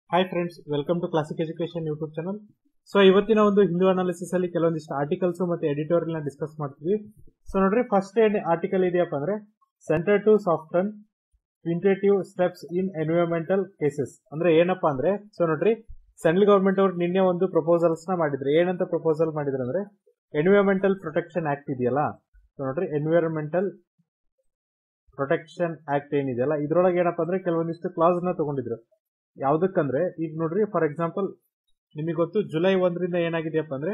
hi friends welcome to classic education YouTube channel so ಇವತ್ತಿನ ಒಂದು Hindu analysis ಅಲ್ಲಿ ಕೆಲವೊಂದಿಷ್ಟು ಆರ್ಟಿಕಲ್ಸ್ ಮತ್ತೆ ಎಡಿಟೋರಿಯಲ್ ನ ಡಿಸ್ಕಸ್ ಮಾಡ್ತೀವಿ ಸೊ ನೋಡ್ರಿ ಫಸ್ಟ್ ಏನ್ ಆರ್ಟಿಕಲ್ ಇದೆಯಪ್ಪ ಅಂದ್ರೆ centre to soften tentative steps in environmental cases ಅಂದ್ರೆ ಏನಪ್ಪಾ ಅಂದ್ರೆ ಸೊ ನೋಡ್ರಿ ಸೆಂಟ್ರಲ್ ಗವರ್ಮೆಂಟ್ ಅವರು ನಿನ್ನೆ ಒಂದು ಪ್ರಪೋಸಲ್ಸ್ ನ ಮಾಡಿದ್ರು ಏನಂತ ಪ್ರಪೋಸಲ್ ಮಾಡಿದ್ರು ಅಂದ್ರೆ ಎನ್ವಿರಾನ್ಮೆಂಟಲ್ ಪ್ರೊಟೆಕ್ಷನ್ ಆಕ್ಟ್ ಇದೆಯಲ್ಲ ಸೊ ನೋಡ್ರಿ ಎನ್ವಿರಾನ್ಮೆಂಟಲ್ ಪ್ರೊಟೆಕ್ಷನ್ ಆಕ್ಟ್ ಏನಿದೆಯಲ್ಲ ಇದ್ರೊಳಗೆ ಏನಪ್ಪಾ ಅಂದ್ರೆ ಕೆಲವೊಂದಿಷ್ಟು ಕ್ಲಾಸ್ ನ ತಗೊಂಡಿದ್ರು ಯಾವ್ದಕ್ಕಂದ್ರೆ ಈಗ ನೋಡ್ರಿ ಫಾರ್ ಎಕ್ಸಾಂಪಲ್ ನಿಮಗೆ ಗೊತ್ತು ಜುಲೈ ಒಂದರಿಂದ ಏನಾಗಿದೆಯಪ್ಪ ಅಂದ್ರೆ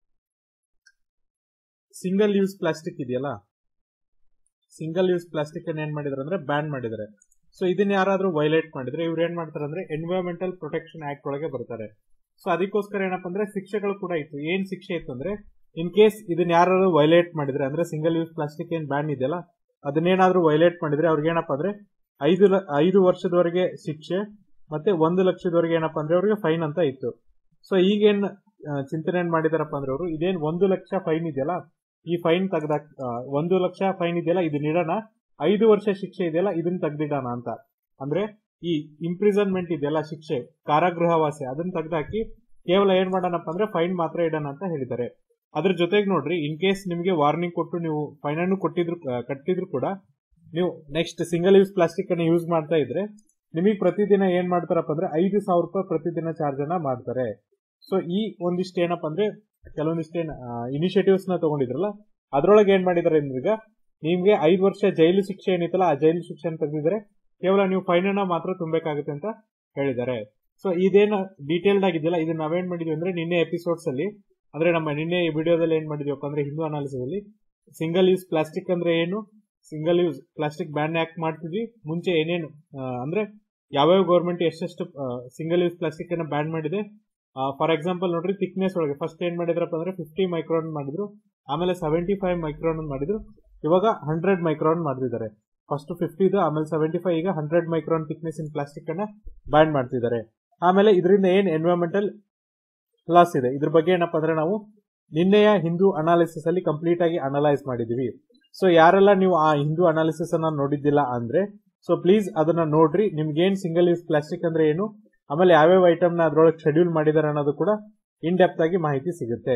ಸಿಂಗಲ್ ಯೂಸ್ ಪ್ಲಾಸ್ಟಿಕ್ ಇದೆಯಲ್ಲ ಸಿಂಗಲ್ ಯೂಸ್ ಪ್ಲಾಸ್ಟಿಕ್ ಅನ್ನ ಏನ್ ಮಾಡಿದಾರೆ ಅಂದ್ರೆ ಬ್ಯಾನ್ ಮಾಡಿದ್ದಾರೆ ಸೊ ಇದನ್ನ ಯಾರಾದ್ರೂ ವೈಲೇಟ್ ಮಾಡಿದ್ರೆ ಇವ್ರು ಏನ್ ಮಾಡ್ತಾರೆ ಅಂದ್ರೆ ಎನ್ವಿರಾನ್ಮೆಂಟಲ್ ಪ್ರೊಟೆಕ್ಷನ್ ಆಕ್ಟ್ ಒಳಗೆ ಬರ್ತಾರೆ ಸೊ ಅದಕ್ಕೋಸ್ಕರ ಏನಪ್ಪ ಅಂದ್ರೆ ಶಿಕ್ಷೆಗಳು ಕೂಡ ಇತ್ತು ಏನ್ ಶಿಕ್ಷೆ ಇತ್ತು ಅಂದ್ರೆ ಇನ್ ಕೇಸ್ ಇದನ್ನ ಯಾರು ವೈಲೇಟ್ ಮಾಡಿದ್ರೆ ಅಂದ್ರೆ ಸಿಂಗಲ್ ಯೂಸ್ ಪ್ಲಾಸ್ಟಿಕ್ ಏನ್ ಬ್ಯಾನ್ ಇದೆಯಲ್ಲ ಅದನ್ನೇನಾದ್ರೂ ವೈಲೇಟ್ ಮಾಡಿದ್ರೆ ಅವ್ರಿಗೆ ಏನಪ್ಪಾ ಅಂದ್ರೆ ಐದು ಲ- ಐದು ವರ್ಷದವರೆಗೆ ಶಿಕ್ಷೆ ಮತ್ತೆ ಒಂದು ಲಕ್ಷದವರೆಗೆ ಏನಪ್ಪಾ ಅಂದ್ರೆ ಅವ್ರಿಗೆ ಫೈನ್ ಅಂತ ಇತ್ತು ಸೊ ಈಗೇನ್ ಆ, ಚಿಂತನೆ ಏನ್ ಮಾಡಿದಾರಪ್ಪ ಅಂದ್ರೆ ಅವರು ಇದೇನ್ ಒಂದು ಲಕ್ಷ ಫೈನ್ ಇದೆಯಲ್ಲ ಈ ಫೈನ್ ತೆಗ್ದಾಕ್ ಆ, ಒಂದು ಲಕ್ಷ ಫೈನ್ ಇದೆಯಲ್ಲ ಇದನ್ನ ಇಡೋಣ ಐದು ವರ್ಷ ಶಿಕ್ಷೆ ಇದೆಯಲ್ಲ ಇದನ್ನ ತೆಗ್ದಿಡೋಣ ಅಂತ ಅಂದ್ರೆ ಈ ಇಂಪ್ರಿಸನ್ಮೆಂಟ್ ಇದೆಯಲ್ಲ ಶಿಕ್ಷೆ ಕಾರಾಗೃಹವಾಸ ಅದನ್ನ ತೆಗ್ದಾಕಿ ಕೇವಲ ಏನ್ ಮಾಡೋಣಪ್ಪ ಅಂದ್ರೆ ಫೈನ್ ಮಾತ್ರ ಇಡೋಣ ಅಂತ ಹೇಳಿದ್ದಾರೆ ಅದ್ರ ಜೊತೆಗೆ ನೋಡ್ರಿ ಇನ್ ಕೇಸ್ ನಿಮಗೆ ವಾರ್ನಿಂಗ್ ಕೊಟ್ಟು ನೀವು ಫೈನ್ ಅನ್ನು ಕೊಟ್ಟಿದ್ರು ಆ, ಕಟ್ಟಿದ್ರು ಕೂಡ ನೀವು ನೆಕ್ಸ್ಟ್ ಸಿಂಗಲ್ ಯೂಸ್ ಪ್ಲಾಸ್ಟಿಕ್ ಅನ್ನು ಯೂಸ್ ಮಾಡ್ತಾ ಇದ್ರೆ ನಿಮಗೆ ಪ್ರತಿದಿನ ಏನ್ ಮಾಡ್ತಾರಪ್ಪ ಅಂದ್ರೆ ಐದು ಸಾವಿರ ರೂಪಾಯಿ ಪ್ರತಿದಿನ ಚಾರ್ಜ್ ಅನ್ನ ಮಾಡ್ತಾರೆ ಸೊ ಈ ಒಂದಿಷ್ಟು ಏನಪ್ಪ ಅಂದ್ರೆ ಕೆಲವೊಂದಿಷ್ಟು ಏನ್ ಇನಿಷಿಯೇಟಿವ್ಸ್ ನ ತಗೊಂಡಿದ್ರಲ್ಲ ಅದ್ರೊಳಗೆ ಏನ್ ಮಾಡಿದಾರೆ ಅಂದ್ರೆ ಈಗ ನಿಮ್ಗೆ ಐದು ವರ್ಷ ಜೈಲು ಶಿಕ್ಷೆ ಏನಿತ್ತಲ್ಲ ಆ ಜೈಲು ಶಿಕ್ಷೆ ತೆಗೆದಿದ್ರೆ ಕೇವಲ ನೀವು ಫೈನ್ ಅನ್ನ ಮಾತ್ರ ತುಂಬಬೇಕಾಗುತ್ತೆ ಅಂತ ಹೇಳಿದ್ದಾರೆ ಸೊ ಇದೇನು ಡೀಟೇಲ್ಡ್ ಆಗಿದೆಯಲ್ಲ ಇದನ್ನ ನಾವೇನ್ ಮಾಡಿದ್ವಿ ಅಂದ್ರೆ ನಿನ್ನೆ ಎಪಿಸೋಡ್ಸ್ ಅಲ್ಲಿ ಅಂದ್ರೆ ನಮ್ಮ ನಿನ್ನೆ ವಿಡಿಯೋದಲ್ಲಿ ಏನ್ ಮಾಡಿದ್ವಪ್ಪ ಅಂದ್ರೆ ಹಿಂದೂ ಅನಾಲಿಸಿಸ್ ಅಲ್ಲಿ ಸಿಂಗಲ್ ಯೂಸ್ ಪ್ಲಾಸ್ಟಿಕ್ ಅಂದ್ರೆ ಏನು ಸಿಂಗಲ್ ಯೂಸ್ ಪ್ಲಾಸ್ಟಿಕ್ ಬ್ಯಾನ್ ಯಾಕೆ ಮಾಡ್ತಿದ್ವಿ ಮುಂಚೆ ಏನೇನು ಆ, ಅಂದ್ರೆ ಯಾವ್ಯಾವ ಗೌರ್ಮೆಂಟ್ ಎಷ್ಟೆಷ್ಟು ಸಿಂಗಲ್ ಯೂಸ್ ಪ್ಲಾಸ್ಟಿಕ್ ಅನ್ನ ಬ್ಯಾನ್ ಮಾಡಿದೆ ಫಾರ್ ಎಕ್ಸಾಂಪಲ್ ನೋಡ್ರಿ ಥಿಕ್ನೆಸ್ ಒಳಗೆ ಫಸ್ಟ್ ಏನ್ ಮಾಡಿದ್ರಪ್ಪ ಅಂದ್ರೆ ಫಿಫ್ಟಿ ಮೈಕ್ರಾನ್ ಮಾಡಿದ್ರು ಆಮೇಲೆ ಸೆವೆಂಟಿ ಫೈವ್ ಮೈಕ್ರಾನ್ ಮಾಡಿದ್ರು ಇವಾಗ ಹಂಡ್ರೆಡ್ ಮೈಕ್ರಾನ್ ಮಾಡಿದ್ದಾರೆ ಫಸ್ಟ್ ಫಿಫ್ಟಿ ಇದು ಆಮೇಲೆ ಸೆವೆಂಟಿ ಫೈವ್ ಈಗ hundred micron thickness in plastic ಅನ್ನ ಬ್ಯಾನ್ ಮಾಡ್ತಿದ್ದಾರೆ ಆಮೇಲೆ ಇದರಿಂದ ಏನ್ ಎನ್ವಿರಾನ್ಮೆಂಟಲ್ ಲಾಸ್ ಇದೆ ಇದ್ರ ಬಗ್ಗೆ ಏನಪ್ಪಾ ಅಂದ್ರೆ ನಾವು ನಿನ್ನೆಯ ಹಿಂದೂ ಅನಾಲಿಸಿಸ್ ಅಲ್ಲಿ ಕಂಪ್ಲೀಟ್ ಆಗಿ ಅನಲೈಸ್ ಮಾಡಿದೀವಿ ಸೊ ಯಾರೆಲ್ಲ ನೀವು ಆ ಹಿಂದೂ ಅನಾಲಿಸಿಸ್ ಅನ್ನ ನೋಡಿದ್ದಿಲ್ಲ ಅಂದ್ರೆ ಸೊ ಪ್ಲೀಸ್ ಅದನ್ನ ನೋಡ್ರಿ ನಿಮ್ಗೆ ಏನ್ ಸಿಂಗಲ್ ಯೂಸ್ ಪ್ಲಾಸ್ಟಿಕ್ ಅಂದ್ರೆ ಏನು ಆಮೇಲೆ ಯಾವ್ಯಾವ ಐಟಮ್ ನ ಅದ್ರೊಳಗೆ ಶೆಡ್ಯೂಲ್ ಮಾಡಿದಾರೆ ಅನ್ನೋದು ಕೂಡ ಇನ್ ಡೆಪ್ತ್ ಆಗಿ ಮಾಹಿತಿ ಸಿಗುತ್ತೆ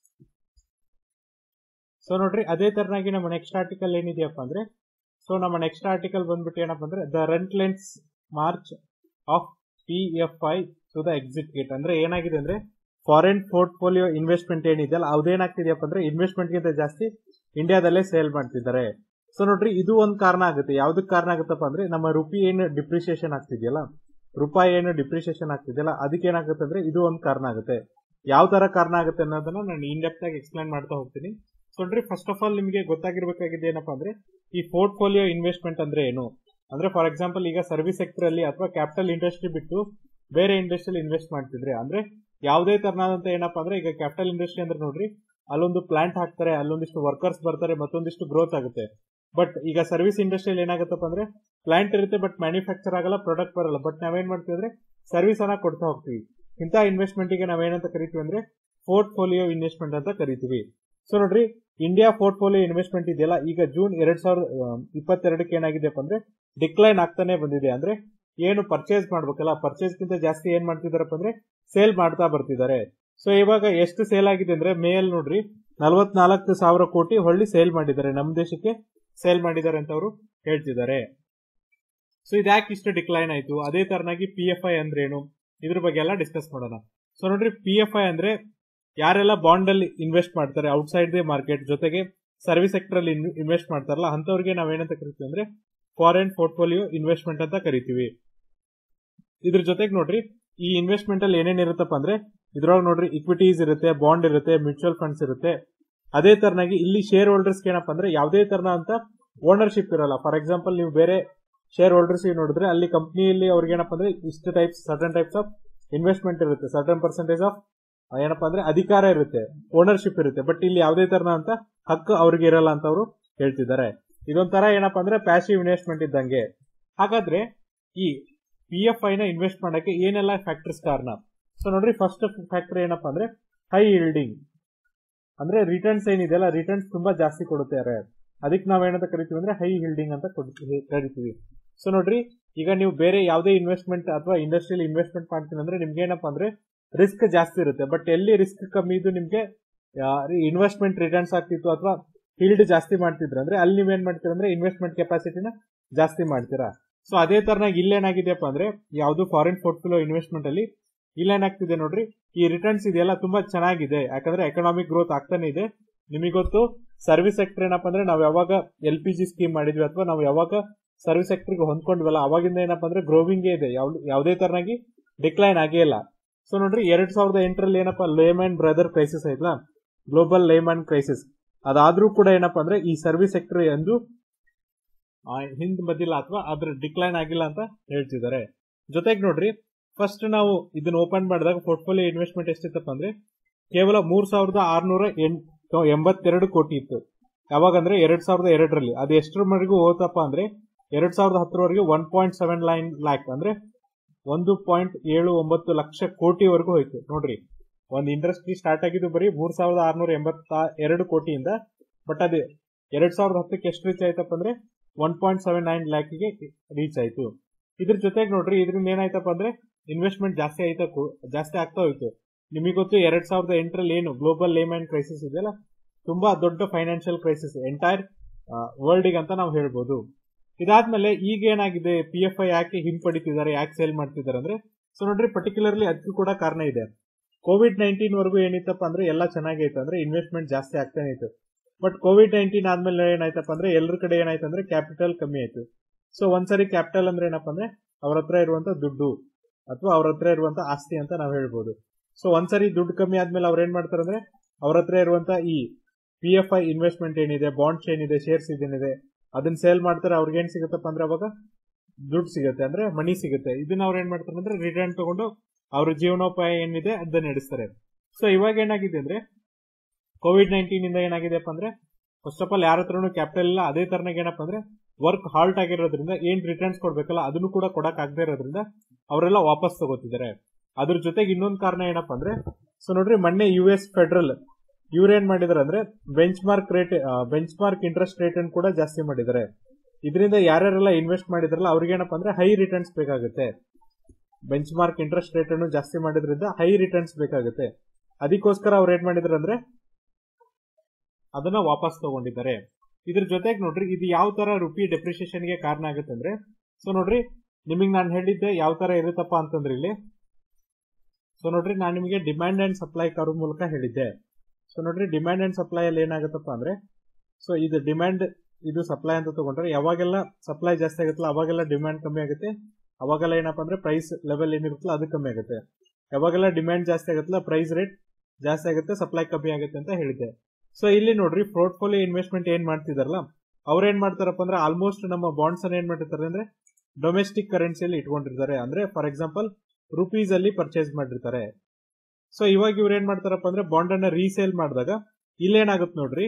ಸೊ ನೋಡ್ರಿ ಅದೇ ತರನಾಗಿ ನಮ್ಮ ನೆಕ್ಸ್ಟ್ ಆರ್ಟಿಕಲ್ ಏನಿದೆಯಪ್ಪ ಅಂದ್ರೆ ಸೊ ನಮ್ಮ ನೆಕ್ಸ್ಟ್ ಆರ್ಟಿಕಲ್ ಬಂದ್ಬಿಟ್ಟು ಏನಪ್ಪ ಅಂದ್ರೆ the relentless march of P F I to the exit gate ಅಂದ್ರೆ ಏನಾಗಿದೆ ಅಂದ್ರೆ ಫಾರಿನ್ ಪೋರ್ಟ್ಫೋಲಿಯೋ ಇನ್ವೆಸ್ಟ್ಮೆಂಟ್ ಏನಿದೆಯಲ್ಲ ಅದೇನಾಗ್ತಿದೆಯಪ್ಪ ಅಂದ್ರೆ ಇನ್ವೆಸ್ಟ್ಮೆಂಟ್ ಗಿಂತ ಜಾಸ್ತಿ ಇಂಡಿಯಾದಲ್ಲೇ ಸೇಲ್ ಮಾಡ್ತಿದ್ದಾರೆ ಸೊ ನೋಡ್ರಿ ಇದು ಒಂದು ಕಾರಣ ಆಗುತ್ತೆ ಯಾವ್ದಕ್ ಕಾರಣ ಆಗುತ್ತಪ್ಪ ಅಂದ್ರೆ ನಮ್ಮ ರುಪಿ ಏನು ಡಿಪ್ರಿಸಿಯೇಷನ್ ಆಗ್ತಿದೆಯಲ್ಲ ರೂಪಾಯಿ ಏನು ಡಿಪ್ರಿಸಿಯೇಷನ್ ಆಗ್ತಿದೆಯಲ್ಲ ಅದಕ್ಕೆ ಏನಾಗುತ್ತೆ ಅಂದ್ರೆ ಇದು ಒಂದು ಕಾರಣ ಆಗುತ್ತೆ ಯಾವ ತರ ಕಾರಣ ಆಗುತ್ತೆ ಅನ್ನೋದನ್ನ ನಾನು ಇನ್ ಡೆಪ್ತ್ ಆಗಿ ಎಕ್ಸ್ಪ್ಲೈನ್ ಮಾಡ್ತಾ ಹೋಗ್ತೀನಿ ಸೊ ನೋಡ್ರಿ ಫಸ್ಟ್ ಆಫ್ ಆಲ್ ನಿಮಗೆ ಗೊತ್ತಾಗಿರ್ಬೇಕಾಗಿದೆ ಏನಪ್ಪಾ ಅಂದ್ರೆ ಈ ಪೋರ್ಟ್ಫೋಲಿಯೋ ಇನ್ವೆಸ್ಟ್ಮೆಂಟ್ ಅಂದ್ರೆ ಏನು ಅಂದ್ರೆ ಫಾರ್ ಎಕ್ಸಾಂಪಲ್ ಈಗ ಸರ್ವಿಸ್ ಸೆಕ್ಟರ್ ಅಲ್ಲಿ ಅಥವಾ ಕ್ಯಾಪಿಟಲ್ ಇಂಡಸ್ಟ್ರಿ ಬಿಟ್ಟು ಬೇರೆ ಇಂಡಸ್ಟ್ರಿಯಲ್ಲಿ ಇನ್ವೆಸ್ಟ್ ಮಾಡ್ತಿದ್ರೆ ಅಂದ್ರೆ ಯಾವುದೇ ತರನಾದಂತ ಏನಪ್ಪಾ ಅಂದ್ರೆ ಈಗ ಕ್ಯಾಪಿಟಲ್ ಇಂಡಸ್ಟ್ರಿ ಅಂದ್ರೆ ನೋಡ್ರಿ ಅಲ್ಲೊಂದು ಪ್ಲಾಂಟ್ ಹಾಕ್ತಾರೆ ಅಲ್ಲೊಂದಿಷ್ಟು ವರ್ಕರ್ಸ್ ಬರ್ತಾರೆ ಮತ್ತೊಂದಿಷ್ಟು ಗ್ರೋತ್ ಆಗುತ್ತೆ ಬಟ್ ಈಗ ಸರ್ವಿಸ್ ಇಂಡಸ್ಟ್ರಿಯಲ್ಲಿ ಏನಾಗುತ್ತಪ್ಪ ಅಂದ್ರೆ ಪ್ಲಾಂಟ್ ಇರುತ್ತೆ ಬಟ್ ಮ್ಯಾನುಫ್ಯಾಕ್ಚರ್ ಆಗಲ್ಲ ಪ್ರಾಡಕ್ಟ್ ಬರಲ್ಲ ಬಟ್ ನಾವೇನ್ ಮಾಡ್ತೀವಿ ಅಂದ್ರೆ ಸರ್ವಿಸ್ ಅನ್ನ ಕೊಡ್ತಾ ಹೋಗ್ತೀವಿ ಇಂಥ ಇನ್ವೆಸ್ಟ್ಮೆಂಟ್ ಗೆ ನಾವೇನಂತ ಕರಿತೀವಿ ಅಂದ್ರೆ ಪೋರ್ಟ್ಫೋಲಿಯೋ ಇನ್ವೆಸ್ಟ್ಮೆಂಟ್ ಅಂತ ಕರಿತೀವಿ ಸೊ ನೋಡ್ರಿ ಇಂಡಿಯಾ ಪೋರ್ಟ್ಫೋಲಿಯೋ ಇನ್ವೆಸ್ಟ್ಮೆಂಟ್ ಇದೆಯಲ್ಲ ಈಗ ಜೂನ್ ಎರಡ್ ಸಾವಿರದ ಇಪ್ಪತ್ತೆರಡಕ್ಕೆ ಏನಾಗಿದೆಯಪ್ಪ ಅಂದ್ರೆ ಡಿಕ್ಲೈನ್ ಆಗ್ತಾನೆ ಬಂದಿದೆ ಅಂದ್ರೆ ಏನು ಪರ್ಚೇಸ್ ಮಾಡ್ಬೇಕಲ್ಲ ಪರ್ಚೇಸ್ ಗಿಂತ ಜಾಸ್ತಿ ಏನ್ ಮಾಡ್ತಿದಾರಪ್ಪ ಅಂದ್ರೆ ಸೇಲ್ ಮಾಡ್ತಾ ಬರ್ತಿದ್ದಾರೆ ಸೊ ಇವಾಗ ಎಷ್ಟು ಸೇಲ್ ಆಗಿದೆ ಅಂದ್ರೆ ಮೇ ಅಲ್ಲಿ ನೋಡ್ರಿ ನಲವತ್ನಾಲ್ಕು ಸಾವಿರ ಕೋಟಿ ಹೊಳ್ಳಿ ಸೇಲ್ ಮಾಡಿದ್ದಾರೆ ನಮ್ಮ ದೇಶಕ್ಕೆ ಸೇಲ್ ಮಾಡಿದ್ದಾರೆ ಅಂತ ಅವರು ಹೇಳ್ತಿದ್ದಾರೆ ಸೊ ಇದ್ಯಾಕೆ ಇಷ್ಟು ಡಿಕ್ಲೈನ್ ಆಯ್ತು ಅದೇ ತರನಾಗಿ ಪಿ ಎಫ್ ಐ ಅಂದ್ರೆ ಏನು ಇದ್ರ ಬಗ್ಗೆ ಎಲ್ಲ ಡಿಸ್ಕಸ್ ಮಾಡೋಣ ಸೊ ನೋಡ್ರಿ ಪಿ ಎಫ್ ಐ ಅಂದ್ರೆ ಯಾರೆಲ್ಲ ಬಾಂಡ್ ಅಲ್ಲಿ ಇನ್ವೆಸ್ಟ್ ಮಾಡ್ತಾರೆ ಔಟ್ಸೈಡ್ ದಿ ಮಾರ್ಕೆಟ್ ಜೊತೆಗೆ ಸರ್ವಿಸ್ ಸೆಕ್ಟರ್ ಅಲ್ಲಿ ಇನ್ವೆಸ್ಟ್ ಮಾಡ್ತಾರಲ್ಲ ಅಂತವ್ರಿಗೆ ನಾವೇನಂತ ಕರಿತೀವಿ ಅಂದ್ರೆ ಫಾರಿನ್ ಪೋರ್ಟ್ಫೋಲಿಯೋ ಇನ್ವೆಸ್ಟ್ಮೆಂಟ್ ಅಂತ ಕರಿತೀವಿ ಇದ್ರ ಜೊತೆಗೆ ನೋಡ್ರಿ ಈ ಇನ್ವೆಸ್ಟ್ಮೆಂಟ್ ಅಲ್ಲಿ ಏನೇನ್ ಇರುತ್ತಪ್ಪ ಅಂದ್ರೆ ಇದ್ರೊಳಗೆ ನೋಡ್ರಿ ಇಕ್ವಿಟೀಸ್ ಇರುತ್ತೆ ಬಾಂಡ್ ಇರುತ್ತೆ ಮ್ಯೂಚುವಲ್ ಫಂಡ್ಸ್ ಇರುತ್ತೆ ಅದೇ ತರನಾಗಿ ಇಲ್ಲಿ ಶೇರ್ ಹೋಲ್ಡರ್ಸ್ ಏನಪ್ಪ ಅಂದ್ರೆ ಯಾವುದೇ ತರನ ಅಂತ ಓನರ್ಶಿಪ್ ಇರಲ್ಲ ಫಾರ್ ಎಕ್ಸಾಂಪಲ್ ನೀವು ಬೇರೆ ಶೇರ್ ಹೋಲ್ಡರ್ಸ್ ನೋಡಿದ್ರೆ ಅಲ್ಲಿ ಕಂಪ್ನಿಯಲ್ಲಿ ಅವ್ರಿಗೆ ಏನಪ್ಪ ಅಂದ್ರೆ ಇಷ್ಟು types certain types of investment ಇರುತ್ತೆ ಸರ್ಟನ್ ಪರ್ಸೆಂಟೇಜ್ ಆಫ್ ಏನಪ್ಪಾ ಅಂದ್ರೆ ಅಧಿಕಾರ ಇರುತ್ತೆ ಓನರ್ಶಿಪ್ ಇರುತ್ತೆ ಬಟ್ ಇಲ್ಲಿ ಯಾವುದೇ ತರನ ಅಂತ ಹಕ್ಕು ಅವ್ರಿಗೆ ಇರಲ್ಲ ಅಂತ ಅವರು ಹೇಳ್ತಿದ್ದಾರೆ ಇದೊಂಥರ ಏನಪ್ಪಾ ಅಂದ್ರೆ ಪ್ಯಾಸಿವ್ ಇನ್ವೆಸ್ಟ್ಮೆಂಟ್ ಇದ್ದಂಗೆ ಹಾಗಾದ್ರೆ ಈ ಪಿ ಎಫ್ ಐ ನ ಇನ್ವೆಸ್ಟ್ ಮಾಡಕ್ಕೆ ಏನೆಲ್ಲ ಫ್ಯಾಕ್ಟರ್ಸ್ ಕಾರಣ ಸೊ ನೋಡ್ರಿ ಫಸ್ಟ್ ಫ್ಯಾಕ್ಟರ್ ಏನಪ್ಪಾ ಅಂದ್ರೆ ಹೈ ಇಲ್ಡಿಂಗ್ ಅಂದ್ರೆ ರಿಟರ್ನ್ಸ್ ಏನಿದೆಯಲ್ಲ ರಿಟರ್ನ್ಸ್ ತುಂಬಾ ಜಾಸ್ತಿ ಕೊಡುತ್ತಾರೆ ಅದಕ್ಕೆ ನಾವೇನಂತ ಕರಿತೀವಿ ಅಂದ್ರೆ ಹೈ ಹಿಲ್ಡಿಂಗ್ ಅಂತ ಕೊಡ್- ಕರಿತೀವಿ ಸೊ ನೋಡ್ರಿ ಈಗ ನೀವು ಬೇರೆ ಯಾವುದೇ ಇನ್ವೆಸ್ಟ್ಮೆಂಟ್ ಅಥವಾ ಇಂಡಸ್ಟ್ರಿಯಲ್ ಇನ್ವೆಸ್ಟ್ಮೆಂಟ್ ಮಾಡ್ತೀನಿ ಅಂದ್ರೆ ನಿಮ್ಗೆ ಏನಪ್ಪಾ ಅಂದ್ರೆ ರಿಸ್ಕ್ ಜಾಸ್ತಿ ಇರುತ್ತೆ ಬಟ್ ಎಲ್ಲಿ ರಿಸ್ಕ್ ಕಮ್ಮಿ ಇದು ನಿಮ್ಗೆ ಇನ್ವೆಸ್ಟ್ಮೆಂಟ್ ರಿಟರ್ನ್ಸ್ ಆಗ್ತಿತ್ತು ಅಥವಾ ಫೀಲ್ಡ್ ಜಾಸ್ತಿ ಮಾಡ್ತಿದ್ರು ಅಂದ್ರೆ ಅಲ್ಲಿ ನೀವೇನ್ ಮಾಡ್ತೀರಾ ಅಂದ್ರೆ ಇನ್ವೆಸ್ಟ್ಮೆಂಟ್ ಕೆಪಾಸಿಟಿನ ಜಾಸ್ತಿ ಮಾಡ್ತೀರಾ ಸೊ ಅದೇ ತರನಾಗಿ ಇಲ್ಲೇನಾಗಿದೆಯಪ್ಪ ಅಂದ್ರೆ ಯಾವುದು ಫಾರಿನ್ ಪೋರ್ಟ್ಫೋಲಿಯೋ ಇನ್ವೆಸ್ಟ್ಮೆಂಟ್ ಅಲ್ಲಿ ಇಲ್ಲೇನಾಗ್ತಿದೆ ನೋಡ್ರಿ ಈ ರಿಟರ್ನ್ಸ್ ಇದೆಲ್ಲ ತುಂಬಾ ಚೆನ್ನಾಗಿದೆ ಯಾಕಂದ್ರೆ ಎಕನಾಮಿಕ್ ಗ್ರೋತ್ ಆಗ್ತಾನೆ ಇದೆ ನಿಮಗೆ ಗೊತ್ತು ಸರ್ವಿಸ್ ಸೆಕ್ಟರ್ ಏನಪ್ಪಾ ಅಂದ್ರೆ ನಾವು ಯಾವಾಗ ಎಲ್ ಪಿ ಜಿ ಸ್ಕೀಮ್ ಮಾಡಿದ್ವಿ ಅಥವಾ ನಾವು ಯಾವಾಗ ಸರ್ವಿಸ್ ಸೆಕ್ಟರ್ಗೆ ಹೊಂದ್ಕೊಂಡ್ವಲ್ಲ ಅವಾಗಿಂದ ಏನಪ್ಪಾ ಅಂದ್ರೆ ಗ್ರೋವಿಂಗ್ ಇದೆ ಯಾವುದೇ ತರನಾಗಿ ಡಿಕ್ಲೈನ್ ಆಗೇ ಇಲ್ಲ ಸೊ ನೋಡ್ರಿ ಎರಡ್ ಸಾವಿರದ ಎಂಟರಲ್ಲಿ ಏನಪ್ಪಾ ಲೇಮನ್ ಬ್ರದರ್ ಕ್ರೈಸಿಸ್ ಆಯ್ತಲ್ಲ ಗ್ಲೋಬಲ್ ಲೇಮನ್ ಕ್ರೈಸಿಸ್ ಅದಾದ್ರೂ ಕೂಡ ಏನಪ್ಪಾ ಅಂದ್ರೆ ಈ ಸರ್ವಿಸ್ ಸೆಕ್ಟರ್ ಎಂದು ಹಿಂದ್ ಬಂದಿಲ್ಲ ಅಥವಾ ಅದ್ರ ಡಿಕ್ಲೈನ್ ಆಗಿಲ್ಲ ಅಂತ ಹೇಳ್ತಿದ್ದಾರೆ ಜೊತೆಗೆ ನೋಡ್ರಿ ಫಸ್ಟ್ ನಾವು ಇದನ್ನ ಓಪನ್ ಮಾಡಿದಾಗ ಪೋರ್ಟ್ಫೋಲಿಯೋ ಇನ್ವೆಸ್ಟ್ಮೆಂಟ್ ಎಷ್ಟಿತ್ತಪ್ಪ ಅಂದ್ರೆ ಕೇವಲ ಮೂರ್ ಸಾವಿರದ ಆರ್ನೂರ ಎಂಬತ್ತೆರಡು ಕೋಟಿ ಇತ್ತು ಯಾವಾಗಂದ್ರೆ ಎರಡ್ ಸಾವಿರದ ಎರಡರಲ್ಲಿ ಅದು ಎಷ್ಟರವರೆಗೂ ಹೋತಪ್ಪ ಅಂದ್ರೆ ಎರಡ್ ಸಾವಿರದ ಹತ್ತರವರೆಗೆ one point seven nine lakh ಅಂದ್ರೆ ಒಂದು ಪಾಯಿಂಟ್ ಏಳು ಒಂಬತ್ತು ಲಕ್ಷ ಕೋಟಿವರೆಗೂ ಹೋಯ್ತು ನೋಡ್ರಿ ಒಂದು ಇಂಡಸ್ಟ್ರಿ ಸ್ಟಾರ್ಟ್ ಆಗಿದ್ದು ಬರೀ ಮೂರ್ ಸಾವಿರದ ಆರ್ನೂರ ಎಂಬತ್ತ ಎರಡು ಕೋಟಿಯಿಂದ ಬಟ್ ಅದು ಎರಡ್ ಸಾವಿರದ ಹತ್ತಕ್ಕೆ ಎಷ್ಟು ರೀಚ್ ಆಯ್ತಪ್ಪ ಅಂದ್ರೆ ಒನ್ ಪಾಯಿಂಟ್ ಸೆವೆನ್ ನೈನ್ ಲ್ಯಾಕ್ಗೆ ರೀಚ್ ಆಯ್ತು ಇದ್ರ ಜೊತೆಗೆ ನೋಡ್ರಿ ಇದರಿಂದ ಏನಾಯ್ತಪ್ಪ ಅಂದ್ರೆ ಇನ್ವೆಸ್ಟ್ಮೆಂಟ್ ಜಾಸ್ತಿ ಆಯ್ತಾ ಜಾಸ್ತಿ ಆಗ್ತಾ ಹೋಯ್ತು ನಿಮಗೆ ಗೊತ್ತು ಎರಡ್ ಸಾವಿರದ ಎಂಟರಲ್ಲಿ ಏನು ಗ್ಲೋಬಲ್ ಲೇಮ್ಯಾನ್ ಕ್ರೈಸಿಸ್ ಇದೆಯಲ್ಲ ತುಂಬಾ ದೊಡ್ಡ ಫೈನಾನ್ಷಿಯಲ್ ಕ್ರೈಸಿಸ್ ಎಂಟೈರ್ ವರ್ಲ್ಡ್ ಅಂತ ನಾವು ಹೇಳ್ಬೋದು ಇದಾದ್ಮೇಲೆ ಈಗ ಏನಾಗಿದೆ ಪಿ ಎಫ್ ಐ ಯಾಕೆ ಹಿಂಪಡಿತಿದ್ದಾರೆ ಯಾಕೆ ಸೇಲ್ ಮಾಡ್ತಿದ್ದಾರೆ ಅಂದ್ರೆ ಸೊ ನೋಡ್ರಿ ಪರ್ಟಿಕ್ಯುಲರ್ಲಿ ಅದಕ್ಕೂ ಕೂಡ ಕಾರಣ ಇದೆ ಕೋವಿಡ್ ನೈನ್ಟೀನ್ ವರೆಗೂ ಏನಿತ್ತಪ್ಪ ಅಂದ್ರೆ ಎಲ್ಲ ಚೆನ್ನಾಗೈತೆ ಅಂದ್ರೆ ಇನ್ವೆಸ್ಟ್ಮೆಂಟ್ ಜಾಸ್ತಿ ಆಗ್ತಾನೆ ಇತ್ತು ಬಟ್ ಕೋವಿಡ್ ನೈನ್ಟೀನ್ ಆದ್ಮೇಲೆ ಏನಾಯ್ತಪ್ಪ ಅಂದ್ರೆ ಎಲ್ಲರ ಕಡೆ ಏನಾಯ್ತು ಅಂದ್ರೆ ಕ್ಯಾಪಿಟಲ್ ಕಮ್ಮಿ ಆಯ್ತು ಸೊ ಒಂದ್ಸರಿ ಕ್ಯಾಪಿಟಲ್ ಅಂದ್ರೆ ಏನಪ್ಪಾ ಅಂದ್ರೆ ಅವ್ರ ಹತ್ರ ಇರುವಂತ ದುಡ್ಡು ಅಥವಾ ಅವ್ರ ಹತ್ರ ಇರುವಂತ ಆಸ್ತಿ ಅಂತ ನಾವು ಹೇಳ್ಬೋದು ಸೊ ಒಂದ್ಸರಿ ದುಡ್ಡು ಕಮ್ಮಿ ಆದ್ಮೇಲೆ ಅವ್ರ ಏನ್ ಮಾಡ್ತಾರೆ ಅಂದ್ರೆ ಅವ್ರ ಹತ್ರ ಇರುವಂತ ಈ ಪಿ ಎಫ್ ಐ ಇನ್ವೆಸ್ಟ್ಮೆಂಟ್ ಏನಿದೆ ಬಾಂಡ್ಸ್ ಏನಿದೆ ಶೇರ್ಸ್ ಏನಿದೆ ಅದನ್ನ ಸೇಲ್ ಮಾಡ್ತಾರೆ ಅವ್ರಿಗೆ ಏನ್ ಸಿಗುತ್ತಪ್ಪ ಅಂದ್ರೆ ಅವಾಗ ದುಡ್ಡು ಸಿಗುತ್ತೆ ಅಂದ್ರೆ ಮನಿ ಸಿಗುತ್ತೆ ಇದನ್ನ ಅವ್ರು ಏನ್ ಮಾಡ್ತಾರೆ ಅಂದ್ರೆ ರಿಟರ್ನ್ ತಗೊಂಡು ಅವ್ರ ಜೀವನೋಪಾಯ ಏನಿದೆ ಅದನ್ನ ನಡೆಸ್ತಾರೆ ಸೊ ಇವಾಗ ಏನಾಗಿದೆ ಅಂದ್ರೆ ಕೋವಿಡ್ ನೈನ್ಟೀನ್ ಇಂದ ಏನಾಗಿದೆಪ್ಪ ಅಂದ್ರೆ ಫಸ್ಟ್ ಆಫ್ ಆಲ್ ಯಾರ ಹತ್ರನೂ ಕ್ಯಾಪಿಟಲ್ ಇಲ್ಲ ಅದೇ ತರನಾಗ ಏನಪ್ಪ ಅಂದ್ರೆ ವರ್ಕ್ ಹಾಲ್ಟ್ ಆಗಿರೋದ್ರಿಂದ ಏನ್ ರಿಟರ್ನ್ಸ್ ಕೊಡ್ಬೇಕಲ್ಲ ಅದನ್ನು ಕೂಡ ಕೊಡಕ್ ಆಗದೆ ಇರೋದ್ರಿಂದ ಅವರೆಲ್ಲ ವಾಪಸ್ ತಗೋತಿದ್ದಾರೆ ಅದ್ರ ಜೊತೆಗೆ ಇನ್ನೊಂದು ಕಾರಣ ಏನಪ್ಪಾ ಅಂದ್ರೆ ಸೊ ನೋಡ್ರಿ ಮೊನ್ನೆ ಯು ಎಸ್ ಫೆಡರಲ್ ಇವ್ರು ಏನ್ ಮಾಡಿದಾರೆ ಅಂದ್ರೆ benchmark rate benchmark interest rate ಅನ್ನು ಕೂಡ ಜಾಸ್ತಿ ಮಾಡಿದ್ದಾರೆ ಇದರಿಂದ ಯಾರ್ಯಾರೆಲ್ಲ ಇನ್ವೆಸ್ಟ್ ಮಾಡಿದ್ರಲ್ಲ ಅವ್ರಿಗೆ ಏನಪ್ಪಾ ಅಂದ್ರೆ ಹೈ ರಿಟರ್ನ್ಸ್ ಬೇಕಾಗುತ್ತೆ ಬೆಂಚ್ ಮಾರ್ಕ್ ಇಂಟ್ರೆಸ್ಟ್ ರೇಟ್ ಅನ್ನು ಜಾಸ್ತಿ ಮಾಡಿದ್ರಿಂದ ಹೈ ರಿಟರ್ನ್ಸ್ ಬೇಕಾಗುತ್ತೆ ಅದಕ್ಕೋಸ್ಕರ ಅವ್ರು ಏನ್ ಮಾಡಿದಾರೆ ಅಂದ್ರೆ ಅದನ್ನ ವಾಪಸ್ ತಗೊಂಡಿದ್ದಾರೆ ಇದ್ರ ಜೊತೆಗೆ ನೋಡ್ರಿ ಇದು ಯಾವ ತರ ರುಪಿ ಡೆಪ್ರಿಸಿಯೇಷನ್ ಗೆ ಕಾರಣ ಆಗುತ್ತೆ ಅಂದ್ರೆ ಸೊ ನೋಡ್ರಿ ನಿಮಗೆ ನಾನು ಹೇಳಿದ್ದೆ ಯಾವ ತರ ಇರುತ್ತಪ್ಪ ಅಂತಂದ್ರೆ ಇಲ್ಲಿ ಸೊ ನೋಡ್ರಿ ನಾನು ನಿಮಗೆ ಡಿಮ್ಯಾಂಡ್ ಅಂಡ್ ಸಪ್ಲೈ ಕರು ಮೂಲಕ ಹೇಳಿದ್ದೆ ಸೊ ನೋಡ್ರಿ ಡಿಮ್ಯಾಂಡ್ ಅಂಡ್ ಸಪ್ಲೈ ಅಲ್ಲಿ ಏನಾಗುತ್ತಪ್ಪ ಅಂದ್ರೆ ಸೊ ಇದು ಡಿಮ್ಯಾಂಡ್ ಇದು ಸಪ್ಲೈ ಅಂತ ತಗೊಂಡ್ರೆ ಯಾವಾಗೆಲ್ಲ ಸಪ್ಲೈ ಜಾಸ್ತಿ ಆಗುತ್ತಲ್ಲ ಅವಾಗೆಲ್ಲ ಡಿಮ್ಯಾಂಡ್ ಕಮ್ಮಿ ಆಗುತ್ತೆ ಅವಾಗೆಲ್ಲ ಏನಪ್ಪಾ ಅಂದ್ರೆ ಪ್ರೈಸ್ ಲೆವೆಲ್ ಏನಿರುತ್ತಲ್ಲ ಅದು ಕಮ್ಮಿ ಆಗುತ್ತೆ ಯಾವಾಗೆಲ್ಲ ಡಿಮ್ಯಾಂಡ್ ಜಾಸ್ತಿ ಆಗುತ್ತಲ್ಲ ಪ್ರೈಸ್ ರೇಟ್ ಜಾಸ್ತಿ ಆಗುತ್ತೆ ಸಪ್ಲೈ ಕಮ್ಮಿ ಆಗುತ್ತೆ ಅಂತ ಹೇಳಿದ್ದೆ ಸೊ ಇಲ್ಲಿ ನೋಡ್ರಿ ಪೋರ್ಟ್ಫೋಲಿಯೋ ಇನ್ವೆಸ್ಟ್ಮೆಂಟ್ ಏನ್ ಮಾಡ್ತಿದಾರಲ್ಲ ಅವ್ರು ಏನ್ ಮಾಡ್ತಾರಪ್ಪ ಅಂದ್ರೆ ಆಲ್ಮೋಸ್ಟ್ ನಮ್ಮ ಬಾಂಡ್ಸ್ ಅನ್ನ ಏನ್ ಮಾಡಿರ್ತಾರೆ ಅಂದ್ರೆ ಡೊಮೆಸ್ಟಿಕ್ ಕರೆನ್ಸಿಯಲ್ಲಿ ಇಟ್ಕೊಂಡಿರ್ತಾರೆ ಅಂದ್ರೆ ಫಾರ್ ಎಕ್ಸಾಂಪಲ್ ರುಪೀಸ್ ಅಲ್ಲಿ ಪರ್ಚೇಸ್ ಮಾಡಿರ್ತಾರೆ ಸೊ ಇವಾಗ ಇವ್ರು ಏನ್ ಮಾಡ್ತಾರಪ್ಪ ಅಂದ್ರೆ ಬಾಂಡ್ ಅನ್ನ ರೀಸೇಲ್ ಮಾಡಿದಾಗ ಇಲ್ಲೇನಾಗುತ್ತೆ ನೋಡ್ರಿ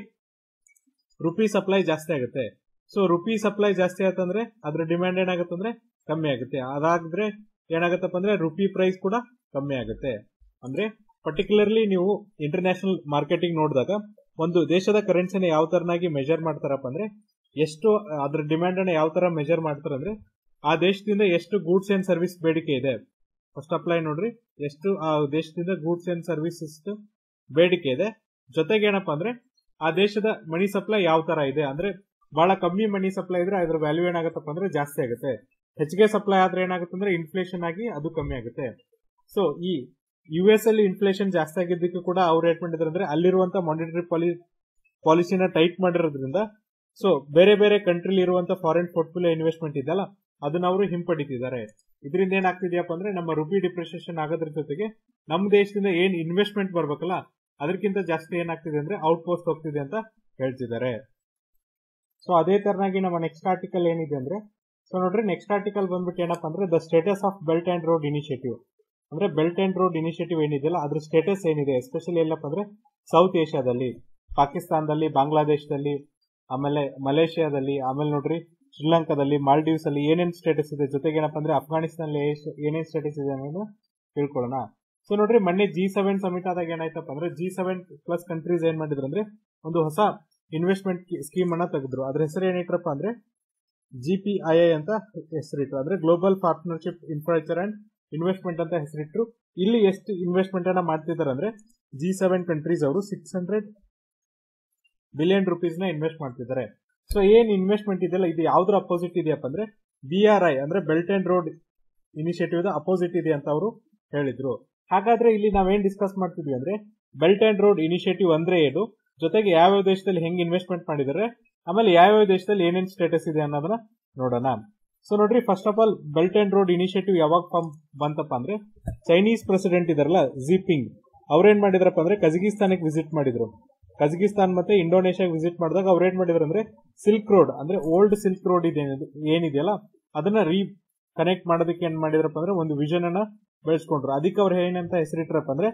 ರುಪಿ ಸಪ್ಲೈ ಜಾಸ್ತಿ ಆಗುತ್ತೆ ಸೊ ರುಪಿ ಸಪ್ಲೈ ಜಾಸ್ತಿ ಆಯ್ತಂದ್ರೆ ಅದ್ರ ಡಿಮ್ಯಾಂಡ್ ಏನಾಗುತ್ತೆ ಅಂದ್ರೆ ಕಮ್ಮಿ ಆಗುತ್ತೆ ಅದಾದ್ರೆ ಏನಾಗತ್ತಪ್ಪ ಅಂದ್ರೆ ರುಪಿ ಪ್ರೈಸ್ ಕೂಡ ಕಮ್ಮಿ ಆಗುತ್ತೆ ಅಂದ್ರೆ ಪರ್ಟಿಕ್ಯುಲರ್ಲಿ ನೀವು ಇಂಟರ್ನ್ಯಾಷನಲ್ ಮಾರ್ಕೆಟಿಂಗ್ ನೋಡಿದಾಗ ಒಂದು ದೇಶದ ಕರೆನ್ಸಿನ ಯಾವ ತರನಾಗಿ ಮೆಜರ್ ಮಾಡ್ತಾರಪ್ಪ ಅಂದ್ರೆ ಎಷ್ಟು ಅದ್ರ ಡಿಮ್ಯಾಂಡ್ ಅನ್ನ ಯಾವ ತರ ಮೆಜರ್ ಮಾಡ್ತಾರೆ ಅಂದ್ರೆ ಆ ದೇಶದಿಂದ ಎಷ್ಟು ಗೂಡ್ಸ್ ಅಂಡ್ ಸರ್ವಿಸ್ ಬೇಡಿಕೆ ಇದೆ ಫಸ್ಟ್ ಅಪ್ಲೈ ನೋಡ್ರಿ ಎಷ್ಟು ಆ ದೇಶದಿಂದ ಗೂಡ್ಸ್ ಅಂಡ್ ಸರ್ವಿಸಸ್ ಬೇಡಿಕೆ ಇದೆ ಜೊತೆಗೆ ಏನಪ್ಪಾ ಅಂದ್ರೆ ಆ ದೇಶದ ಮನಿ ಸಪ್ಲೈ ಯಾವ ತರ ಇದೆ ಅಂದ್ರೆ ಬಹಳ ಕಮ್ಮಿ ಮನಿ ಸಪ್ಲೈ ಇದ್ರೆ ಅದ್ರ ವ್ಯಾಲ್ಯೂ ಏನಾಗುತ್ತಪ್ಪ ಅಂದ್ರೆ ಜಾಸ್ತಿ ಆಗುತ್ತೆ ಹೆಚ್ಚಿಗೆ ಸಪ್ಲೈ ಆದ್ರೆ ಏನಾಗುತ್ತೆ ಅಂದ್ರೆ ಇನ್ಫ್ಲೇಷನ್ ಆಗಿ ಅದು ಕಮ್ಮಿ ಆಗುತ್ತೆ ಸೊ ಈ ಯು ಎಸ್ ಅಲ್ಲಿ ಇನ್ಫ್ಲೇಷನ್ ಜಾಸ್ತಿ ಆಗಿದ್ದಕ್ಕೆ ಕೂಡ ಅವ್ರು ಏಟ್ ಮಾಡಿದ್ರು ಅಂದ್ರೆ ಅಲ್ಲಿರುವಂತ ಮಾನಿಟರಿ ಪಾಲಿ ಪಾಲಿಸಿನ ಟೈಟ್ ಮಾಡಿರೋದ್ರಿಂದ ಸೊ ಬೇರೆ ಬೇರೆ ಕಂಟ್ರಿಲಿ ಇರುವಂತ ಫಾರಿನ್ ಪೋರ್ಟ್ಫೋಲಿಯೋ ಇನ್ವೆಸ್ಟ್ಮೆಂಟ್ ಇದೆಯಲ್ಲ ಅದನ್ನ ಅವರು ಹಿಂಪಡಿತಿದ್ದಾರೆ ಇದರಿಂದ ಏನಾಗ್ತಿದೆಯಪ್ಪ ಅಂದ್ರೆ ನಮ್ಮ ರುಪಿ ಡಿಪ್ರಿಸಿಯೇಷನ್ ಆಗೋದ್ರ ಜೊತೆಗೆ ನಮ್ಮ ದೇಶದಿಂದ ಏನ್ ಇನ್ವೆಸ್ಟ್ಮೆಂಟ್ ಬರ್ಬೇಕಲ್ಲ ಅದಕ್ಕಿಂತ ಜಾಸ್ತಿ ಏನಾಗ್ತಿದೆ ಅಂದ್ರೆ ಔಟ್ ಪೋಸ್ಟ್ ಹೋಗ್ತಿದೆ ಅಂತ ಹೇಳ್ತಿದ್ದಾರೆ ಸೊ ಅದೇ ತರನಾಗಿ ನಮ್ಮ ನೆಕ್ಸ್ಟ್ ಆರ್ಟಿಕಲ್ ಏನಿದೆ ಅಂದ್ರೆ ಸೊ ನೋಡ್ರಿ ನೆಕ್ಸ್ಟ್ ಆರ್ಟಿಕಲ್ ಬಂದ್ಬಿಟ್ಟು ಏನಪ್ಪಾ ಅಂದ್ರೆ the status of belt and road initiative ಅಂದ್ರೆ ಬೆಲ್ಟ್ ಅಂಡ್ ರೋಡ್ ಇನಿಷಿಯೇಟಿವ್ ಏನಿದೆಯಲ್ಲ ಅದ್ರ ಸ್ಟೇಟಸ್ ಏನಿದೆ ಎಸ್ಪೆಷಲಿ ಎಲ್ಲಪ್ಪ ಅಂದ್ರೆ ಸೌತ್ ಏಷ್ಯಾದಲ್ಲಿ ಪಾಕಿಸ್ತಾನದಲ್ಲಿ ಬಾಂಗ್ಲಾದೇಶದಲ್ಲಿ ಆಮೇಲೆ ಮಲೇಷಿಯಾದಲ್ಲಿ ಆಮೇಲೆ ನೋಡ್ರಿ ಶ್ರೀಲಂಕಾದಲ್ಲಿ ಮಾಲ್ಡೀವ್ಸ್ ಅಲ್ಲಿ ಏನೇನ್ ಸ್ಟೇಟಸ್ ಇದೆ ಜೊತೆಗೆ ಏನಪ್ಪಾ ಅಂದ್ರೆ ಅಫ್ಘಾನಿಸ್ತಾನಲ್ಲಿ ಏನೇನ್ ಸ್ಟೇಟಸ್ ಇದೆ ಅನ್ನೋದು ತಿಳ್ಕೊಳ್ಳೋಣ ಸೊ ನೋಡ್ರಿ ಮೊನ್ನೆ ಜಿ ಸೆವೆನ್ ಸಮಿಟ್ ಆದಾಗ ಏನಾಯ್ತಪ್ಪ ಅಂದ್ರೆ ಜಿ ಸೆವೆನ್ ಪ್ಲಸ್ ಕಂಟ್ರೀಸ್ ಏನ್ ಮಾಡಿದ್ರು ಅಂದ್ರೆ ಒಂದು ಹೊಸ ಇನ್ವೆಸ್ಟ್ಮೆಂಟ್ ಸ್ಕೀಮ್ ಅನ್ನ ತೆಗೆದ್ರು ಅದ್ರ ಹೆಸರು ಏನಿಟ್ರಪ್ಪ ಅಂದ್ರೆ ಜಿ ಪಿ ಐ ಐ ಅಂತ ಹೆಸರಿಟ್ರು ಅಂದ್ರೆ global partnership infrastructure and investment ಅಂತ ಹೆಸರಿಟ್ರು ಇಲ್ಲಿ ಎಷ್ಟು ಇನ್ವೆಸ್ಟ್ಮೆಂಟ್ ಅನ್ನ ಮಾಡ್ತಿದ್ದಾರೆ ಅಂದ್ರೆ ಜಿ ಸೆವೆನ್ ಕಂಟ್ರೀಸ್ ಅವರು ಸಿಕ್ಸ್ ಹಂಡ್ರೆಡ್ ಬಿಲಿಯನ್ ರುಪೀಸ್ ನ ಇನ್ವೆಸ್ಟ್ ಮಾಡ್ತಿದ್ದಾರೆ ಸೊ ಏನ್ ಇನ್ವೆಸ್ಟ್ಮೆಂಟ್ ಇದೆಯಲ್ಲ ಇದು ಯಾವ್ದ್ರ ಅಪೋಸಿಟ್ ಇದೆಯಪ್ಪ ಅಂದ್ರೆ ಬಿ ಆರ್ ಐ ಅಂದ್ರೆ belt and road initiative opposite ಇದೆ ಅಂತ ಅವರು ಹೇಳಿದ್ರು ಹಾಗಾದ್ರೆ ಇಲ್ಲಿ ನಾವೇನ್ ಡಿಸ್ಕಸ್ ಮಾಡ್ತಿದ್ವಿ ಅಂದ್ರೆ ಬೆಲ್ಟ್ ಅಂಡ್ ರೋಡ್ ಇನಿಷಿಯೇಟಿವ್ ಅಂದ್ರೆ ಏನು ಜೊತೆಗೆ ಯಾವ್ಯಾವ ದೇಶದಲ್ಲಿ ಹೆಂಗ್ ಇನ್ವೆಸ್ಟ್ಮೆಂಟ್ ಮಾಡಿದ್ದಾರೆ ಆಮೇಲೆ ಯಾವ್ಯಾವ ದೇಶದಲ್ಲಿ ಏನೇನ್ ಸ್ಟೇಟಸ್ ಇದೆ ಅನ್ನೋದನ್ನ ನೋಡೋಣ ಸೊ ನೋಡ್ರಿ first of all belt and road initiative ಯಾವಾಗ ಫಾರ್ಮ್ ಬಂತಪ್ಪ ಅಂದ್ರೆ ಚೈನೀಸ್ ಪ್ರೆಸಿಡೆಂಟ್ ಇದಾರಲ್ಲ ಜಿಪಿಂಗ್ ಅವ್ರೇನ್ ಮಾಡಿದ್ರಪ್ಪ ಅಂದ್ರೆ ಕಜಕಿಸ್ತಾನಕ್ಕೆ ವಿಸಿಟ್ ಮಾಡಿದ್ರು ಕಜಕಿಸ್ತಾನ್ ಮತ್ತೆ ಇಂಡೋನೇಷ್ಯಾ ವಿಸಿಟ್ ಮಾಡಿದಾಗ ಅವ್ರು ಏನ್ ಮಾಡಿದ್ರು ಅಂದ್ರೆ ಸಿಲ್ಕ್ ರೋಡ್ ಅಂದ್ರೆ ಓಲ್ಡ್ ಸಿಲ್ಕ್ ರೋಡ್ ಇದೆ ಏನಿದೆಯಲ್ಲ ಅದನ್ನ ರೀ ಕನೆಕ್ಟ್ ಮಾಡೋದಕ್ಕೆ ಏನ್ ಮಾಡಿದ್ರಪ್ಪ ಅಂದ್ರೆ ಒಂದು ವಿಷನ್ ಅನ್ನ ಬೆಳೆಸ್ಕೊಂಡ್ರು ಅದಕ್ಕೆ ಅವ್ರು ಏನಂತ ಹೆಸರಿಟ್ರಪ್ಪ ಅಂದ್ರೆ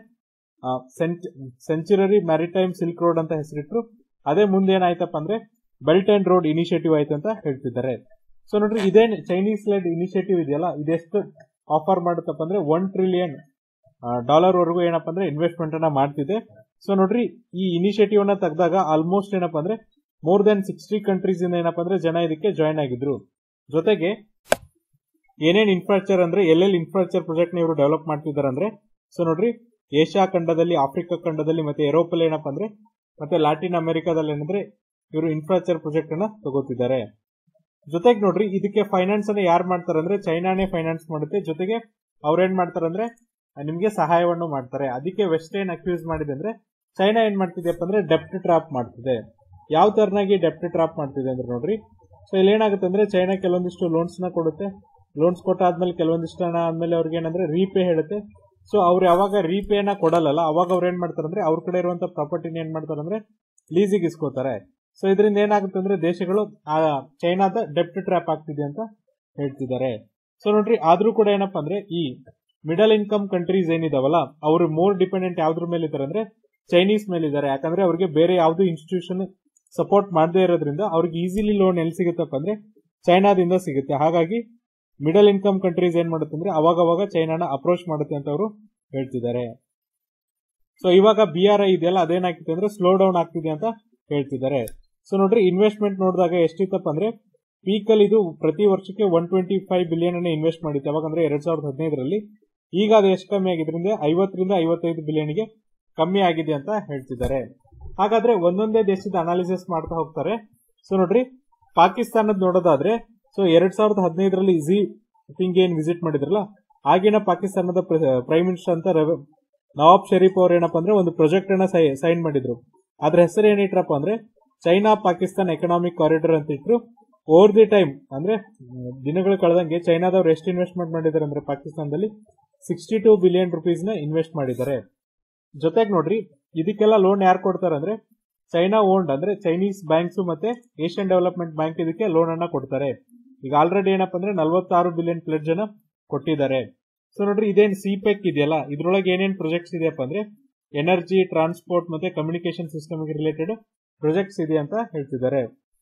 ಸೆಂಚುರರಿ ಮ್ಯಾರಿಟೈಮ್ ಸಿಲ್ಕ್ ರೋಡ್ ಅಂತ ಹೆಸರಿಟ್ರು ಅದೇ ಮುಂದೆ ಏನಾಯ್ತಪ್ಪ ಅಂದ್ರೆ ಬೆಲ್ಟ್ ಅಂಡ್ ರೋಡ್ ಇನಿಷಿಯೇಟಿವ್ ಆಯ್ತು ಅಂತ ಹೇಳ್ತಿದ್ದಾರೆ ಸೊ ನೋಡ್ರಿ ಇದೇ ಚೈನೀಸ್ ಲೆಡ್ ಇನಿಷಿಯೇಟಿವ್ ಇದೆಯಲ್ಲ ಇದೆಷ್ಟು ಆಫರ್ ಮಾಡುತ್ತಪ್ಪ ಅಂದ್ರೆ ಒನ್ ಟ್ರಿಲಿಯನ್ ಡಾಲರ್ ವರೆಗೂ ಏನಪ್ಪ ಅಂದ್ರೆ ಇನ್ವೆಸ್ಟ್ಮೆಂಟ್ ಅನ್ನ ಮಾಡ್ತಿದೆ ಸೊ ನೋಡ್ರಿ ಈ ಇನಿಷಿಯೇಟಿವ್ ಅನ್ನ ತೆಗೆದಾಗ ಆಲ್ಮೋಸ್ಟ್ ಏನಪ್ಪ ಅಂದ್ರೆ ಮೋರ್ ದೆನ್ ಸಿಕ್ಸ್ಟಿ ಕಂಟ್ರೀಸ್ ಇಂದ ಏನಪ್ಪ ಅಂದ್ರೆ ಜನ ಇದಕ್ಕೆ ಜಾಯ್ನ್ ಆಗಿದ್ರು ಜೊತೆಗೆ ಏನೇನ್ ಇನ್ಫ್ರಾಸ್ಟ್ರಕ್ಚರ್ ಅಂದ್ರೆ ಎಲ್ಲೆಲ್ಲಿ ಇನ್ಫ್ರಾಸ್ಟ್ರಕ್ಚರ್ ಪ್ರಾಜೆಕ್ಟ್ ನ ಇವರು ಡೆವಲಪ್ ಮಾಡ್ತಿದ್ದಾರೆ ಅಂದ್ರೆ ಸೊ ನೋಡ್ರಿ ಏಷ್ಯಾ ಖಂಡದಲ್ಲಿ ಆಫ್ರಿಕಾ ಖಂಡದಲ್ಲಿ ಮತ್ತೆ ಯುರೋಪಲ್ಲಿ ಏನಪ್ಪ ಅಂದ್ರೆ ಮತ್ತೆ ಲ್ಯಾಟಿನ್ ಅಮೆರಿಕಾದಲ್ಲಿ ಏನಂದ್ರೆ ಇವರು ಇನ್ಫ್ರಾಸ್ಟ್ರಕ್ಚರ್ ಪ್ರಾಜೆಕ್ಟ್ ಅನ್ನ ತಗೋತಿದ್ದಾರೆ ಜೊತೆಗೆ ನೋಡ್ರಿ ಇದಕ್ಕೆ ಫೈನಾನ್ಸ್ ಅನ್ನ ಯಾರು ಮಾಡ್ತಾರೆ ಅಂದ್ರೆ ಚೈನಾನೇ ಫೈನಾನ್ಸ್ ಮಾಡುತ್ತೆ ಜೊತೆಗೆ ಅವ್ರೇನ್ ಮಾಡ್ತಾರೆ ಅಂದ್ರೆ ನಿಮ್ಗೆ ಸಹಾಯವನ್ನು ಮಾಡ್ತಾರೆ ಅದಕ್ಕೆ ವೆಸ್ಟ್ ಏನ್ ಅಕ್ಯೂಸ್ ಮಾಡಿದೆ ಅಂದ್ರೆ ಚೈನಾ ಏನ್ ಮಾಡ್ತಿದೆಯಪ್ಪ ಅಂದ್ರೆ ಡೆಪ್ಟ್ ಟ್ರಾಪ್ ಮಾಡ್ತಿದೆ ಯಾವ ತರನಾಗಿ ಡೆಪ್ಟ್ ಟ್ರಾಪ್ ಮಾಡ್ತಿದೆ ಅಂದ್ರೆ ನೋಡ್ರಿ ಸೊ ಇಲ್ಲಿ ಏನಾಗುತ್ತೆ ಅಂದ್ರೆ ಚೈನಾ ಕೆಲವೊಂದಿಷ್ಟು ಲೋನ್ಸ್ ನ ಕೊಡುತ್ತೆ ಲೋನ್ಸ್ ಕೊಟ್ಟಾದ್ಮೇಲೆ ಕೆಲವೊಂದಿಷ್ಟು ಹಣ ಆದ್ಮೇಲೆ ಅವ್ರಿಗೆ ಏನಂದ್ರೆ ರೀಪೇ ಹೇಳುತ್ತೆ ಸೊ ಅವ್ರು ಯಾವಾಗ ರೀಪೇನ ಕೊಡಲ್ಲ ಅವಾಗ ಅವ್ರು ಏನ್ ಮಾಡ್ತಾರೆ ಅಂದ್ರೆ ಅವ್ರ ಕಡೆ ಇರುವಂತ ಪ್ರಾಪರ್ಟಿನ ಏನ್ ಮಾಡ್ತಾರೆ ಅಂದ್ರೆ ಲೀಸಿಗೆ ಇಸ್ಕೋತಾರೆ ಸೊ ಇದರಿಂದ ಏನಾಗುತ್ತೆ ಅಂದ್ರೆ ದೇಶಗಳು ಆ ಚೈನಾದ ಡೆಪ್ಟ್ ಟ್ರ್ಯಾಪ್ ಆಗ್ತಿದೆ ಅಂತ ಹೇಳ್ತಿದ್ದಾರೆ ಸೊ ನೋಡ್ರಿ ಆದ್ರೂ ಕೂಡ ಏನಪ್ಪಾ ಅಂದ್ರೆ ಈ ಮಿಡಲ್ ಇನ್ಕಮ್ ಕಂಟ್ರೀಸ್ ಏನಿದಾವಲ್ಲ ಅವರು ಮೋರ್ ಡಿಪೆಂಡೆಂಟ್ ಯಾವ್ದ್ರ ಮೇಲೆ ಇದ್ದಾರೆ ಅಂದ್ರೆ ಚೈನೀಸ್ ಮೇಲೆ ಇದ್ದಾರೆ ಯಾಕಂದ್ರೆ ಅವ್ರಿಗೆ ಬೇರೆ ಯಾವ್ದು ಇನ್ಸ್ಟಿಟ್ಯೂಷನ್ ಸಪೋರ್ಟ್ ಮಾಡದೇ ಇರೋದ್ರಿಂದ ಅವ್ರಿಗೆ ಈಸಿಲಿ ಲೋನ್ ಎಲ್ಲಿ ಸಿಗುತ್ತಪ್ಪ ಅಂದ್ರೆ ಚೈನಾದಿಂದ ಸಿಗುತ್ತೆ ಹಾಗಾಗಿ ಮಿಡಲ್ ಇನ್ಕಮ್ ಕಂಟ್ರೀಸ್ ಏನ್ ಮಾಡುತ್ತೆ ಅಂದ್ರೆ ಅವಾಗ ಅವಾಗ ಚೈನಾನ ಅಪ್ರೋಚ್ ಮಾಡುತ್ತೆ ಅಂತ ಅವರು ಹೇಳ್ತಿದ್ದಾರೆ ಸೊ ಇವಾಗ ಬಿ ಆರ್ ಐ ಇದೆಯಲ್ಲ ಅದೇನಾಗ್ತಿದೆ ಅಂದ್ರೆ ಸ್ಲೋ ಡೌನ್ ಆಗ್ತಿದೆ ಅಂತ ಹೇಳ್ತಿದ್ದಾರೆ ಸೊ ನೋಡ್ರಿ ಇನ್ವೆಸ್ಟ್ಮೆಂಟ್ ನೋಡಿದಾಗ ಎಷ್ಟಿತ್ತಪ್ಪ ಅಂದ್ರೆ ಪೀಕ್ ಅಲ್ಲಿ ಇದು ಪ್ರತಿ ವರ್ಷಕ್ಕೆ ಒನ್ ಟ್ವೆಂಟಿ ಫೈವ್ ಬಿಲಿಯನ್ ಅನ್ನ ಇನ್ವೆಸ್ಟ್ ಮಾಡಿತ್ತು ಯಾವಾಗ ಅಂದ್ರೆ ಎರಡ್ ಸಾವಿರದ ಹದಿನೈದರಲ್ಲಿ ಈಗ ಅದು ಎಷ್ಟು ಕಮ್ಮಿ ಆಗಿದ್ರಿಂದ ಐವತ್ತರಿಂದ ಐವತ್ತೈದು ಬಿಲಿಯನ್ಗೆ ಕಮ್ಮಿ ಆಗಿದೆ ಅಂತ ಹೇಳ್ತಿದ್ದಾರೆ ಹಾಗಾದ್ರೆ ಒಂದೊಂದೇ ದೇಶದ ಅನಾಲಿಸಿಸ್ ಮಾಡ್ತಾ ಹೋಗ್ತಾರೆ ಸೊ ನೋಡ್ರಿ ಪಾಕಿಸ್ತಾನದ ನೋಡೋದಾದ್ರೆ ಸೊ ಎರಡ್ ಸಾವಿರದ ಹದಿನೈದರಲ್ಲಿ ಜಿ ಪಿಂಗ್ ಏನ್ ವಿಸಿಟ್ ಮಾಡಿದ್ರಲ್ಲ ಆಗಿನ ಪಾಕಿಸ್ತಾನದ ಪ್ರೈಮ್ ಮಿನಿಸ್ಟರ್ ಅಂತ ನವಾಬ್ ಶರೀಫ್ ಅವ್ರು ಏನಪ್ಪಾ ಅಂದ್ರೆ ಒಂದು ಪ್ರಾಜೆಕ್ಟ್ ಅನ್ನ ಸೈನ್ ಮಾಡಿದ್ರು ಅದ್ರ ಹೆಸರು ಏನಿಟ್ರಪ್ಪ ಅಂದ್ರೆ ಚೈನಾ ಪಾಕಿಸ್ತಾನ್ ಎಕನಾಮಿಕ್ ಕಾರಿಡಾರ್ ಅಂತ ಇಟ್ರು ಓವರ್ ದಿ ಟೈಮ್ ಅಂದ್ರೆ ದಿನಗಳು ಕಳೆದಂಗೆ ಚೈನಾದವ್ರು ಎಷ್ಟು ಇನ್ವೆಸ್ಟ್ಮೆಂಟ್ ಮಾಡಿದ್ದಾರೆ ಅಂದ್ರೆ ಪಾಕಿಸ್ತಾನದಲ್ಲಿ ಸಿಕ್ಸ್ಟಿ ಟೂ ಬಿಲಿಯನ್ ರುಪೀಸ್ ನ ಇನ್ವೆಸ್ಟ್ ಮಾಡಿದ್ದಾರೆ ಜೊತೆಗೆ ನೋಡ್ರಿ ಇದಕ್ಕೆಲ್ಲ ಲೋನ್ ಯಾರು ಕೊಡ್ತಾರೆ ಅಂದ್ರೆ ಚೈನಾ ಓನ್ಡ್ ಅಂದ್ರೆ ಚೈನೀಸ್ ಬ್ಯಾಂಕ್ಸ್ ಮತ್ತೆ ಏಷ್ಯನ್ ಡೆವಲಪ್ಮೆಂಟ್ ಬ್ಯಾಂಕ್ ಇದಕ್ಕೆ ಲೋನ್ ಅನ್ನ ಕೊಡ್ತಾರೆ ಈಗ ಆಲ್ರೆಡಿ ಏನಪ್ಪ ಅಂದ್ರೆ ನಲವತ್ತಾರು ಬಿಲಿಯನ್ ಪ್ಲೆಡ್ಜ್ ಅನ್ನ ಕೊಟ್ಟಿದ್ದಾರೆ ಸೊ ನೋಡ್ರಿ ಇದೇನ್ ಸಿಪೆಕ್ ಇದೆಯಲ್ಲ ಇದ್ರೊಳಗೆ ಏನೇನ್ ಪ್ರಾಜೆಕ್ಟ್ಸ್ ಇದೆಯಪ್ಪ ಅಂದ್ರೆ ಎನರ್ಜಿ ಟ್ರಾನ್ಸ್ಪೋರ್ಟ್ ಮತ್ತೆ ಕಮ್ಯುನಿಕೇಶನ್ ಸಿಸ್ಟಮ್ ರಿಲೇಟೆಡ್ ಪ್ರಾಜೆಕ್ಟ್ಸ್ ಇದೆ ಅಂತ ಹೇಳ್ತಿದ್ದಾರೆ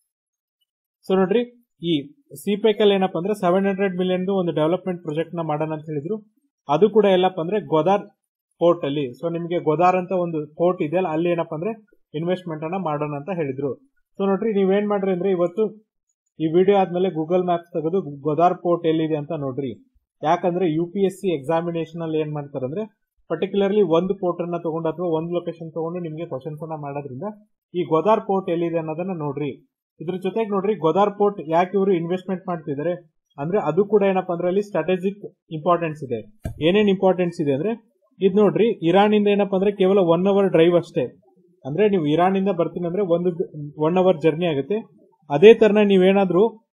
ಸೊ ನೋಡ್ರಿ ಈ ಸಿಪೆಕ್ ಅಲ್ಲಿ ಏನಪ್ಪ ಅಂದ್ರೆ ಸೆವೆನ್ ಹಂಡ್ರೆಡ್ ಮಿಲಿಯನ್ ಒಂದು ಡೆವಲಪ್ಮೆಂಟ್ ಪ್ರಾಜೆಕ್ಟ್ ನ ಮಾಡೋಣ ಅಂತ ಹೇಳಿದ್ರು ಅದು ಕೂಡ ಎಲ್ಲಪ್ಪ ಅಂದ್ರೆ ಗೋದಾರ್ ಪೋರ್ಟ್ ಅಲ್ಲಿ ಸೊ ನಿಮಗೆ ಗೋದಾರ್ ಅಂತ ಒಂದು ಪೋರ್ಟ್ ಇದೆಯಲ್ಲ ಅಲ್ಲಿ ಏನಪ್ಪ ಅಂದ್ರೆ ಇನ್ವೆಸ್ಟ್ಮೆಂಟ್ ಅನ್ನ ಮಾಡೋಣ ಅಂತ ಹೇಳಿದ್ರು ಸೊ ನೋಡ್ರಿ ನೀವೇನ್ ಮಾಡ್ರಿ ಅಂದ್ರೆ ಇವತ್ತು ಈ ವಿಡಿಯೋ ಆದ್ಮೇಲೆ ಗೂಗಲ್ ಮ್ಯಾಪ್ಸ್ ತೆಗೆದು ಗೋದಾರ್ ಪೋರ್ಟ್ ಎಲ್ಲಿದೆ ಅಂತ ನೋಡ್ರಿ ಯಾಕಂದ್ರೆ U P S C examination ಅಲ್ಲಿ ಏನ್ ಮಾಡ್ತಾರೆ ಅಂದ್ರೆ ಪರ್ಟಿಕ್ಯುಲರ್ಲಿ ಒಂದು ಪೋರ್ಟ್ ಅನ್ನ ತಗೊಂಡು ಅಥವಾ ಒಂದು ಲೊಕೇಶನ್ ತಗೊಂಡು ನಿಮಗೆ ಕ್ವಶನ್ಸ್ ಅನ್ನ ಮಾಡೋದ್ರಿಂದ ಈ ಗೋದಾರ್ ಪೋರ್ಟ್ ಎಲ್ಲಿದೆ ಅನ್ನೋದನ್ನ ನೋಡ್ರಿ ಇದ್ರ ಜೊತೆಗೆ ನೋಡ್ರಿ ಗೋದಾರ್ ಪೋರ್ಟ್ ಯಾಕೆ ಇವರು ಇನ್ವೆಸ್ಟ್ಮೆಂಟ್ ಮಾಡ್ತಿದ್ದಾರೆ ಅಂದ್ರೆ ಅದು ಕೂಡ ಏನಪ್ಪಾ ಅಂದ್ರೆ ಅಲ್ಲಿ ಸ್ಟ್ರಾಟಜಿಕ್ ಇಂಪಾರ್ಟೆನ್ಸ್ ಇದೆ ಏನೇನ್ ಇಂಪಾರ್ಟೆನ್ಸ್ ಇದೆ ಅಂದ್ರೆ ಇದ್ ನೋಡ್ರಿ ಇರಾನ್ ಇಂದ ಏನಪ್ಪಾ ಅಂದ್ರೆ ಕೇವಲ ಒನ್ ಅವರ್ ಡ್ರೈವ್ ಅಷ್ಟೇ ಅಂದ್ರೆ ನೀವು ಇರಾನ್ ಇಂದ ಬರ್ತೀನಿ ಅಂದ್ರೆ ಒಂದು ಒನ್ ಅವರ್ ಜರ್ನಿ ಆಗುತ್ತೆ ಅದೇ ತರನ ನೀವೇನಾದ್ರೂ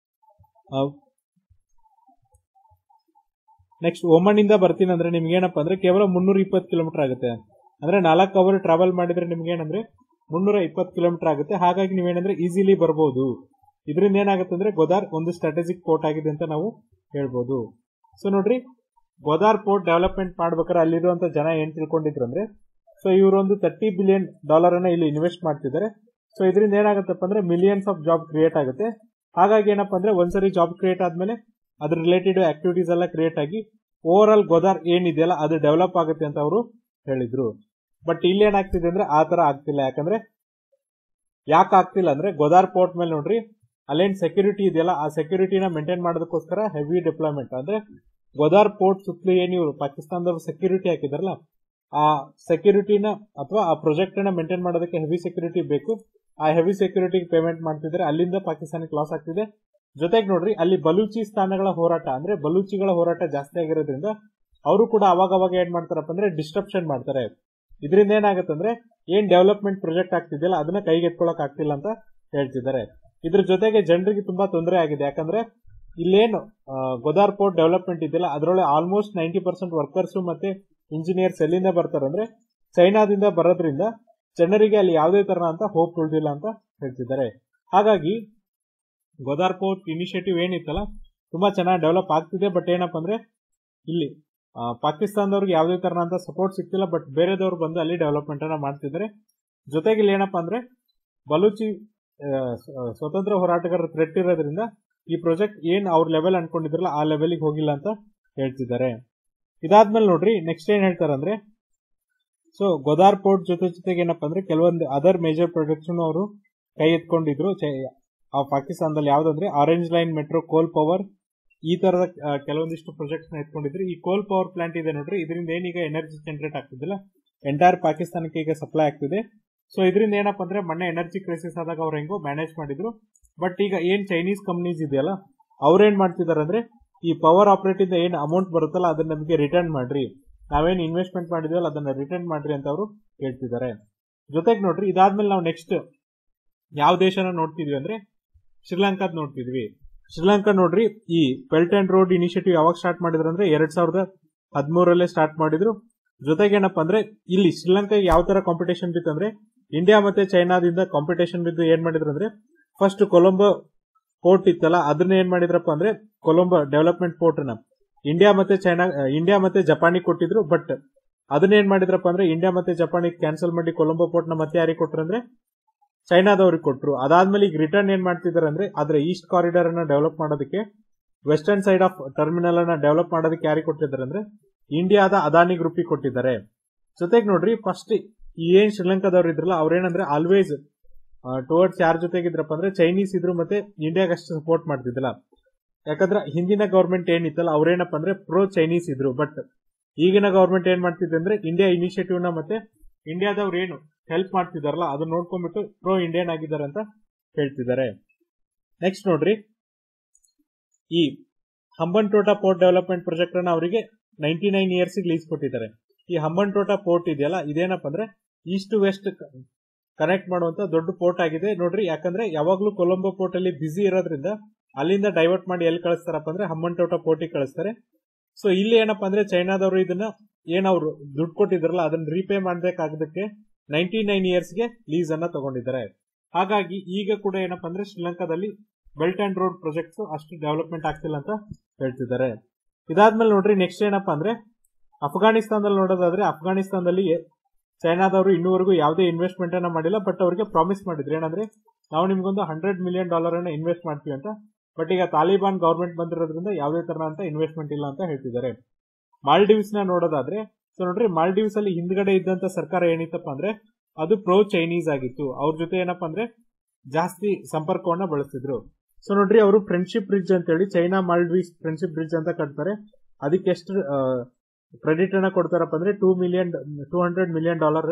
ನೆಕ್ಸ್ಟ್ ಒಮನ್ ಇಂದ ಬರ್ತೀನಿ ಅಂದ್ರೆ ನಿಮ್ಗೆ ಏನಪ್ಪಾ ಅಂದ್ರೆ ಕೇವಲ ಮುನ್ನೂರ ಇಪ್ಪತ್ತು ಕಿಲೋಮೀಟರ್ ಆಗುತ್ತೆ ಅಂದ್ರೆ ನಾಲ್ಕು ಅವರ್ ಟ್ರಾವೆಲ್ ಮಾಡಿದ್ರೆ ನಿಮ್ಗೆ ಏನಂದ್ರೆ ಮುನ್ನೂರ ಇಪ್ಪತ್ತು ಕಿಲೋಮೀಟರ್ ಆಗುತ್ತೆ ಹಾಗಾಗಿ ನೀವೇನಂದ್ರೆ ಈಸಿಲಿ ಬರ್ಬೋದು ಇದರಿಂದ ಏನಾಗುತ್ತೆ ಅಂದ್ರೆ ಗೋದಾರ್ ಒಂದು ಸ್ಟ್ರಾಟಜಿಕ್ ಪೋರ್ಟ್ ಆಗಿದೆ ಅಂತ ನಾವು ಹೇಳ್ಬೋದು ಸೊ ನೋಡ್ರಿ ಗೋದಾರ್ ಪೋರ್ಟ್ ಡೆವಲಪ್ಮೆಂಟ್ ಮಾಡ್ಬೇಕಾದ್ರೆ ಅಲ್ಲಿರುವಂತ ಜನ ಏನ್ ತಿಳ್ಕೊಂಡಿದ್ರು ಅಂದ್ರೆ ಸೊ ಇವರೊಂದು ತರ್ಟಿ ಬಿಲಿಯನ್ ಡಾಲರ್ ಅನ್ನ ಇಲ್ಲಿ ಇನ್ವೆಸ್ಟ್ ಮಾಡ್ತಿದ್ದಾರೆ ಸೊ ಇದರಿಂದ ಏನಾಗುತ್ತಪ್ಪ ಅಂದ್ರೆ ಮಿಲಿಯನ್ಸ್ ಆಫ್ ಜಾಬ್ ಕ್ರಿಯೇಟ್ ಆಗುತ್ತೆ ಹಾಗಾಗಿ ಏನಪ್ಪಾ ಅಂದ್ರೆ ಒಂದ್ಸರಿ ಜಾಬ್ ಕ್ರಿಯೇಟ್ ಆದ್ಮೇಲೆ ಅದ್ರ ರಿಲೇಟೆಡ್ ಆಕ್ಟಿವಿಟೀಸ್ ಎಲ್ಲ ಕ್ರಿಯೇಟ್ ಆಗಿ ಓವರ್ ಆಲ್ ಗೋದಾರ್ ಏನಿದೆಯಲ್ಲ ಅದು ಡೆವಲಪ್ ಆಗುತ್ತೆ ಅಂತ ಅವರು ಹೇಳಿದ್ರು ಬಟ್ ಇಲ್ಲಿ ಏನಾಗ್ತಿದೆ ಅಂದ್ರೆ ಆ ತರ ಆಗ್ತಿಲ್ಲ ಯಾಕಂದ್ರೆ ಯಾಕೆ ಆಗ್ತಿಲ್ಲ ಅಂದ್ರೆ ಗೋದಾರ್ ಪೋರ್ಟ್ ಮೇಲೆ ನೋಡ್ರಿ ಅಲ್ಲೇನ್ ಸೆಕ್ಯೂರಿಟಿ ಇದೆಯಲ್ಲ ಆ ಸೆಕ್ಯೂರಿಟಿನ ಮೇಂಟೈನ್ ಮಾಡೋದಕ್ಕೋಸ್ಕರ ಹೆವಿ ಡಿಪ್ಲಾಯ್ಮೆಂಟ್ ಅಂದ್ರೆ ಗೊದಾರ್ ಪೋರ್ಟ್ ಸುತ್ತಲೂ ಏನ್ ಇವರು ಪಾಕಿಸ್ತಾನದವರು ಸೆಕ್ಯೂರಿಟಿ ಹಾಕಿದಾರಲ್ಲ ಆ ಸೆಕ್ಯೂರಿಟಿನ ಅಥವಾ ಆ ಪ್ರಾಜೆಕ್ಟ್ ನ ಮೇಂಟೈನ್ ಮಾಡೋದಕ್ಕೆ ಹೆವಿ ಸೆಕ್ಯೂರಿಟಿ ಬೇಕು ಆ ಹೆವಿ ಸೆಕ್ಯೂರಿಟಿಗೆ ಪೇಮೆಂಟ್ ಮಾಡ್ತಿದ್ರೆ ಅಲ್ಲಿಂದ ಪಾಕಿಸ್ತಾನಕ್ಕೆ ಲಾಸ್ ಆಗ್ತಿದೆ ಜೊತೆಗೆ ನೋಡ್ರಿ ಅಲ್ಲಿ ಬಲೂಚಿ ಸ್ಥಾನಗಳ ಹೋರಾಟ ಅಂದ್ರೆ ಬಲೂಚಿಗಳ ಹೋರಾಟ ಜಾಸ್ತಿ ಆಗಿರೋದ್ರಿಂದ ಅವರು ಕೂಡ ಅವಾಗ ಅವಾಗ ಏನ್ ಮಾಡ್ತಾರಪ್ಪ ಅಂದ್ರೆ ಡಿಸ್ಟ್ರಪ್ಷನ್ ಮಾಡ್ತಾರೆ ಇದರಿಂದ ಏನಾಗುತ್ತಂದ್ರೆ ಏನ್ ಡೆವಲಪ್ಮೆಂಟ್ ಪ್ರಾಜೆಕ್ಟ್ ಆಗ್ತಿದೆಯಲ್ಲ ಅದನ್ನ ಕೈಗೆತ್ಕೊಳಕ್ ಆಗ್ತಿಲ್ಲ ಅಂತ ಹೇಳ್ತಿದ್ದಾರೆ ಇದ್ರ ಜೊತೆಗೆ ಜನರಿಗೆ ತುಂಬಾ ತೊಂದರೆ ಆಗಿದೆ ಯಾಕಂದ್ರೆ ಇಲ್ಲೇನು ಆ, ಗೊದಾರ್ ಪೋರ್ಟ್ ಡೆವಲಪ್ಮೆಂಟ್ ಇದೆಯಲ್ಲ ಅದರೊಳಗೆ ಆಲ್ಮೋಸ್ಟ್ ನೈಂಟಿ ಪರ್ಸೆಂಟ್ ವರ್ಕರ್ಸ್ ಮತ್ತೆ ಇಂಜಿನಿಯರ್ಸ್ ಎಲ್ಲಿಂದ ಬರ್ತಾರೆ ಅಂದ್ರೆ ಚೈನಾದಿಂದ ಬರೋದ್ರಿಂದ ಜನರಿಗೆ ಅಲ್ಲಿ ಯಾವುದೇ ತರ ಅಂತ ಹೋಪ್ ಉಳಿದಿಲ್ಲ ಅಂತ ಹೇಳ್ತಿದ್ದಾರೆ ಹಾಗಾಗಿ ಗೊದಾರ್ ಪೋರ್ಟ್ ಇನಿಷಿಯೇಟಿವ್ ಏನಿತ್ತಲ್ಲ ತುಂಬಾ ಚೆನ್ನಾಗಿ ಡೆವಲಪ್ ಆಗ್ತಿದೆ ಬಟ್ ಏನಪ್ಪ ಅಂದ್ರೆ ಇಲ್ಲಿ ಆ, ಪಾಕಿಸ್ತಾನದವ್ರಿಗೆ ಯಾವುದೇ ತರನಂತ ಸಪೋರ್ಟ್ ಸಿಗ್ತಿಲ್ಲ ಬಟ್ ಬೇರೆದವ್ರು ಬಂದು ಅಲ್ಲಿ ಡೆವಲಪ್ಮೆಂಟ್ ಅನ್ನ ಮಾಡ್ತಿದ್ದಾರೆ ಜೊತೆಗೆ ಇಲ್ಲಿ ಏನಪ್ಪಾ ಅಂದ್ರೆ ಬಲೂಚಿ ಆ, ಸ- ಸ್ವತಂತ್ರ ಹೋರಾಟಗಾರರ ಥ್ರೆಟ್ ಇರೋದ್ರಿಂದ ಈ ಪ್ರಾಜೆಕ್ಟ್ ಏನ್ ಅವ್ರ ಲೆವೆಲ್ ಅನ್ಕೊಂಡಿದ್ರಲ್ಲ ಆ ಲೆವೆಲ್ಗೆ ಹೋಗಿಲ್ಲ ಅಂತ ಹೇಳ್ತಿದ್ದಾರೆ ಇದಾದ್ಮೇಲೆ ನೋಡ್ರಿ ನೆಕ್ಸ್ಟ್ ಏನ್ ಹೇಳ್ತಾರೆ ಅಂದ್ರೆ ಸೊ ಗೊದಾರ್ ಪೋರ್ಟ್ ಜೊತೆ ಜೊತೆಗೆ ಏನಪ್ಪಾ ಅಂದ್ರೆ ಕೆಲವೊಂದು ಅದರ್ ಮೇಜರ್ ಪ್ರಾಜೆಕ್ಟ್ಸ್ ಅವರು ಕೈ ಎತ್ಕೊಂಡಿದ್ರು ಚೈ- ಆ ಪಾಕಿಸ್ತಾನದಲ್ಲಿ ಯಾವ್ದಂದ್ರೆ orange line metro coal power ಈ ತರದ ಆ, ಕೆಲವೊಂದಿಷ್ಟು ಪ್ರಾಜೆಕ್ಟ್ಸ್ ನ ಎತ್ಕೊಂಡಿದ್ರು ಈ ಕೋಲ್ ಪವರ್ ಪ್ಲಾಂಟ್ ಇದೆ ನೋಡ್ರಿ ಇದರಿಂದ ಏನೀಗ ಎನರ್ಜಿ ಜನರೇಟ್ ಆಗ್ತಿದಿಲ್ಲ ಎಂಟೈರ್ ಪಾಕಿಸ್ತಾನಕ್ಕೆ ಈಗ ಸಪ್ಲೈ ಆಗ್ತಿದೆ ಸೊ ಇದರಿಂದ ಏನಪ್ಪಾ ಅಂದ್ರೆ ಮೊನ್ನೆ ಎನರ್ಜಿ ಕ್ರೈಸಿಸ್ ಆದಾಗ ಅವ್ರು ಹೆಂಗೋ ಮ್ಯಾನೇಜ್ ಮಾಡಿದ್ರು ಬಟ್ ಈಗ ಏನ್ ಚೈನೀಸ್ ಕಂಪ್ನೀಸ್ ಇದೆಯಲ್ಲ ಅವ್ರೇನ್ ಮಾಡ್ತಿದಾರೆ ಅಂದ್ರೆ ಈ ಪವರ್ ಆಪರೇಟ್ ಇಂದ ಏನ್ ಅಮೌಂಟ್ ಬರುತ್ತಲ್ಲ ಅದನ್ನ ನಮಗೆ ರಿಟರ್ನ್ ಮಾಡ್ರಿ ನಾವೇನ್ ಇನ್ವೆಸ್ಟ್ಮೆಂಟ್ ಮಾಡಿದ್ವಲ್ಲ ಅದನ್ನ ರಿಟರ್ನ್ ಮಾಡ್ರಿ ಅಂತ ಅವರು ಹೇಳ್ತಿದ್ದಾರೆ ಜೊತೆಗೆ ನೋಡ್ರಿ ಇದಾದ್ಮೇಲೆ ನಾವು ನೆಕ್ಸ್ಟ್ ಯಾವ ದೇಶನ ನೋಡ್ತಿದ್ವಿ ಅಂದ್ರೆ ಶ್ರೀಲಂಕಾದ್ ನೋಡ್ತಿದ್ವಿ ಶ್ರೀಲಂಕಾ ನೋಡ್ರಿ ಈ ಬೆಲ್ಟ್ ಅಂಡ್ ರೋಡ್ ಇನಿಷಿಯೇಟಿವ್ ಯಾವಾಗ ಸ್ಟಾರ್ಟ್ ಮಾಡಿದ್ರು ಅಂದ್ರೆ ಎರಡ್ ಸಾವಿರದ ಹದಿಮೂರಲ್ಲೇ ಸ್ಟಾರ್ಟ್ ಮಾಡಿದ್ರು ಜೊತೆಗೆ ಏನಪ್ಪಾ ಅಂದ್ರೆ ಇಲ್ಲಿ ಶ್ರೀಲಂಕಾ ಯಾವ ತರ ಕಾಂಪಿಟೇಷನ್ ಬಿತ್ತು ಅಂದ್ರೆ ಇಂಡಿಯಾ ಮತ್ತೆ ಚೈನಾದಿಂದ ಕಾಂಪಿಟೇಷನ್ ಬಿದ್ದು ಏನ್ ಮಾಡಿದ್ರು ಅಂದ್ರೆ ಫಸ್ಟ್ ಕೊಲಂಬೋ ಪೋರ್ಟ್ ಇತ್ತಲ್ಲ ಅದನ್ನ ಏನ್ ಮಾಡಿದ್ರಪ್ಪ ಅಂದ್ರೆ ಕೊಲಂಬೋ ಡೆವಲಪ್ಮೆಂಟ್ ಪೋರ್ಟ್ ನ ಇಂಡಿಯಾ ಮತ್ತೆ ಚೈನಾ ಇಂಡಿಯಾ ಮತ್ತೆ ಜಪಾನಿಗೆ ಕೊಟ್ಟಿದ್ರು ಬಟ್ ಅದನ್ನ ಏನ್ ಮಾಡಿದ್ರಪ್ಪ ಅಂದ್ರೆ ಇಂಡಿಯಾ ಮತ್ತೆ ಜಪಾನಿಗೆ ಕ್ಯಾನ್ಸಲ್ ಮಾಡಿ ಕೊಲಂಬೋ ಪೋರ್ಟ್ ನ ಮತ್ತೆ ಯಾರಿಗೆ ಕೊಟ್ರು ಅಂದ್ರೆ ಚೈನಾದವ್ರಿಗೆ ಕೊಟ್ರು ಅದಾದ್ಮೇಲೆ ಈಗ ರಿಟರ್ನ್ ಏನ್ ಮಾಡ್ತಿದಾರೆ ಅಂದ್ರೆ ಅದ್ರ ಈಸ್ಟ್ ಕಾರಿಡಾರ್ ಅನ್ನ ಡೆವಲಪ್ ಮಾಡೋದಕ್ಕೆ ವೆಸ್ಟರ್ನ್ ಸೈಡ್ ಆಫ್ ಟರ್ಮಿನಲ್ ಅನ್ನ ಡೆವಲಪ್ ಮಾಡೋದಕ್ಕೆ ಯಾರಿಗೆ ಕೊಟ್ಟಿದ್ದಾರೆ ಅಂದ್ರೆ ಇಂಡಿಯಾದ ಅದಾನಿ ಗ್ರೂಪಿಗೆ ಕೊಟ್ಟಿದ್ದಾರೆ ಜೊತೆಗೆ ನೋಡ್ರಿ ಫಸ್ಟ್ ಏನ್ ಶ್ರೀಲಂಕಾದವ್ರು ಇದ್ರಲ್ಲ ಅವ್ರೇನಂದ್ರೆ ಆಲ್ವೇಸ್ ಟುವರ್ಡ್ಸ್ ಯಾರ ಜೊತೆಗಿದ್ರಪ್ಪ ಅಂದ್ರೆ ಚೈನೀಸ್ ಇದ್ರು ಮತ್ತೆ ಇಂಡಿಯಾಗೆ ಅಷ್ಟು ಸಪೋರ್ಟ್ ಮಾಡ್ತಿದ್ದಿಲ್ಲ ಯಾಕಂದ್ರೆ ಹಿಂದಿನ ಗವರ್ಮೆಂಟ್ ಏನಿತ್ತಲ್ಲ ಅವ್ರೇನಪ್ಪ ಅಂದ್ರೆ ಪ್ರೋ ಚೈನೀಸ್ ಇದ್ರು ಬಟ್ ಈಗಿನ ಗವರ್ಮೆಂಟ್ ಏನ್ ಮಾಡ್ತಿದೆ ಅಂದ್ರೆ ಇಂಡಿಯಾ ಇನಿಷಿಯೇಟಿವ್ ನ ಮತ್ತೆ ಇಂಡಿಯಾದವ್ರು ಏನು ಹೆಲ್ಪ್ ಮಾಡ್ತಿದಾರಲ್ಲ ಅದನ್ನ ನೋಡ್ಕೊಂಡ್ಬಿಟ್ಟು ಪ್ರೋ ಇಂಡಿಯನ್ ಆಗಿದ್ದಾರೆ ಅಂತ ಹೇಳ್ತಿದ್ದಾರೆ ನೆಕ್ಸ್ಟ್ ನೋಡ್ರಿ ಈ Hambantota port development project ಅನ್ನ ಅವರಿಗೆ ನೈನ್ಟಿ ನೈನ್ ಇಯರ್ಸ್ ಲೀಸ್ ಕೊಟ್ಟಿದ್ದಾರೆ ಈ ಹಂಬನ್ ಟೋಟಾ ಪೋರ್ಟ್ ಇದೆಯಲ್ಲ ಇದೇನಪ್ಪ ಅಂದ್ರೆ ಈಸ್ಟ್ ಟು ವೆಸ್ಟ್ ಕನೆಕ್ಟ್ ಮಾಡುವಂತ ದೊಡ್ಡ ಪೋರ್ಟ್ ಆಗಿದೆ ನೋಡ್ರಿ ಯಾಕಂದ್ರೆ ಯಾವಾಗ್ಲೂ ಕೊಲಂಬೋ ಪೋರ್ಟ್ ಅಲ್ಲಿ ಬಿಸಿ ಇರೋದ್ರಿಂದ ಅಲ್ಲಿಂದ ಡೈವರ್ಟ್ ಮಾಡಿ ಎಲ್ಲಿ ಕಳಿಸ್ತಾರಪ್ಪ ಅಂದ್ರೆ ಹಂಬನ್ ಟೋಟಾ ಪೋರ್ಟಿಗೆ ಕಳಿಸ್ತಾರೆ ಸೊ ಇಲ್ಲಿ ಏನಪ್ಪಾ ಅಂದ್ರೆ ಚೈನಾದವರು ಇದನ್ನ ಏನ್ ಅವರು ದುಡ್ಡು ಕೊಟ್ಟಿದ್ರಲ್ಲ ಅದನ್ನ ರೀಪೇ ಮಾಡ್ಬೇಕಾಗದಕ್ಕೆ ನೈನ್ಟಿ ನೈನ್ ಇಯರ್ಸ್ಗೆ ಲೀಸ್ ಅನ್ನ ತಗೊಂಡಿದ್ದಾರೆ ಹಾಗಾಗಿ ಈಗ ಕೂಡ ಏನಪ್ಪಾ ಅಂದ್ರೆ ಶ್ರೀಲಂಕಾದಲ್ಲಿ ಬೆಲ್ಟ್ ಅಂಡ್ ರೋಡ್ ಪ್ರಾಜೆಕ್ಟ್ಸ್ ಅಷ್ಟು ಡೆವಲಪ್ಮೆಂಟ್ ಆಗ್ತಿಲ್ಲ ಅಂತ ಹೇಳ್ತಿದ್ದಾರೆ ಇದಾದ್ಮೇಲೆ ನೋಡ್ರಿ ನೆಕ್ಸ್ಟ್ ಏನಪ್ಪಾ ಅಂದ್ರೆ ಅಫ್ಘಾನಿಸ್ತಾನದಲ್ಲಿ ನೋಡೋದಾದ್ರೆ ಅಫ್ಘಾನಿಸ್ತಾನದಲ್ಲಿ ಚೈನಾದವರು ಇನ್ನೂವರೆಗೂ ಯಾವುದೇ ಇನ್ವೆಸ್ಟ್ಮೆಂಟ್ ಅನ್ನ ಮಾಡಿಲ್ಲ ಬಟ್ ಅವರಿಗೆ ಪ್ರಾಮಿಸ್ ಮಾಡಿದ್ರು ಏನಂದ್ರೆ ನಾವು ನಿಮ್ಗೊಂದು ಹಂಡ್ರೆಡ್ ಮಿಲಿಯನ್ ಡಾಲರ್ ಅನ್ನ ಇನ್ವೆಸ್ಟ್ ಮಾಡ್ತೀವಿ ಅಂತ ಬಟ್ ಈಗ ತಾಲಿಬಾನ್ ಗವರ್ಮೆಂಟ್ ಬಂದಿರೋದ್ರಿಂದ ಯಾವುದೇ ತರ ಅಂತ ಇನ್ವೆಸ್ಟ್ಮೆಂಟ್ ಇಲ್ಲ ಅಂತ ಹೇಳ್ತಿದ್ದಾರೆ ಮಾಲ್ಡೀವ್ಸ್ ನ ನೋಡೋದಾದ್ರೆ ಸೊ ನೋಡ್ರಿ ಮಾಲ್ಡೀವ್ಸ್ ಅಲ್ಲಿ ಹಿಂದ್ಗಡೆ ಇದ್ದಂತ ಸರ್ಕಾರ ಏನಿತ್ತಪ್ಪ ಅಂದ್ರೆ ಅದು ಪ್ರೋ ಚೈನೀಸ್ ಆಗಿತ್ತು ಅವ್ರ ಜೊತೆ ಏನಪ್ಪಾ ಅಂದ್ರೆ ಜಾಸ್ತಿ ಸಂಪರ್ಕವನ್ನ ಬಳಸ್ತಿದ್ರು ಸೊ ನೋಡ್ರಿ ಅವರು ಫ್ರೆಂಡ್ಶಿಪ್ ಬ್ರಿಡ್ಜ್ ಅಂತ ಹೇಳಿ ಚೈನಾ ಮಾಲ್ಡೀವ್ಸ್ ಫ್ರೆಂಡ್ಶಿಪ್ ಬ್ರಿಡ್ಜ್ ಅಂತ ಕಟ್ತಾರೆ ಅದಕ್ಕೆ ಎಷ್ಟು ಕ್ರೆಡಿಟ್ ಅನ್ನ ಕೊಡ್ತಾರಪ್ಪ ಅಂದ್ರೆ two million two hundred million dollar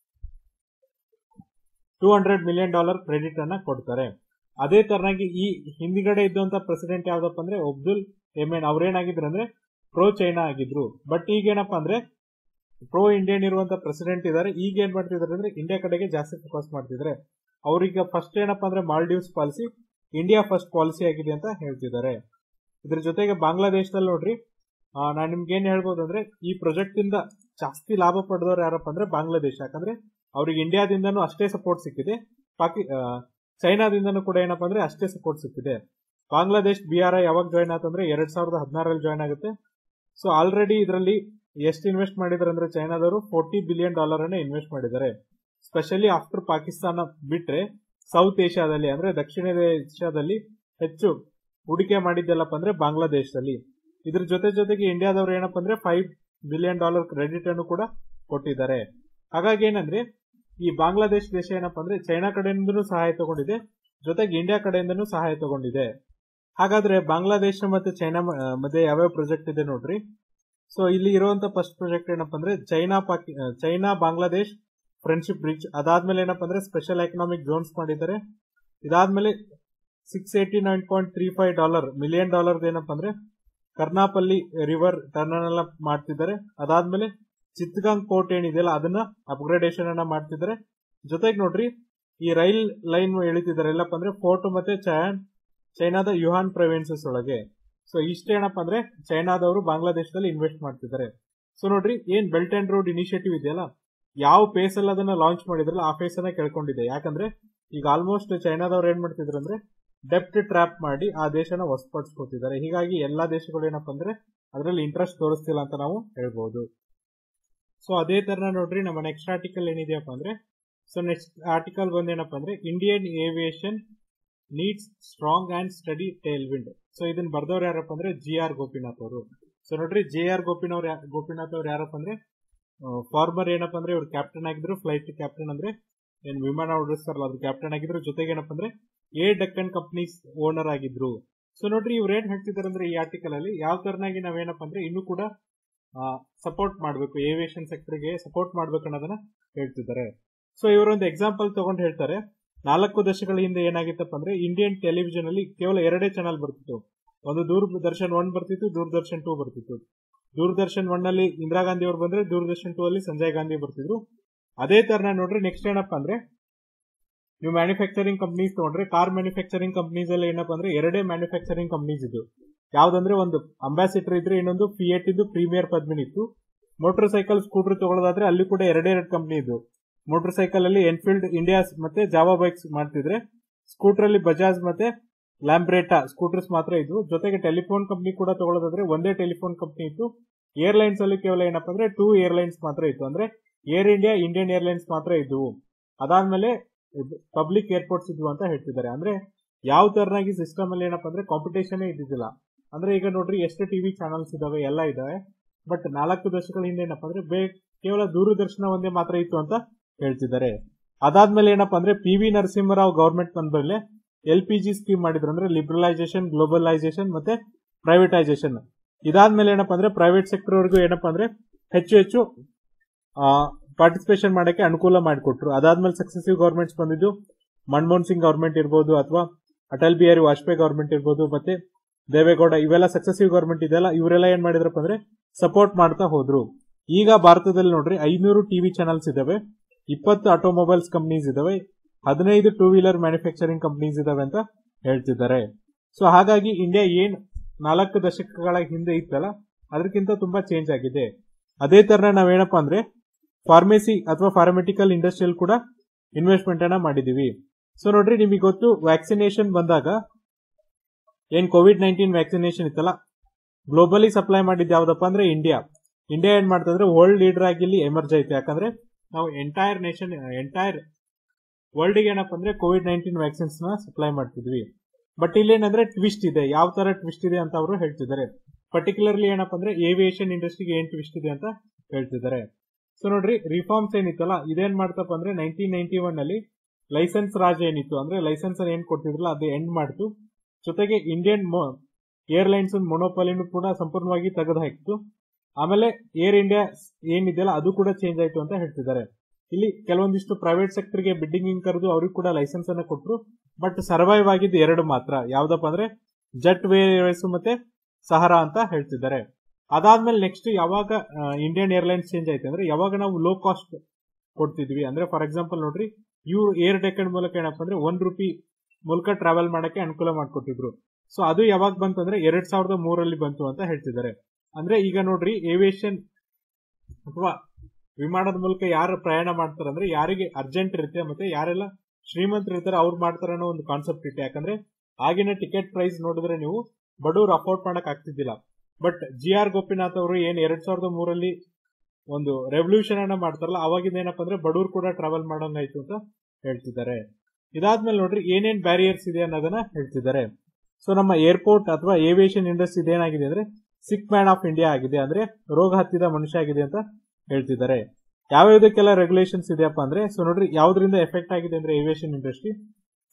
two hundred million dollar credit ಅನ್ನ ಕೊಡ್ತಾರೆ ಅದೇ ತರನಾಗಿ ಈ ಹಿಂದ್ಗಡೆ ಇದ್ದಂತ ಪ್ರೆಸಿಡೆಂಟ್ ಯಾವ್ದಪ್ಪ ಅಂದ್ರೆ ಅಬ್ದುಲ್ ಎಮೆನ್ ಅವ್ರೇನಾಗಿದ್ರು ಅಂದ್ರೆ ಪ್ರೋ ಚೈನಾ ಆಗಿದ್ರು ಬಟ್ ಈಗ ಏನಪ್ಪಾ ಅಂದ್ರೆ ಪ್ರೋ ಇಂಡಿಯನ್ ಇರುವಂತ ಪ್ರೆಸಿಡೆಂಟ್ ಇದಾರೆ ಈಗ ಏನ್ ಮಾಡ್ತಿದಾರೆ ಅಂದ್ರೆ ಇಂಡಿಯಾ ಕಡೆಗೆ ಜಾಸ್ತಿ ಫೋಕಸ್ ಮಾಡ್ತಿದ್ದಾರೆ ಅವ್ರೀಗ ಫಸ್ಟ್ ಏನಪ್ಪಾ ಅಂದ್ರೆ Maldives policy India first policy ಆಗಿದೆ ಅಂತ ಹೇಳ್ತಿದ್ದಾರೆ ಇದ್ರ ಜೊತೆಗೆ ಬಾಂಗ್ಲಾದೇಶದಲ್ಲಿ ನೋಡ್ರಿ ನಾನು ನಿಮ್ಗೆ ಏನ್ ಹೇಳ್ಬೋದು ಅಂದ್ರೆ ಈ ಪ್ರಾಜೆಕ್ಟ್ ಇಂದ ಜಾಸ್ತಿ ಲಾಭ ಪಡೆದವ್ರು ಯಾರಪ್ಪ ಅಂದ್ರೆ ಬಾಂಗ್ಲಾದೇಶ ಯಾಕಂದ್ರೆ ಅವ್ರಿಗೆ ಇಂಡಿಯಾದಿಂದನೂ ಅಷ್ಟೇ ಸಪೋರ್ಟ್ ಸಿಕ್ಕಿದೆ ಪಾಕಿ ಆ, ಚೈನಾದಿಂದನೂ ಕೂಡ ಏನಪ್ಪಾ ಅಂದ್ರೆ ಅಷ್ಟೇ ಸಪೋರ್ಟ್ ಸಿಕ್ಕಿದೆ ಬಾಂಗ್ಲಾದೇಶ್ ಬಿಆರ್ ಯಾವಾಗ ಜಾಯ್ನ್ ಆತಂದ್ರೆ ಎರಡ್ ಸಾವಿರದ ಹದಿನಾರಲ್ಲಿ ಜಾಯ್ನ್ ಆಗುತ್ತೆ ಸೊ ಆಲ್ರೆಡಿ ಇದರಲ್ಲಿ ಎಷ್ಟು ಇನ್ವೆಸ್ಟ್ ಮಾಡಿದಾರೆ ಅಂದ್ರೆ ಚೈನಾದವರು ಫೋರ್ಟಿ ಬಿಲಿಯನ್ ಡಾಲರ್ ಅನ್ನ ಇನ್ವೆಸ್ಟ್ ಮಾಡಿದ್ದಾರೆ ಸ್ಪೆಷಲಿ ಆಫ್ಟರ್ ಪಾಕಿಸ್ತಾನ ಬಿಟ್ರೆ ಸೌತ್ ಏಷ್ಯಾದಲ್ಲಿ ಅಂದ್ರೆ ದಕ್ಷಿಣ ಏಷ್ಯಾದಲ್ಲಿ ಹೆಚ್ಚು ಹೂಡಿಕೆ ಮಾಡಿದ್ದೆಲ್ಲಪ್ಪ ಅಂದ್ರೆ ಬಾಂಗ್ಲಾದೇಶದಲ್ಲಿ ಇದ್ರ ಜೊತೆ ಜೊತೆಗೆ ಇಂಡಿಯಾದವರು ಏನಪ್ಪ ಅಂದ್ರೆ ಫೈವ್ ಬಿಲಿಯನ್ ಡಾಲರ್ ಕ್ರೆಡಿಟ್ ಅನ್ನು ಕೂಡ ಕೊಟ್ಟಿದ್ದಾರೆ ಹಾಗಾಗಿ ಏನಂದ್ರೆ ಈ ಬಾಂಗ್ಲಾದೇಶ ದೇಶ ಏನಪ್ಪಾ ಅಂದ್ರೆ ಚೈನಾ ಕಡೆಯಿಂದನೂ ಸಹಾಯ ತಗೊಂಡಿದೆ ಜೊತೆಗೆ ಇಂಡಿಯಾ ಕಡೆಯಿಂದನೂ ಸಹಾಯ ತಗೊಂಡಿದೆ ಹಾಗಾದ್ರೆ ಬಾಂಗ್ಲಾದೇಶ ಮತ್ತೆ ಚೈನಾ ಮ- ಆ, ಮಧ್ಯೆ ಯಾವ್ಯಾವ ಪ್ರಾಜೆಕ್ಟ್ ಇದೆ ನೋಡ್ರಿ ಸೊ ಇಲ್ಲಿ ಇರುವಂತ ಫಸ್ಟ್ ಪ್ರಾಜೆಕ್ಟ್ ಏನಪ್ಪಾ ಅಂದ್ರೆ ಚೈನಾ ಪಾಕಿ ಆ, ಚೈನಾ ಬಾಂಗ್ಲಾದೇಶ್ ಫ್ರೆಂಡ್ಶಿಪ್ ಬ್ರಿಡ್ಜ್ ಅದಾದ್ಮೇಲೆ ಏನಪ್ಪಾ ಅಂದ್ರೆ ಸ್ಪೆಷಲ್ ಎಕನಾಮಿಕ್ ಝೋನ್ಸ್ ಮಾಡಿದ್ದಾರೆ ಇದಾದ್ಮೇಲೆ six eighty nine point three five dollar million dollar ಏನಪ್ಪಾ ಅಂದ್ರೆ ಕರ್ನಾಪಲ್ಲಿ ರಿವರ್ ಟರ್ನಲ್ ಎಲ್ಲ ಮಾಡ್ತಿದ್ದಾರೆ ಅದಾದ್ಮೇಲೆ ಚಿತ್ತಗಾಂಗ್ ಪೋರ್ಟ್ ಏನಿದೆಯಲ್ಲ ಅದನ್ನ ಅಪ್ಗ್ರೇಡೇಷನ್ ಅನ್ನ ಮಾಡ್ತಿದ್ದಾರೆ ಜೊತೆಗೆ ನೋಡ್ರಿ ಈ ರೈಲ್ ಲೈನ್ ಎಳಿತಿದ್ದಾರೆ ಎಲ್ಲಪ್ಪ ಅಂದ್ರೆ ಫೋರ್ಟ್ ಮತ್ತೆ ಚೈನ್ ಚೈನಾದ ಯುಹಾನ್ ಪ್ರೊವಿನ್ಸಸ್ ಒಳಗೆ ಸೊ ಇಷ್ಟೇನಪ್ಪ ಅಂದ್ರೆ ಚೈನಾದವರು ಬಾಂಗ್ಲಾದೇಶದಲ್ಲಿ ಇನ್ವೆಸ್ಟ್ ಮಾಡ್ತಿದ್ದಾರೆ ಸೊ ನೋಡ್ರಿ ಏನ್ ಬೆಲ್ಟ್ ಅಂಡ್ ರೋಡ್ ಇನಿಷಿಯೇಟಿವ್ ಇದೆಯಲ್ಲ ಯಾವ ಫೇಸ್ ಅಲ್ಲಿ ಅದನ್ನ ಲಾಂಚ್ ಮಾಡಿದ್ರಲ್ಲ ಆ ಫೇಸ್ ಅನ್ನ ಕೇಳ್ಕೊಂಡಿದೆ ಯಾಕಂದ್ರೆ ಈಗ ಆಲ್ಮೋಸ್ಟ್ ಚೈನಾದವ್ರು ಏನ್ ಮಾಡ್ತಿದ್ರು ಅಂದ್ರೆ ಡೆಪ್ಟ್ ಟ್ರ್ಯಾಪ್ ಮಾಡಿ ಆ ದೇಶನ ವಶಪಡಿಸ್ಕೊತಿದ್ದಾರೆ ಹೀಗಾಗಿ ಎಲ್ಲಾ ದೇಶಗಳು ಏನಪ್ಪ ಅಂದ್ರೆ ಅದರಲ್ಲಿ ಇಂಟ್ರೆಸ್ಟ್ ತೋರಿಸ್ತಿಲ್ಲ ಅಂತ ನಾವು ಹೇಳ್ಬಹುದು ಸೊ ಅದೇ ತರ ನೋಡ್ರಿ ನಮ್ಮ ನೆಕ್ಸ್ಟ್ ಆರ್ಟಿಕಲ್ ಏನಿದೆಯಪ್ಪ ಅಂದ್ರೆ ಸೊ ನೆಕ್ಸ್ಟ್ ಆರ್ಟಿಕಲ್ ಬಂದೇನಪ್ಪ ಅಂದ್ರೆ Indian aviation needs strong and steady tail wind so ಇದನ್ನ ಬರ್ದವ್ರು ಯಾರಪ್ಪ ಅಂದ್ರೆ ಜಿ ಆರ್ ಗೋಪಿನಾಥ್ ಅವರು ಸೊ ನೋಡ್ರಿ ಜೆ ಆರ್ ಗೋಪಿನವ್ರು ಗೋಪಿನಾಥ್ ಅವ್ರು ಯಾರಪ್ಪ ಅಂದ್ರೆ ಫಾರ್ಮರ್ ಏನಪ್ಪ ಅಂದ್ರೆ ಇವ್ರು ಕ್ಯಾಪ್ಟನ್ ಆಗಿದ್ರು ಫ್ಲೈಟ್ ಕ್ಯಾಪ್ಟನ್ ಅಂದ್ರೆ ಏನ್ ವಿಮಾನ ಓಡಿಸ್ತಾರಲ್ಲ ಅದ್ರ ಕ್ಯಾಪ್ಟನ್ ಆಗಿದ್ರು ಜೊತೆಗೆ ಏನಪ್ಪ ಅಂದ್ರೆ ಎ ಡಕ್ಕನ್ ಕಂಪ್ನೀಸ್ ಓನರ್ ಆಗಿದ್ರು ಸೊ ನೋಡ್ರಿ ಇವ್ರು ಏನ್ ಹೇಳ್ತಿದಾರೆ ಅಂದ್ರೆ ಈ ಆರ್ಟಿಕಲ್ ಅಲ್ಲಿ ಯಾವ ತರನಾಗಿ ನಾವೇನಪ್ಪ ಅಂದ್ರೆ ಇನ್ನೂ ಕೂಡ ಸಪೋರ್ಟ್ ಮಾಡಬೇಕು ಏವಿಯೇಷನ್ ಸೆಕ್ಟರ್ಗೆ ಸಪೋರ್ಟ್ ಮಾಡ್ಬೇಕು ಅನ್ನೋದನ್ನ ಹೇಳ್ತಿದ್ದಾರೆ ಸೊ ಇವರೊಂದು ಎಕ್ಸಾಂಪಲ್ ತಗೊಂಡು ಹೇಳ್ತಾರೆ ನಾಲ್ಕು ದಶಕಗಳ ಹಿಂದೆ ಏನಾಗಿತ್ತಪ್ಪ ಅಂದ್ರೆ ಇಂಡಿಯನ್ ಟೆಲಿವಿಷನ್ ಅಲ್ಲಿ ಕೇವಲ ಎರಡೇ ಚಾನಲ್ ಬರ್ತಿತ್ತು ಒಂದು ದೂರದರ್ಶನ್ ಒನ್ ಬರ್ತಿತ್ತು ದೂರದರ್ಶನ್ ಟೂ ಬರ್ತಿತ್ತು ದೂರದರ್ಶನ್ ಒನ್ ಅಲ್ಲಿ ಇಂದಿರಾ ಗಾಂಧಿ ಅವರು ಬಂದ್ರೆ ದೂರದರ್ಶನ್ ಟೂ ಅಲ್ಲಿ ಸಂಜಯ್ ಗಾಂಧಿ ಬರ್ತಿದ್ರು ಅದೇ ತರ ನೋಡ್ರಿ ನೆಕ್ಸ್ಟ್ ಏನಪ್ಪ ಅಂದ್ರೆ ನೀವು ಮ್ಯಾನುಫ್ಯಾಕ್ಚರಿಂಗ್ ಕಂಪ್ನೀಸ್ ತಗೊಂಡ್ರೆ ಕಾರ್ ಮ್ಯಾನುಫ್ಯಾಕ್ಚರಿಂಗ್ ಕಂಪ್ನೀಸ್ ಅಲ್ಲಿ ಏನಪ್ಪ ಅಂದ್ರೆ ಎರಡೇ ಮ್ಯಾನುಫ್ಯಾಕ್ಚರಿಂಗ್ ಕಂಪ್ನೀಸ್ ಇದು ಯಾವ್ದಂದ್ರೆ ಒಂದು ಅಂಬಾಸಿಡರ್ ಇದ್ರೆ ಇನ್ನೊಂದು ಫಿಯೇಟ್ ಇದ್ದು ಪ್ರೀಮಿಯರ್ ಪದ್ಮಿನಿ ಇತ್ತು ಮೋಟರ್ ಸೈಕಲ್ ಸ್ಕೂಟರ್ ತಗೊಳ್ಳೋದಾದ್ರೆ ಅಲ್ಲಿ ಕೂಡ ಎರಡೇ ಎರಡು ಕಂಪ್ನಿ ಇದು ಮೋಟರ್ ಸೈಕಲ್ ಅಲ್ಲಿ ಎನ್ಫೀಲ್ಡ್ ಇಂಡಿಯಾಸ್ ಮತ್ತೆ ಜಾವಾ ಬೈಕ್ಸ್ ಮಾಡ್ತಿದ್ರೆ ಸ್ಕೂಟರ್ ಅಲ್ಲಿ ಬಜಾಜ್ ಮತ್ತೆ ಲ್ಯಾಂಬ್ರೇಟಾ ಸ್ಕೂಟರ್ಸ್ ಮಾತ್ರ ಇದ್ವು ಜೊತೆಗೆ ಟೆಲಿಫೋನ್ ಕಂಪ್ನಿ ಕೂಡ ತಗೊಳ್ಳೋದಾದ್ರೆ ಒಂದೇ ಟೆಲಿಫೋನ್ ಕಂಪ್ನಿ ಇತ್ತು ಏರ್ಲೈನ್ಸ್ ಅಲ್ಲಿ ಕೇವಲ ಏನಪ್ಪಾ ಅಂದ್ರೆ ಟೂ ಏರ್ಲೈನ್ಸ್ ಮಾತ್ರ ಇತ್ತು ಅಂದ್ರೆ ಏರ್ ಇಂಡಿಯಾ ಇಂಡಿಯನ್ ಏರ್ಲೈನ್ಸ್ ಮಾತ್ರ ಇದ್ವು ಅದಾದ್ಮೇಲೆ ಪಬ್ಲಿಕ್ ಏರ್ಪೋರ್ಟ್ಸ್ ಇದ್ವು ಅಂತ ಹೇಳ್ತಿದ್ದಾರೆ ಅಂದ್ರೆ ಯಾವ ತರನಾಗಿ ಸಿಸ್ಟಮ್ ಅಲ್ಲಿ ಏನಪ್ಪಾ ಅಂದ್ರೆ ಕಾಂಪಿಟೇಷನ್ ಇದ್ದಿದ್ದಿಲ್ಲ ಅಂದ್ರೆ ಈಗ ನೋಡ್ರಿ ಎಷ್ಟು ಟಿವಿ ಚಾನಲ್ಸ್ ಇದಾವೆ ಎಲ್ಲ ಇದಾವೆ ಬಟ್ ನಾಲ್ಕು ದಶಕಗಳ ಹಿಂದೆ ಏನಪ್ಪಾ ಅಂದ್ರೆ ಬೇ ಕೇವಲ ದೂರದರ್ಶನ ಒಂದೇ ಮಾತ್ರ ಇತ್ತು ಅಂತ ಹೇಳ್ತಿದ್ದಾರೆ ಅದಾದ್ಮೇಲೆ ಏನಪ್ಪಾ ಅಂದ್ರೆ ಪಿ ವಿ ನರಸಿಂಹರಾವ್ ಗವರ್ಮೆಂಟ್ ಬಂದ್ಮೇಲೆ ಎಲ್ ಪಿ ಜಿ ಸ್ಕೀಮ್ ಮಾಡಿದ್ರು ಅಂದ್ರೆ ಲಿಬರಲೈಸೇಷನ್ ಗ್ಲೋಬಲೈಸೇಷನ್ ಮತ್ತೆ ಪ್ರೈವೇಟೈಸೇಷನ್ ಇದಾದ್ಮೇಲೆ ಏನಪ್ಪಾ ಅಂದ್ರೆ ಪ್ರೈವೇಟ್ ಸೆಕ್ಟರ್ ವರೆಗೂ ಏನಪ್ಪಾ ಅಂದ್ರೆ ಹೆಚ್ಚು ಹೆಚ್ಚು ಪಾರ್ಟಿಸಿಪೇಷನ್ ಮಾಡಕ್ಕೆ ಅನುಕೂಲ ಮಾಡಿಕೊಟ್ರು ಅದಾದ್ಮೇಲೆ ಸಕ್ಸೆಸಿವ್ ಗವರ್ಮೆಂಟ್ಸ್ ಬಂದಿದ್ದು ಮನಮೋಹನ್ ಸಿಂಗ್ ಗವರ್ಮೆಂಟ್ ಇರ್ಬೋದು ಅಥವಾ ಅಟಲ್ ಬಿಹಾರಿ ವಾಜಪೇಯಿ ಗವರ್ಮೆಂಟ್ ಇರ್ಬೋದು ಮತ್ತೆ ದೇವೇಗೌಡ ಇವೆಲ್ಲ ಸಕ್ಸೆಸಿವ್ ಗವರ್ಮೆಂಟ್ ಇದೆಲ್ಲ ಇವರೆಲ್ಲ ಏನ್ ಮಾಡಿದ್ರಪ್ಪ ಅಂದ್ರೆ ಸಪೋರ್ಟ್ ಮಾಡ್ತಾ ಹೋದ್ರು ಈಗ ಭಾರತದಲ್ಲಿ ನೋಡ್ರಿ ಐನೂರು ಟಿವಿ ಚಾನಲ್ಸ್ ಇದಾವೆ ಇಪ್ಪತ್ತು ಆಟೋಮೊಬೈಲ್ಸ್ ಕಂಪ್ನೀಸ್ ಇದಾವೆ ಹದಿನೈದು ಟೂ ವೀಲರ್ ಮ್ಯಾನುಫ್ಯಾಕ್ಚರಿಂಗ್ ಕಂಪ್ನೀಸ್ ಇದಾವೆ ಅಂತ ಹೇಳ್ತಿದ್ದಾರೆ ಸೊ ಹಾಗಾಗಿ ಇಂಡಿಯಾ ಏನ್ ನಾಲ್ಕು ದಶಕಗಳ ಹಿಂದೆ ಇತ್ತಲ್ಲ ಅದಕ್ಕಿಂತ ತುಂಬಾ ಚೇಂಜ್ ಆಗಿದೆ ಅದೇ ತರ ನಾವೇನಪ್ಪಾ ಅಂದ್ರೆ ಫಾರ್ಮೆಸಿ ಅಥವಾ ಫಾರ್ಮೆಟಿಕಲ್ ಇಂಡಸ್ಟ್ರಿಯಲ್ ಕೂಡ ಇನ್ವೆಸ್ಟ್ಮೆಂಟ್ ಅನ್ನ ಮಾಡಿದೀವಿ ಸೊ ನೋಡ್ರಿ ನಿಮಗೆ ಗೊತ್ತು ವ್ಯಾಕ್ಸಿನೇಷನ್ ಬಂದಾಗ ಏನ್ ಕೋವಿಡ್ ನೈನ್ಟೀನ್ ವ್ಯಾಕ್ಸಿನೇಷನ್ ಇತ್ತಲ್ಲ ಗ್ಲೋಬಲಿ ಸಪ್ಲೈ ಮಾಡಿದ್ ಯಾವ್ದಪ್ಪ ಅಂದ್ರೆ ಇಂಡಿಯಾ ಇಂಡಿಯಾ ಏನ್ ಮಾಡ್ತಂದ್ರೆ ವರ್ಲ್ಡ್ ಲೀಡರ್ ಆಗಿ ಇಲ್ಲಿ ಎಮರ್ಜ್ ಆಯ್ತು ಯಾಕಂದ್ರೆ ನಾವು ಎಂಟೈರ್ ನೇಷನ್ ಎಂಟೈರ್ ವರ್ಲ್ಡ್ ಗೆ ಏನಪ್ಪ ಅಂದ್ರೆ ಕೋವಿಡ್ ನೈನ್ಟೀನ್ ವ್ಯಾಕ್ಸಿನ್ಸ್ ನ ಸಪ್ಲೈ ಮಾಡ್ತಿದ್ವಿ ಬಟ್ ಇಲ್ಲೇನಂದ್ರೆ ಟ್ವಿಸ್ಟ್ ಇದೆ ಯಾವ ತರ ಟ್ವಿಸ್ಟ್ ಇದೆ ಅಂತ ಅವರು ಹೇಳ್ತಿದ್ದಾರೆ ಪರ್ಟಿಕ್ಯುಲರ್ಲಿ ಏನಪ್ಪ ಅಂದ್ರೆ ಏವಿಯೇಷನ್ ಇಂಡಸ್ಟ್ರಿಗೆ ಏನ್ ಟ್ವಿಸ್ಟ್ ಇದೆ ಅಂತ ಹೇಳ್ತಿದ್ದಾರೆ ಸೊ ನೋಡ್ರಿ ರಿಫಾರ್ಮ್ಸ್ ಏನಿತ್ತಲ್ಲ ಇದೇನ್ ಮಾಡ್ತಪ್ಪ ಅಂದ್ರೆ ನೈನ್ಟೀನ್ ನೈನ್ಟಿ ಒನ್ ಅಲ್ಲಿ ಲೈಸೆನ್ಸ್ ರಾಜ್ ಏನಿತ್ತು ಅಂದ್ರೆ ಲೈಸೆನ್ಸ್ ಏನ್ ಕೊಡ್ತಿದ್ರಲ್ಲ ಅದು ಎಂಡ್ ಮಾಡ್ತು ಜೊತೆಗೆ ಇಂಡಿಯನ್ ಏರ್ಲೈನ್ಸ್ ಮೊನೋಪಾಲಿನೂ ಕೂಡ ಸಂಪೂರ್ಣವಾಗಿ ತೆಗೆದು ಹಾಕಿತು ಆಮೇಲೆ ಏರ್ ಇಂಡಿಯಾ ಏನಿದೆಯಲ್ಲ ಅದು ಕೂಡ ಚೇಂಜ್ ಆಯ್ತು ಅಂತ ಹೇಳ್ತಿದ್ದಾರೆ ಇಲ್ಲಿ ಕೆಲವೊಂದಿಷ್ಟು ಪ್ರೈವೇಟ್ ಸೆಕ್ಟರ್ಗೆ ಬಿಡ್ಡಿಂಗ್ ಕರೆದು ಅವ್ರಿಗೆ ಕೂಡ ಲೈಸೆನ್ಸ್ ಅನ್ನ ಕೊಟ್ಟರು ಬಟ್ ಸರ್ವೈವ್ ಆಗಿದ್ದು ಎರಡು ಮಾತ್ರ ಯಾವ್ದಪ್ಪ ಅಂದ್ರೆ ಜೆಟ್ ವೇರ್ವೇಸ್ ಮತ್ತೆ ಸಹಾರಾ ಅಂತ ಹೇಳ್ತಿದ್ದಾರೆ ಅದಾದ್ಮೇಲೆ ನೆಕ್ಸ್ಟ್ ಯಾವಾಗ ಇಂಡಿಯನ್ ಏರ್ಲೈನ್ಸ್ ಚೇಂಜ್ ಆಯ್ತು ಅಂದ್ರೆ ಯಾವಾಗ ನಾವು ಲೋ ಕಾಸ್ಟ್ ಕೊಡ್ತಿದ್ವಿ ಅಂದ್ರೆ ಫಾರ್ ಎಕ್ಸಾಂಪಲ್ ನೋಡ್ರಿ ಇವು ಏರ್ ಡೆಕೆಂಡ್ ಮೂಲಕ ಏನಪ್ಪ ಅಂದ್ರೆ ಒನ್ ರುಪಿ ಮೂಲಕ ಟ್ರಾವೆಲ್ ಮಾಡಕ್ಕೆ ಅನುಕೂಲ ಮಾಡಿಕೊಟ್ಟಿದ್ರು ಸೊ ಅದು ಯಾವಾಗ ಬಂತು ಅಂದ್ರೆ ಎರಡ್ ಸಾವಿರದ ಮೂರಲ್ಲಿ ಬಂತು ಅಂತ ಹೇಳ್ತಿದ್ದಾರೆ ಅಂದ್ರೆ ಈಗ ನೋಡ್ರಿ ಏವಿಯೇಷನ್ ಅಥವಾ ವಿಮಾನದ ಮೂಲಕ ಯಾರು ಪ್ರಯಾಣ ಮಾಡ್ತಾರೆ ಅಂದ್ರೆ ಯಾರಿಗೆ ಅರ್ಜೆಂಟ್ ಇರುತ್ತೆ ಮತ್ತೆ ಯಾರೆಲ್ಲ ಶ್ರೀಮಂತರು ಇರ್ತಾರೆ ಅವ್ರು ಮಾಡ್ತಾರೆ ಅನ್ನೋ ಒಂದು ಕಾನ್ಸೆಪ್ಟ್ ಇತ್ತು ಯಾಕಂದ್ರೆ ಆಗಿನ ಟಿಕೆಟ್ ಪ್ರೈಸ್ ನೋಡಿದ್ರೆ ನೀವು ಬಡವರು ಅಫೋರ್ಡ್ ಮಾಡಕ್ ಆಗ್ತಿದ್ದಿಲ್ಲ ಬಟ್ ಜಿ ಆರ್ ಗೋಪಿನಾಥ್ ಅವರು ಏನ್ ಎರಡ್ ಸಾವಿರದ ಮೂರಲ್ಲಿ ಒಂದು ರೆವಲ್ಯೂಷನ್ ಅನ್ನ ಮಾಡ್ತಾರಲ್ಲ ಅವಾಗಿಂದ ಏನಪ್ಪಾ ಅಂದ್ರೆ ಬಡವರು ಕೂಡ ಟ್ರಾವೆಲ್ ಮಾಡೋಂಗಾಯ್ತು ಅಂತ ಹೇಳ್ತಿದ್ದಾರೆ ಇದಾದ್ಮೇಲೆ ನೋಡ್ರಿ ಏನೇನ್ ಬ್ಯಾರಿಯರ್ಸ್ ಇದೆ ಅನ್ನೋದನ್ನ ಹೇಳ್ತಿದ್ದಾರೆ ಸೊ ನಮ್ಮ ಏರ್ಪೋರ್ಟ್ ಅಥವಾ ಏವಿಯೇಷನ್ ಇಂಡಸ್ಟ್ರಿ ಇದೇನಾಗಿದೆ ಅಂದ್ರೆ ಸಿಕ್ ಮ್ಯಾನ್ ಆಫ್ ಇಂಡಿಯಾ ಆಗಿದೆ ಅಂದ್ರೆ ರೋಗ ಹತ್ತಿದ ಮನುಷ್ಯ ಆಗಿದೆ ಅಂತ ಹೇಳ್ತಿದ್ದಾರೆ ಯಾವ್ಯಾವ್ದಕ್ಕೆಲ್ಲ ರೆಗ್ಯುಲೇಷನ್ಸ್ ಇದೆಯಪ್ಪ ಅಂದ್ರೆ ಸೊ ನೋಡ್ರಿ ಯಾವ್ದ್ರಿಂದ ಎಫೆಕ್ಟ್ ಆಗಿದೆ ಅಂದ್ರೆ ಏವಿಯೇಷನ್ ಇಂಡಸ್ಟ್ರಿ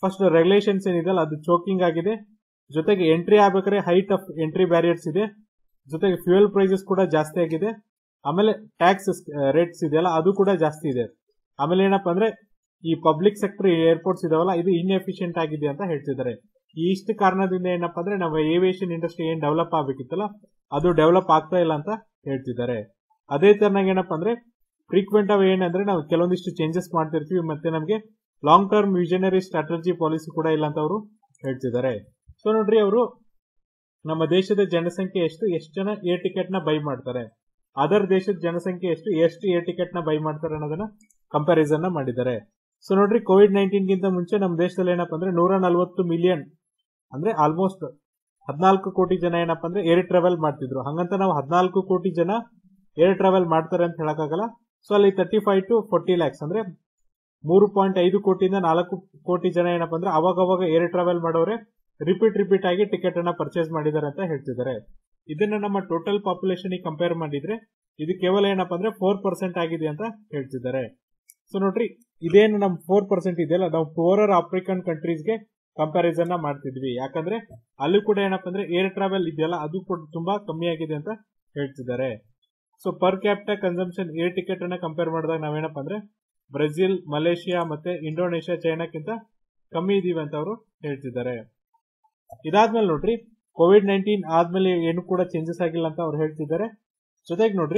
ಫಸ್ಟ್ ರೆಗ್ಯುಲೇಷನ್ಸ್ ಏನಿದೆಯಲ್ಲ ಅದು ಚೋಕಿಂಗ್ ಆಗಿದೆ ಜೊತೆಗೆ ಎಂಟ್ರಿ ಆಗ್ಬೇಕಾದ್ರೆ ಹೈಟ್ ಆಫ್ ಎಂಟ್ರಿ ಬ್ಯಾರಿಯರ್ಸ್ ಇದೆ ಜೊತೆಗೆ ಫ್ಯೂಯಲ್ ಪ್ರೈಸಸ್ ಕೂಡ ಜಾಸ್ತಿ ಆಗಿದೆ ಆಮೇಲೆ ಟ್ಯಾಕ್ಸ್ ರೇಟ್ಸ್ ಇದೆಯಲ್ಲ ಅದು ಕೂಡ ಜಾಸ್ತಿ ಇದೆ ಆಮೇಲೆ ಏನಪ್ಪಾ ಅಂದ್ರೆ ಈ ಪಬ್ಲಿಕ್ ಸೆಕ್ಟರ್ ಏರ್ಪೋರ್ಟ್ಸ್ ಇದಾವಲ್ಲ ಇದು ಇನ್ಎಫಿಷಿಯಂಟ್ ಆಗಿದೆ ಅಂತ ಹೇಳ್ತಿದ್ದಾರೆ ಈ ಇಷ್ಟು ಕಾರಣದಿಂದ ಏನಪ್ಪಾ ಅಂದ್ರೆ ನಮ್ಮ ಏವಿಯೇಷನ್ ಇಂಡಸ್ಟ್ರಿ ಏನ್ ಡೆವಲಪ್ ಆಗ್ಬೇಕಿತ್ತಲ್ಲ ಅದು ಡೆವಲಪ್ ಆಗ್ತಾ ಇಲ್ಲ ಅಂತ ಹೇಳ್ತಿದ್ದಾರೆ ಅದೇ ತರನಾಗಿ ಏನಪ್ಪಾ ಅಂದ್ರೆ ಫ್ರೀಕ್ವೆಂಟ್ ಆಗಿ ಏನಂದ್ರೆ ನಾವು ಕೆಲವೊಂದಿಷ್ಟು ಚೇಂಜಸ್ ಮಾಡ್ತಿರ್ತೀವಿ ಮತ್ತೆ ನಮಗೆ long term visionary strategy policy ಕೂಡ ಇಲ್ಲ ಅಂತ ಅವರು ಹೇಳ್ತಿದ್ದಾರೆ ಸೊ ನೋಡ್ರಿ ಅವರು ನಮ್ಮ ದೇಶದ ಜನಸಂಖ್ಯೆ ಎಷ್ಟು ಎಷ್ಟು ಜನ ಏರ್ ಟಿಕೆಟ್ ನ ಬೈ ಮಾಡ್ತಾರೆ ಅದರ್ ದೇಶದ ಜನಸಂಖ್ಯೆ ಎಷ್ಟು ಎಷ್ಟು ಏರ್ ಟಿಕೆಟ್ ನ ಬೈ ಮಾಡ್ತಾರೆ ಅನ್ನೋದನ್ನ ಕಂಪ್ಯಾರಿಸನ್ ಮಾಡಿದ್ದಾರೆ ಸೊ ನೋಡ್ರಿ ಕೋವಿಡ್ ನೈನ್ಟೀನ್ ಗಿಂತ ಮುಂಚೆ ನಮ್ಮ ದೇಶದಲ್ಲಿ ಏನಪ್ಪಾ ಅಂದ್ರೆ ನೂರ ನಲವತ್ತು ಮಿಲಿಯನ್ ಅಂದ್ರೆ ಆಲ್ಮೋಸ್ಟ್ ಹದಿನಾಲ್ಕು ಕೋಟಿ ಜನ ಏನಪ್ಪಾ ಅಂದ್ರೆ ಏರ್ ಟ್ರಾವೆಲ್ ಮಾಡ್ತಿದ್ರು ಹಂಗಂತ ನಾವು ಹದಿನಾಲ್ಕು ಕೋಟಿ ಜನ ಏರ್ ಟ್ರಾವೆಲ್ ಮಾಡ್ತಾರೆ ಅಂತ ಹೇಳಕ್ಕಾಗಲ್ಲ ಸೊ ಅಲ್ಲಿ thirty five to forty lakhs ಅಂದ್ರೆ ಮೂರು ಪಾಯಿಂಟ್ ಐದು ಕೋಟಿಯಿಂದ ನಾಲ್ಕು ಕೋಟಿ ಜನ ಏನಪ್ಪಾ ಅಂದ್ರೆ ಅವಾಗ ಅವಾಗ ಏರ್ ಟ್ರಾವೆಲ್ ಮಾಡೋರೆ ರಿಪೀಟ್ ರಿಪೀಟ್ ಆಗಿ ಟಿಕೆಟ್ ಅನ್ನ ಪರ್ಚೇಸ್ ಮಾಡಿದ್ದಾರೆ ಅಂತ ಹೇಳ್ತಿದ್ದಾರೆ ಇದನ್ನ ನಮ್ಮ ಟೋಟಲ್ ಪಾಪ್ಯುಲೇಷನ್ ಕಂಪೇರ್ ಮಾಡಿದ್ರೆ ಇದು ಕೇವಲ ಏನಪ್ಪಾ ಅಂದ್ರೆ ಫೋರ್ ಪರ್ಸೆಂಟ್ ಆಗಿದೆ ಅಂತ ಹೇಳ್ತಿದ್ದಾರೆ ಸೊ ನೋಡ್ರಿ ಇದೇನು ನಮ್ ಫೋರ್ ಪರ್ಸೆಂಟ್ ಇದೆಯಲ್ಲ ನಾವು ಪೋರರ್ ಆಫ್ರಿಕನ್ ಕಂಟ್ರೀಸ್ಗೆ ಕಂಪ್ಯಾರಿಸನ್ ನ ಮಾಡ್ತಿದ್ವಿ ಯಾಕಂದ್ರೆ ಅಲ್ಲಿ ಕೂಡ ಏನಪ್ಪಾ ಅಂದ್ರೆ ಏರ್ ಟ್ರಾವೆಲ್ ಇದೆಯಲ್ಲ ಅದು ಕೂಡ ತುಂಬಾ ಕಮ್ಮಿ ಆಗಿದೆ ಅಂತ ಹೇಳ್ತಿದ್ದಾರೆ so per capital consumption air ticket ಅನ್ನ ಕಂಪೇರ್ ಮಾಡಿದಾಗ ನಾವೇನಪ್ಪ ಅಂದ್ರೆ ಬ್ರೆಜಿಲ್ ಮಲೇಷಿಯಾ ಮತ್ತೆ ಇಂಡೋನೇಷ್ಯಾ ಚೈನಾಕ್ಕಿಂತ ಕಮ್ಮಿ ಇದೀವಿ ಅಂತ ಅವರು ಹೇಳ್ತಿದ್ದಾರೆ ಇದಾದ್ಮೇಲೆ ನೋಡ್ರಿ ಕೋವಿಡ್ ನೈನ್ಟೀನ್ ಆದ್ಮೇಲೆ ಏನು ಕೂಡ ಚೇಂಜಸ್ ಆಗಿಲ್ಲ ಅಂತ ಅವ್ರು ಹೇಳ್ತಿದ್ದಾರೆ ಜೊತೆಗೆ ನೋಡ್ರಿ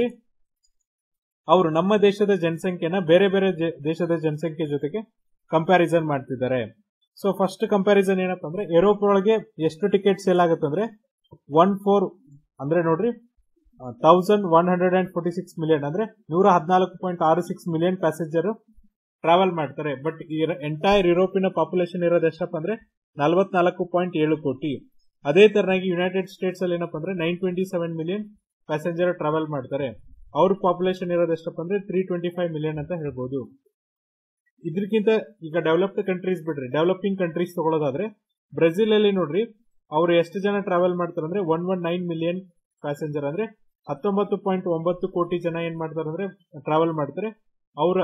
ಅವರು ನಮ್ಮ ದೇಶದ ಜನಸಂಖ್ಯೆನ ಬೇರೆ ಬೇರೆ ದೇಶದ ಜನಸಂಖ್ಯೆ ಜೊತೆಗೆ ಕಂಪ್ಯಾರಿಸನ್ ಮಾಡ್ತಿದ್ದಾರೆ ಸೊ ಫಸ್ಟ್ ಕಂಪ್ಯಾರಿಸನ್ ಏನಪ್ಪಾ ಅಂದ್ರೆ ಯುರೋಪ್ ಒಳಗೆ ಎಷ್ಟು ಟಿಕೆಟ್ ಸೇಲ್ ಆಗುತ್ತೆ ಅಂದ್ರೆ ಒನ್ ಫೋರ್ ಅಂದ್ರೆ ನೋಡ್ರಿ thousand one hundred and forty six million ಅಂದ್ರೆ ನೂರ ಹದಿನಾಲ್ಕು ಪಾಯಿಂಟ್ ಆರು ಸಿಕ್ಸ್ ಮಿಲಿಯನ್ ಪ್ಯಾಸೆಂಜರ್ ಟ್ರಾವೆಲ್ ಮಾಡ್ತಾರೆ ಬಟ್ ಎಂಟೈರ್ ಯುರೋಪಿನ ಪಾಪ್ಯುಲೇಷನ್ ಇರೋದು ಎಷ್ಟಪ್ಪ ಅಂದ್ರೆ ನಲವತ್ನಾಲ್ಕು ಪಾಯಿಂಟ್ ಏಳು ಕೋಟಿ ಅದೇ ತರನಾಗಿ ಯುನೈಟೆಡ್ ಸ್ಟೇಟ್ಸ್ ಅಲ್ಲಿ ಏನಪ್ಪಾ ಅಂದ್ರೆ nine twenty seven million passenger travel ಮಾಡ್ತಾರೆ ಅವ್ರ ಪಾಪ್ಯುಲೇಷನ್ ಇರೋದು ಎಷ್ಟಪ್ಪ ಅಂದ್ರೆ ತ್ರೀ ಟ್ವೆಂಟಿ ಫೈವ್ ಮಿಲಿಯನ್ ಅಂತ ಹೇಳ್ಬೋದು ಇದಕ್ಕಿಂತ ಈಗ ಡೆವಲಪ್ಡ್ ಕಂಟ್ರೀಸ್ ಬಿಡ್ರಿ ಡೆವಲಪಿಂಗ್ ಕಂಟ್ರೀಸ್ ತಗೊಳ್ಳೋದಾದ್ರೆ ಬ್ರೆಜಿಲ್ ಅಲ್ಲಿ ನೋಡ್ರಿ ಅವ್ರು ಎಷ್ಟು ಜನ ಟ್ರಾವೆಲ್ ಮಾಡ್ತಾರೆ ಅಂದ್ರೆ one one nine million passenger ಅಂದ್ರೆ ಹತ್ತೊಂಬತ್ತು ಪಾಯಿಂಟ್ ಒಂಬತ್ತು ಕೋಟಿ ಜನ ಏನ್ ಮಾಡ್ತಾರೆ ಅಂದ್ರೆ ಟ್ರಾವೆಲ್ ಮಾಡ್ತಾರೆ ಅವರ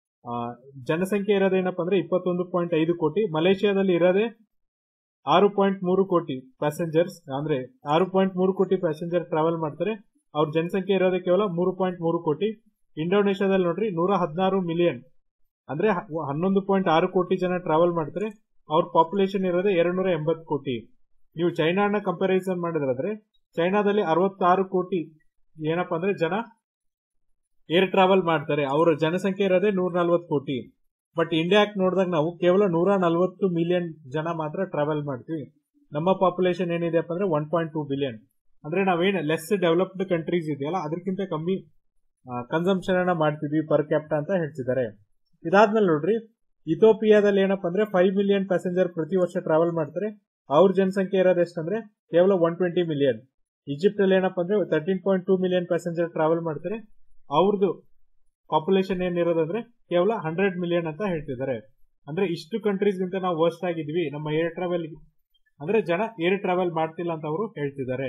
ಜನಸಂಖ್ಯೆ ಇರೋದೇನಪ್ಪ ಅಂದ್ರೆ ಇಪ್ಪತ್ತೊಂದು ಪಾಯಿಂಟ್ ಐದು ಕೋಟಿ ಮಲೇಷಿಯಾದಲ್ಲಿ ಇರೋದೇ ಆರು ಪಾಯಿಂಟ್ ಮೂರು ಕೋಟಿ ಪ್ಯಾಸೆಂಜರ್ಸ್ ಅಂದ್ರೆ ಆರು ಪಾಯಿಂಟ್ ಮೂರು ಕೋಟಿ ಪ್ಯಾಸೆಂಜರ್ ಟ್ರಾವೆಲ್ ಮಾಡ್ತಾರೆ ಅವ್ರ ಜನಸಂಖ್ಯೆ ಇರೋದೇ ಕೇವಲ ಮೂರು ಪಾಯಿಂಟ್ ಮೂರು ಕೋಟಿ ಇಂಡೋನೇಷ್ಯಾದಲ್ಲಿ ನೋಡ್ರಿ ನೂರ ಹದಿನಾರು ಮಿಲಿಯನ್ ಅಂದ್ರೆ ಹನ್ನೊಂದು ಪಾಯಿಂಟ್ ಆರು ಕೋಟಿ ಜನ ಟ್ರಾವೆಲ್ ಮಾಡ್ತಾರೆ ಅವ್ರ ಪಾಪ್ಯುಲೇಷನ್ ಇರೋದೇ ಎರಡು ನೂರ ಎಂಬತ್ತು ಕೋಟಿ ನೀವು ಚೈನಾನ ಕಂಪ್ಯಾರಿಸನ್ ಮಾಡಿದ್ರೆ ಚೈನಾದಲ್ಲಿ ಅರವತ್ತಾರು ಕೋಟಿ ಏನಪ್ಪಾ ಅಂದ್ರೆ ಜನ ಏರ್ ಟ್ರಾವೆಲ್ ಮಾಡ್ತಾರೆ ಅವರ ಜನಸಂಖ್ಯೆ ಇರೋದೇ ನೂರ ನಲ್ವತ್ತು ಕೋಟಿ ಬಟ್ ಇಂಡಿಯಾಕ್ ನೋಡಿದಾಗ ನಾವು ಕೇವಲ ನೂರ ನಲ್ವತ್ತು ಮಿಲಿಯನ್ ಜನ ಮಾತ್ರ ಟ್ರಾವೆಲ್ ಮಾಡ್ತೀವಿ ನಮ್ಮ ಪಾಪ್ಯುಲೇಷನ್ ಏನಿದೆಪ್ಪ ಅಂದ್ರೆ ಒನ್ ಪಾಯಿಂಟ್ ಟೂ ಬಿಲಿಯನ್ ಅಂದ್ರೆ ನಾವೇನ್ ಲೆಸ್ ಡೆವಲಪ್ಡ್ ಕಂಟ್ರೀಸ್ ಇದೆಯಲ್ಲ ಅದಕ್ಕಿಂತ ಕಮ್ಮಿ ಕನ್ಸಂಪ್ಷನ್ ಅನ್ನ ಮಾಡ್ತಿದ್ವಿ ಪರ್ ಕ್ಯಾಪ್ಟ ಅಂತ ಹೇಳ್ತಿದ್ದಾರೆ ಇದಾದ್ಮೇಲೆ ನೋಡ್ರಿ ಇಥೋಪಿಯಾದಲ್ಲಿ ಏನಪ್ಪಾ ಅಂದ್ರೆ ಫೈವ್ ಮಿಲಿಯನ್ ಪ್ಯಾಸೆಂಜರ್ ಪ್ರತಿ ವರ್ಷ ಟ್ರಾವೆಲ್ ಮಾಡ್ತಾರೆ ಅವ್ರ ಜನಸಂಖ್ಯೆ ಇರೋದು ಎಷ್ಟಂದ್ರೆ ಕೇವಲ ಒನ್ ಟ್ವೆಂಟಿ ಮಿಲಿಯನ್ ಈಜಿಪ್ಟ್ ಅಲ್ಲಿ ಏನಪ್ಪಾ ಅಂದ್ರೆ thirteen point two million passenger travel ಮಾಡ್ತಾರೆ ಅವ್ರದ್ದು ಪಾಪ್ಯುಲೇಷನ್ ಏನಿರೋದಂದ್ರೆ ಕೇವಲ ಹಂಡ್ರೆಡ್ ಮಿಲಿಯನ್ ಅಂತ ಹೇಳ್ತಿದ್ದಾರೆ ಅಂದ್ರೆ ಇಷ್ಟು ಕಂಟ್ರೀಸ್ ಗಿಂತ ನಾವು ವರ್ಸ್ಟ್ ಆಗಿದ್ವಿ ನಮ್ಮ ಏರ್ ಟ್ರಾವೆಲ್ ಅಂದ್ರೆ ಜನ ಏರ್ ಟ್ರಾವೆಲ್ ಮಾಡ್ತಿಲ್ಲ ಅಂತ ಅವರು ಹೇಳ್ತಿದ್ದಾರೆ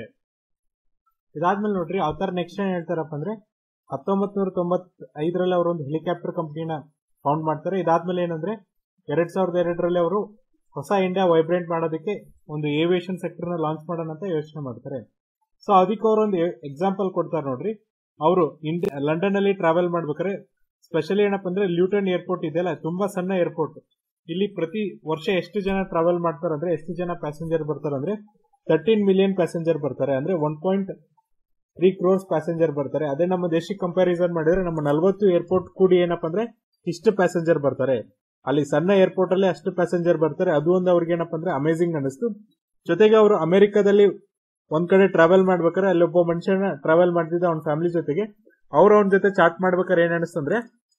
ಇದಾದ್ಮೇಲೆ ನೋಡ್ರಿ ಅವ್ರ ನೆಕ್ಸ್ಟ್ ಏನ್ ಹೇಳ್ತಾರಪ್ಪ ಅಂದ್ರೆ ಹತ್ತೊಂಬತ್ ನೂರ ತೊಂಬತ್ ಐದರಲ್ಲಿ ಅವರು ಒಂದು ಹೆಲಿಕಾಪ್ಟರ್ ಕಂಪನಿನ ಫೌಂಡ್ ಮಾಡ್ತಾರೆ ಇದಾದ್ಮೇಲೆ ಏನಂದ್ರೆ ಎರಡ್ ಸಾವಿರದ ಎರಡರಲ್ಲಿ ಅವರು ಹೊಸ ಇಂಡಿಯಾ ವೈಬ್ರೆಂಟ್ ಮಾಡೋದಕ್ಕೆ ಒಂದು ಏವಿಯೇಷನ್ ಸೆಕ್ಟರ್ ನ ಲಾಂಚ್ ಮಾಡೋಣ ಅಂತ ಯೋಚನೆ ಮಾಡ್ತಾರೆ ಸೊ ಅದಕ್ಕೆ ಅವರು ಒಂದು ಎಕ್ಸಾಂಪಲ್ ಕೊಡ್ತಾರೆ ನೋಡ್ರಿ ಅವರು ಇಂಡಿಯಾ ಲಂಡನ್ ಅಲ್ಲಿ ಟ್ರಾವೆಲ್ ಮಾಡ್ಬೇಕಾದ್ರೆ ಸ್ಪೆಷಲಿ ಏನಪ್ಪ ಅಂದ್ರೆ ಲ್ಯೂಟನ್ ಏರ್ಪೋರ್ಟ್ ಇದೆಯಲ್ಲ ತುಂಬಾ ಸಣ್ಣ ಏರ್ಪೋರ್ಟ್ ಇಲ್ಲಿ ಪ್ರತಿ ವರ್ಷ ಎಷ್ಟು ಜನ ಟ್ರಾವೆಲ್ ಮಾಡ್ತಾರೆ ಅಂದ್ರೆ ಎಷ್ಟು ಜನ ಪ್ಯಾಸೆಂಜರ್ ಬರ್ತಾರೆ ಅಂದ್ರೆ ತರ್ಟೀನ್ ಮಿಲಿಯನ್ ಪ್ಯಾಸೆಂಜರ್ ಬರ್ತಾರೆ ಅಂದ್ರೆ one point three crores passenger ಬರ್ತಾರೆ ಅದೇ ನಮ್ಮ ದೇಶಕ್ಕೆ ಕಂಪ್ಯಾರಿಸನ್ ಮಾಡಿದ್ರೆ ನಮ್ಮ ನಲವತ್ತು ಏರ್ಪೋರ್ಟ್ ಕೂಡಿ ಏನಪ್ಪ ಅಂದ್ರೆ ಇಷ್ಟು ಪ್ಯಾಸೆಂಜರ್ ಬರ್ತಾರೆ ಅಲ್ಲಿ ಸಣ್ಣ ಏರ್ಪೋರ್ಟ್ ಅಲ್ಲಿ ಅಷ್ಟು ಪ್ಯಾಸೆಂಜರ್ ಬರ್ತಾರೆ ಅದು ಒಂದು ಅವ್ರಿಗೆ ಏನಪ್ಪ ಅಂದ್ರೆ ಅಮೇಸಿಂಗ್ ಅನಿಸ್ತು ಜೊತೆಗೆ ಅವರು ಅಮೆರಿಕದಲ್ಲಿ ಒಂದ್ ಕಡೆ ಟ್ರಾವೆಲ್ ಮಾಡ್ಬೇಕಾದ್ರೆ ಅಲ್ಲಿ ಒಬ್ಬ ಮನುಷ್ಯನ ಟ್ರಾವೆಲ್ ಮಾಡ್ತಿದ್ದ ಅವ್ನ ಫ್ಯಾಮಿಲಿ ಜೊತೆಗೆ ಅವ್ರು ಅವನ ಜೊತೆ ಚಾಟ್ ಮಾಡ್ಬೇಕಾದ್ರೆ ಏನ್ ಅನಿಸ್ತಂದ್ರೆ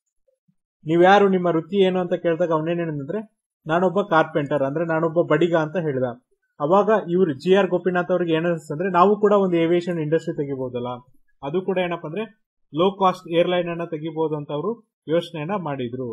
ನೀವ್ ಯಾರು ನಿಮ್ಮ ವೃತ್ತಿ ಏನು ಅಂತ ಕೇಳಿದಾಗ ಅವನೇನ್ ಏನಂದ್ರೆ ನಾನೊಬ್ಬ ಕಾರ್ಪೆಂಟರ್ ಅಂದ್ರೆ ನಾನೊಬ್ಬ ಬಡಿಗ ಅಂತ ಹೇಳಿದ ಅವಾಗ ಇವ್ರು ಜಿ ಆರ್ ಗೋಪಿನಾಥ್ ಅವ್ರಿಗೆ ಏನಿಸ್ತಂದ್ರೆ ನಾವು ಕೂಡ ಒಂದು ಏವಿಯೇಷನ್ ಇಂಡಸ್ಟ್ರಿ ತೆಗಿಬಹುದಲ್ಲ ಅದು ಕೂಡ ಏನಪ್ಪ ಅಂದ್ರೆ ಲೋ ಕಾಸ್ಟ್ ಏರ್ಲೈನ್ ಅನ್ನ ತೆಗಿಬಹುದು ಅಂತ ಅವರು ಯೋಚನೆಯನ್ನ ಮಾಡಿದ್ರು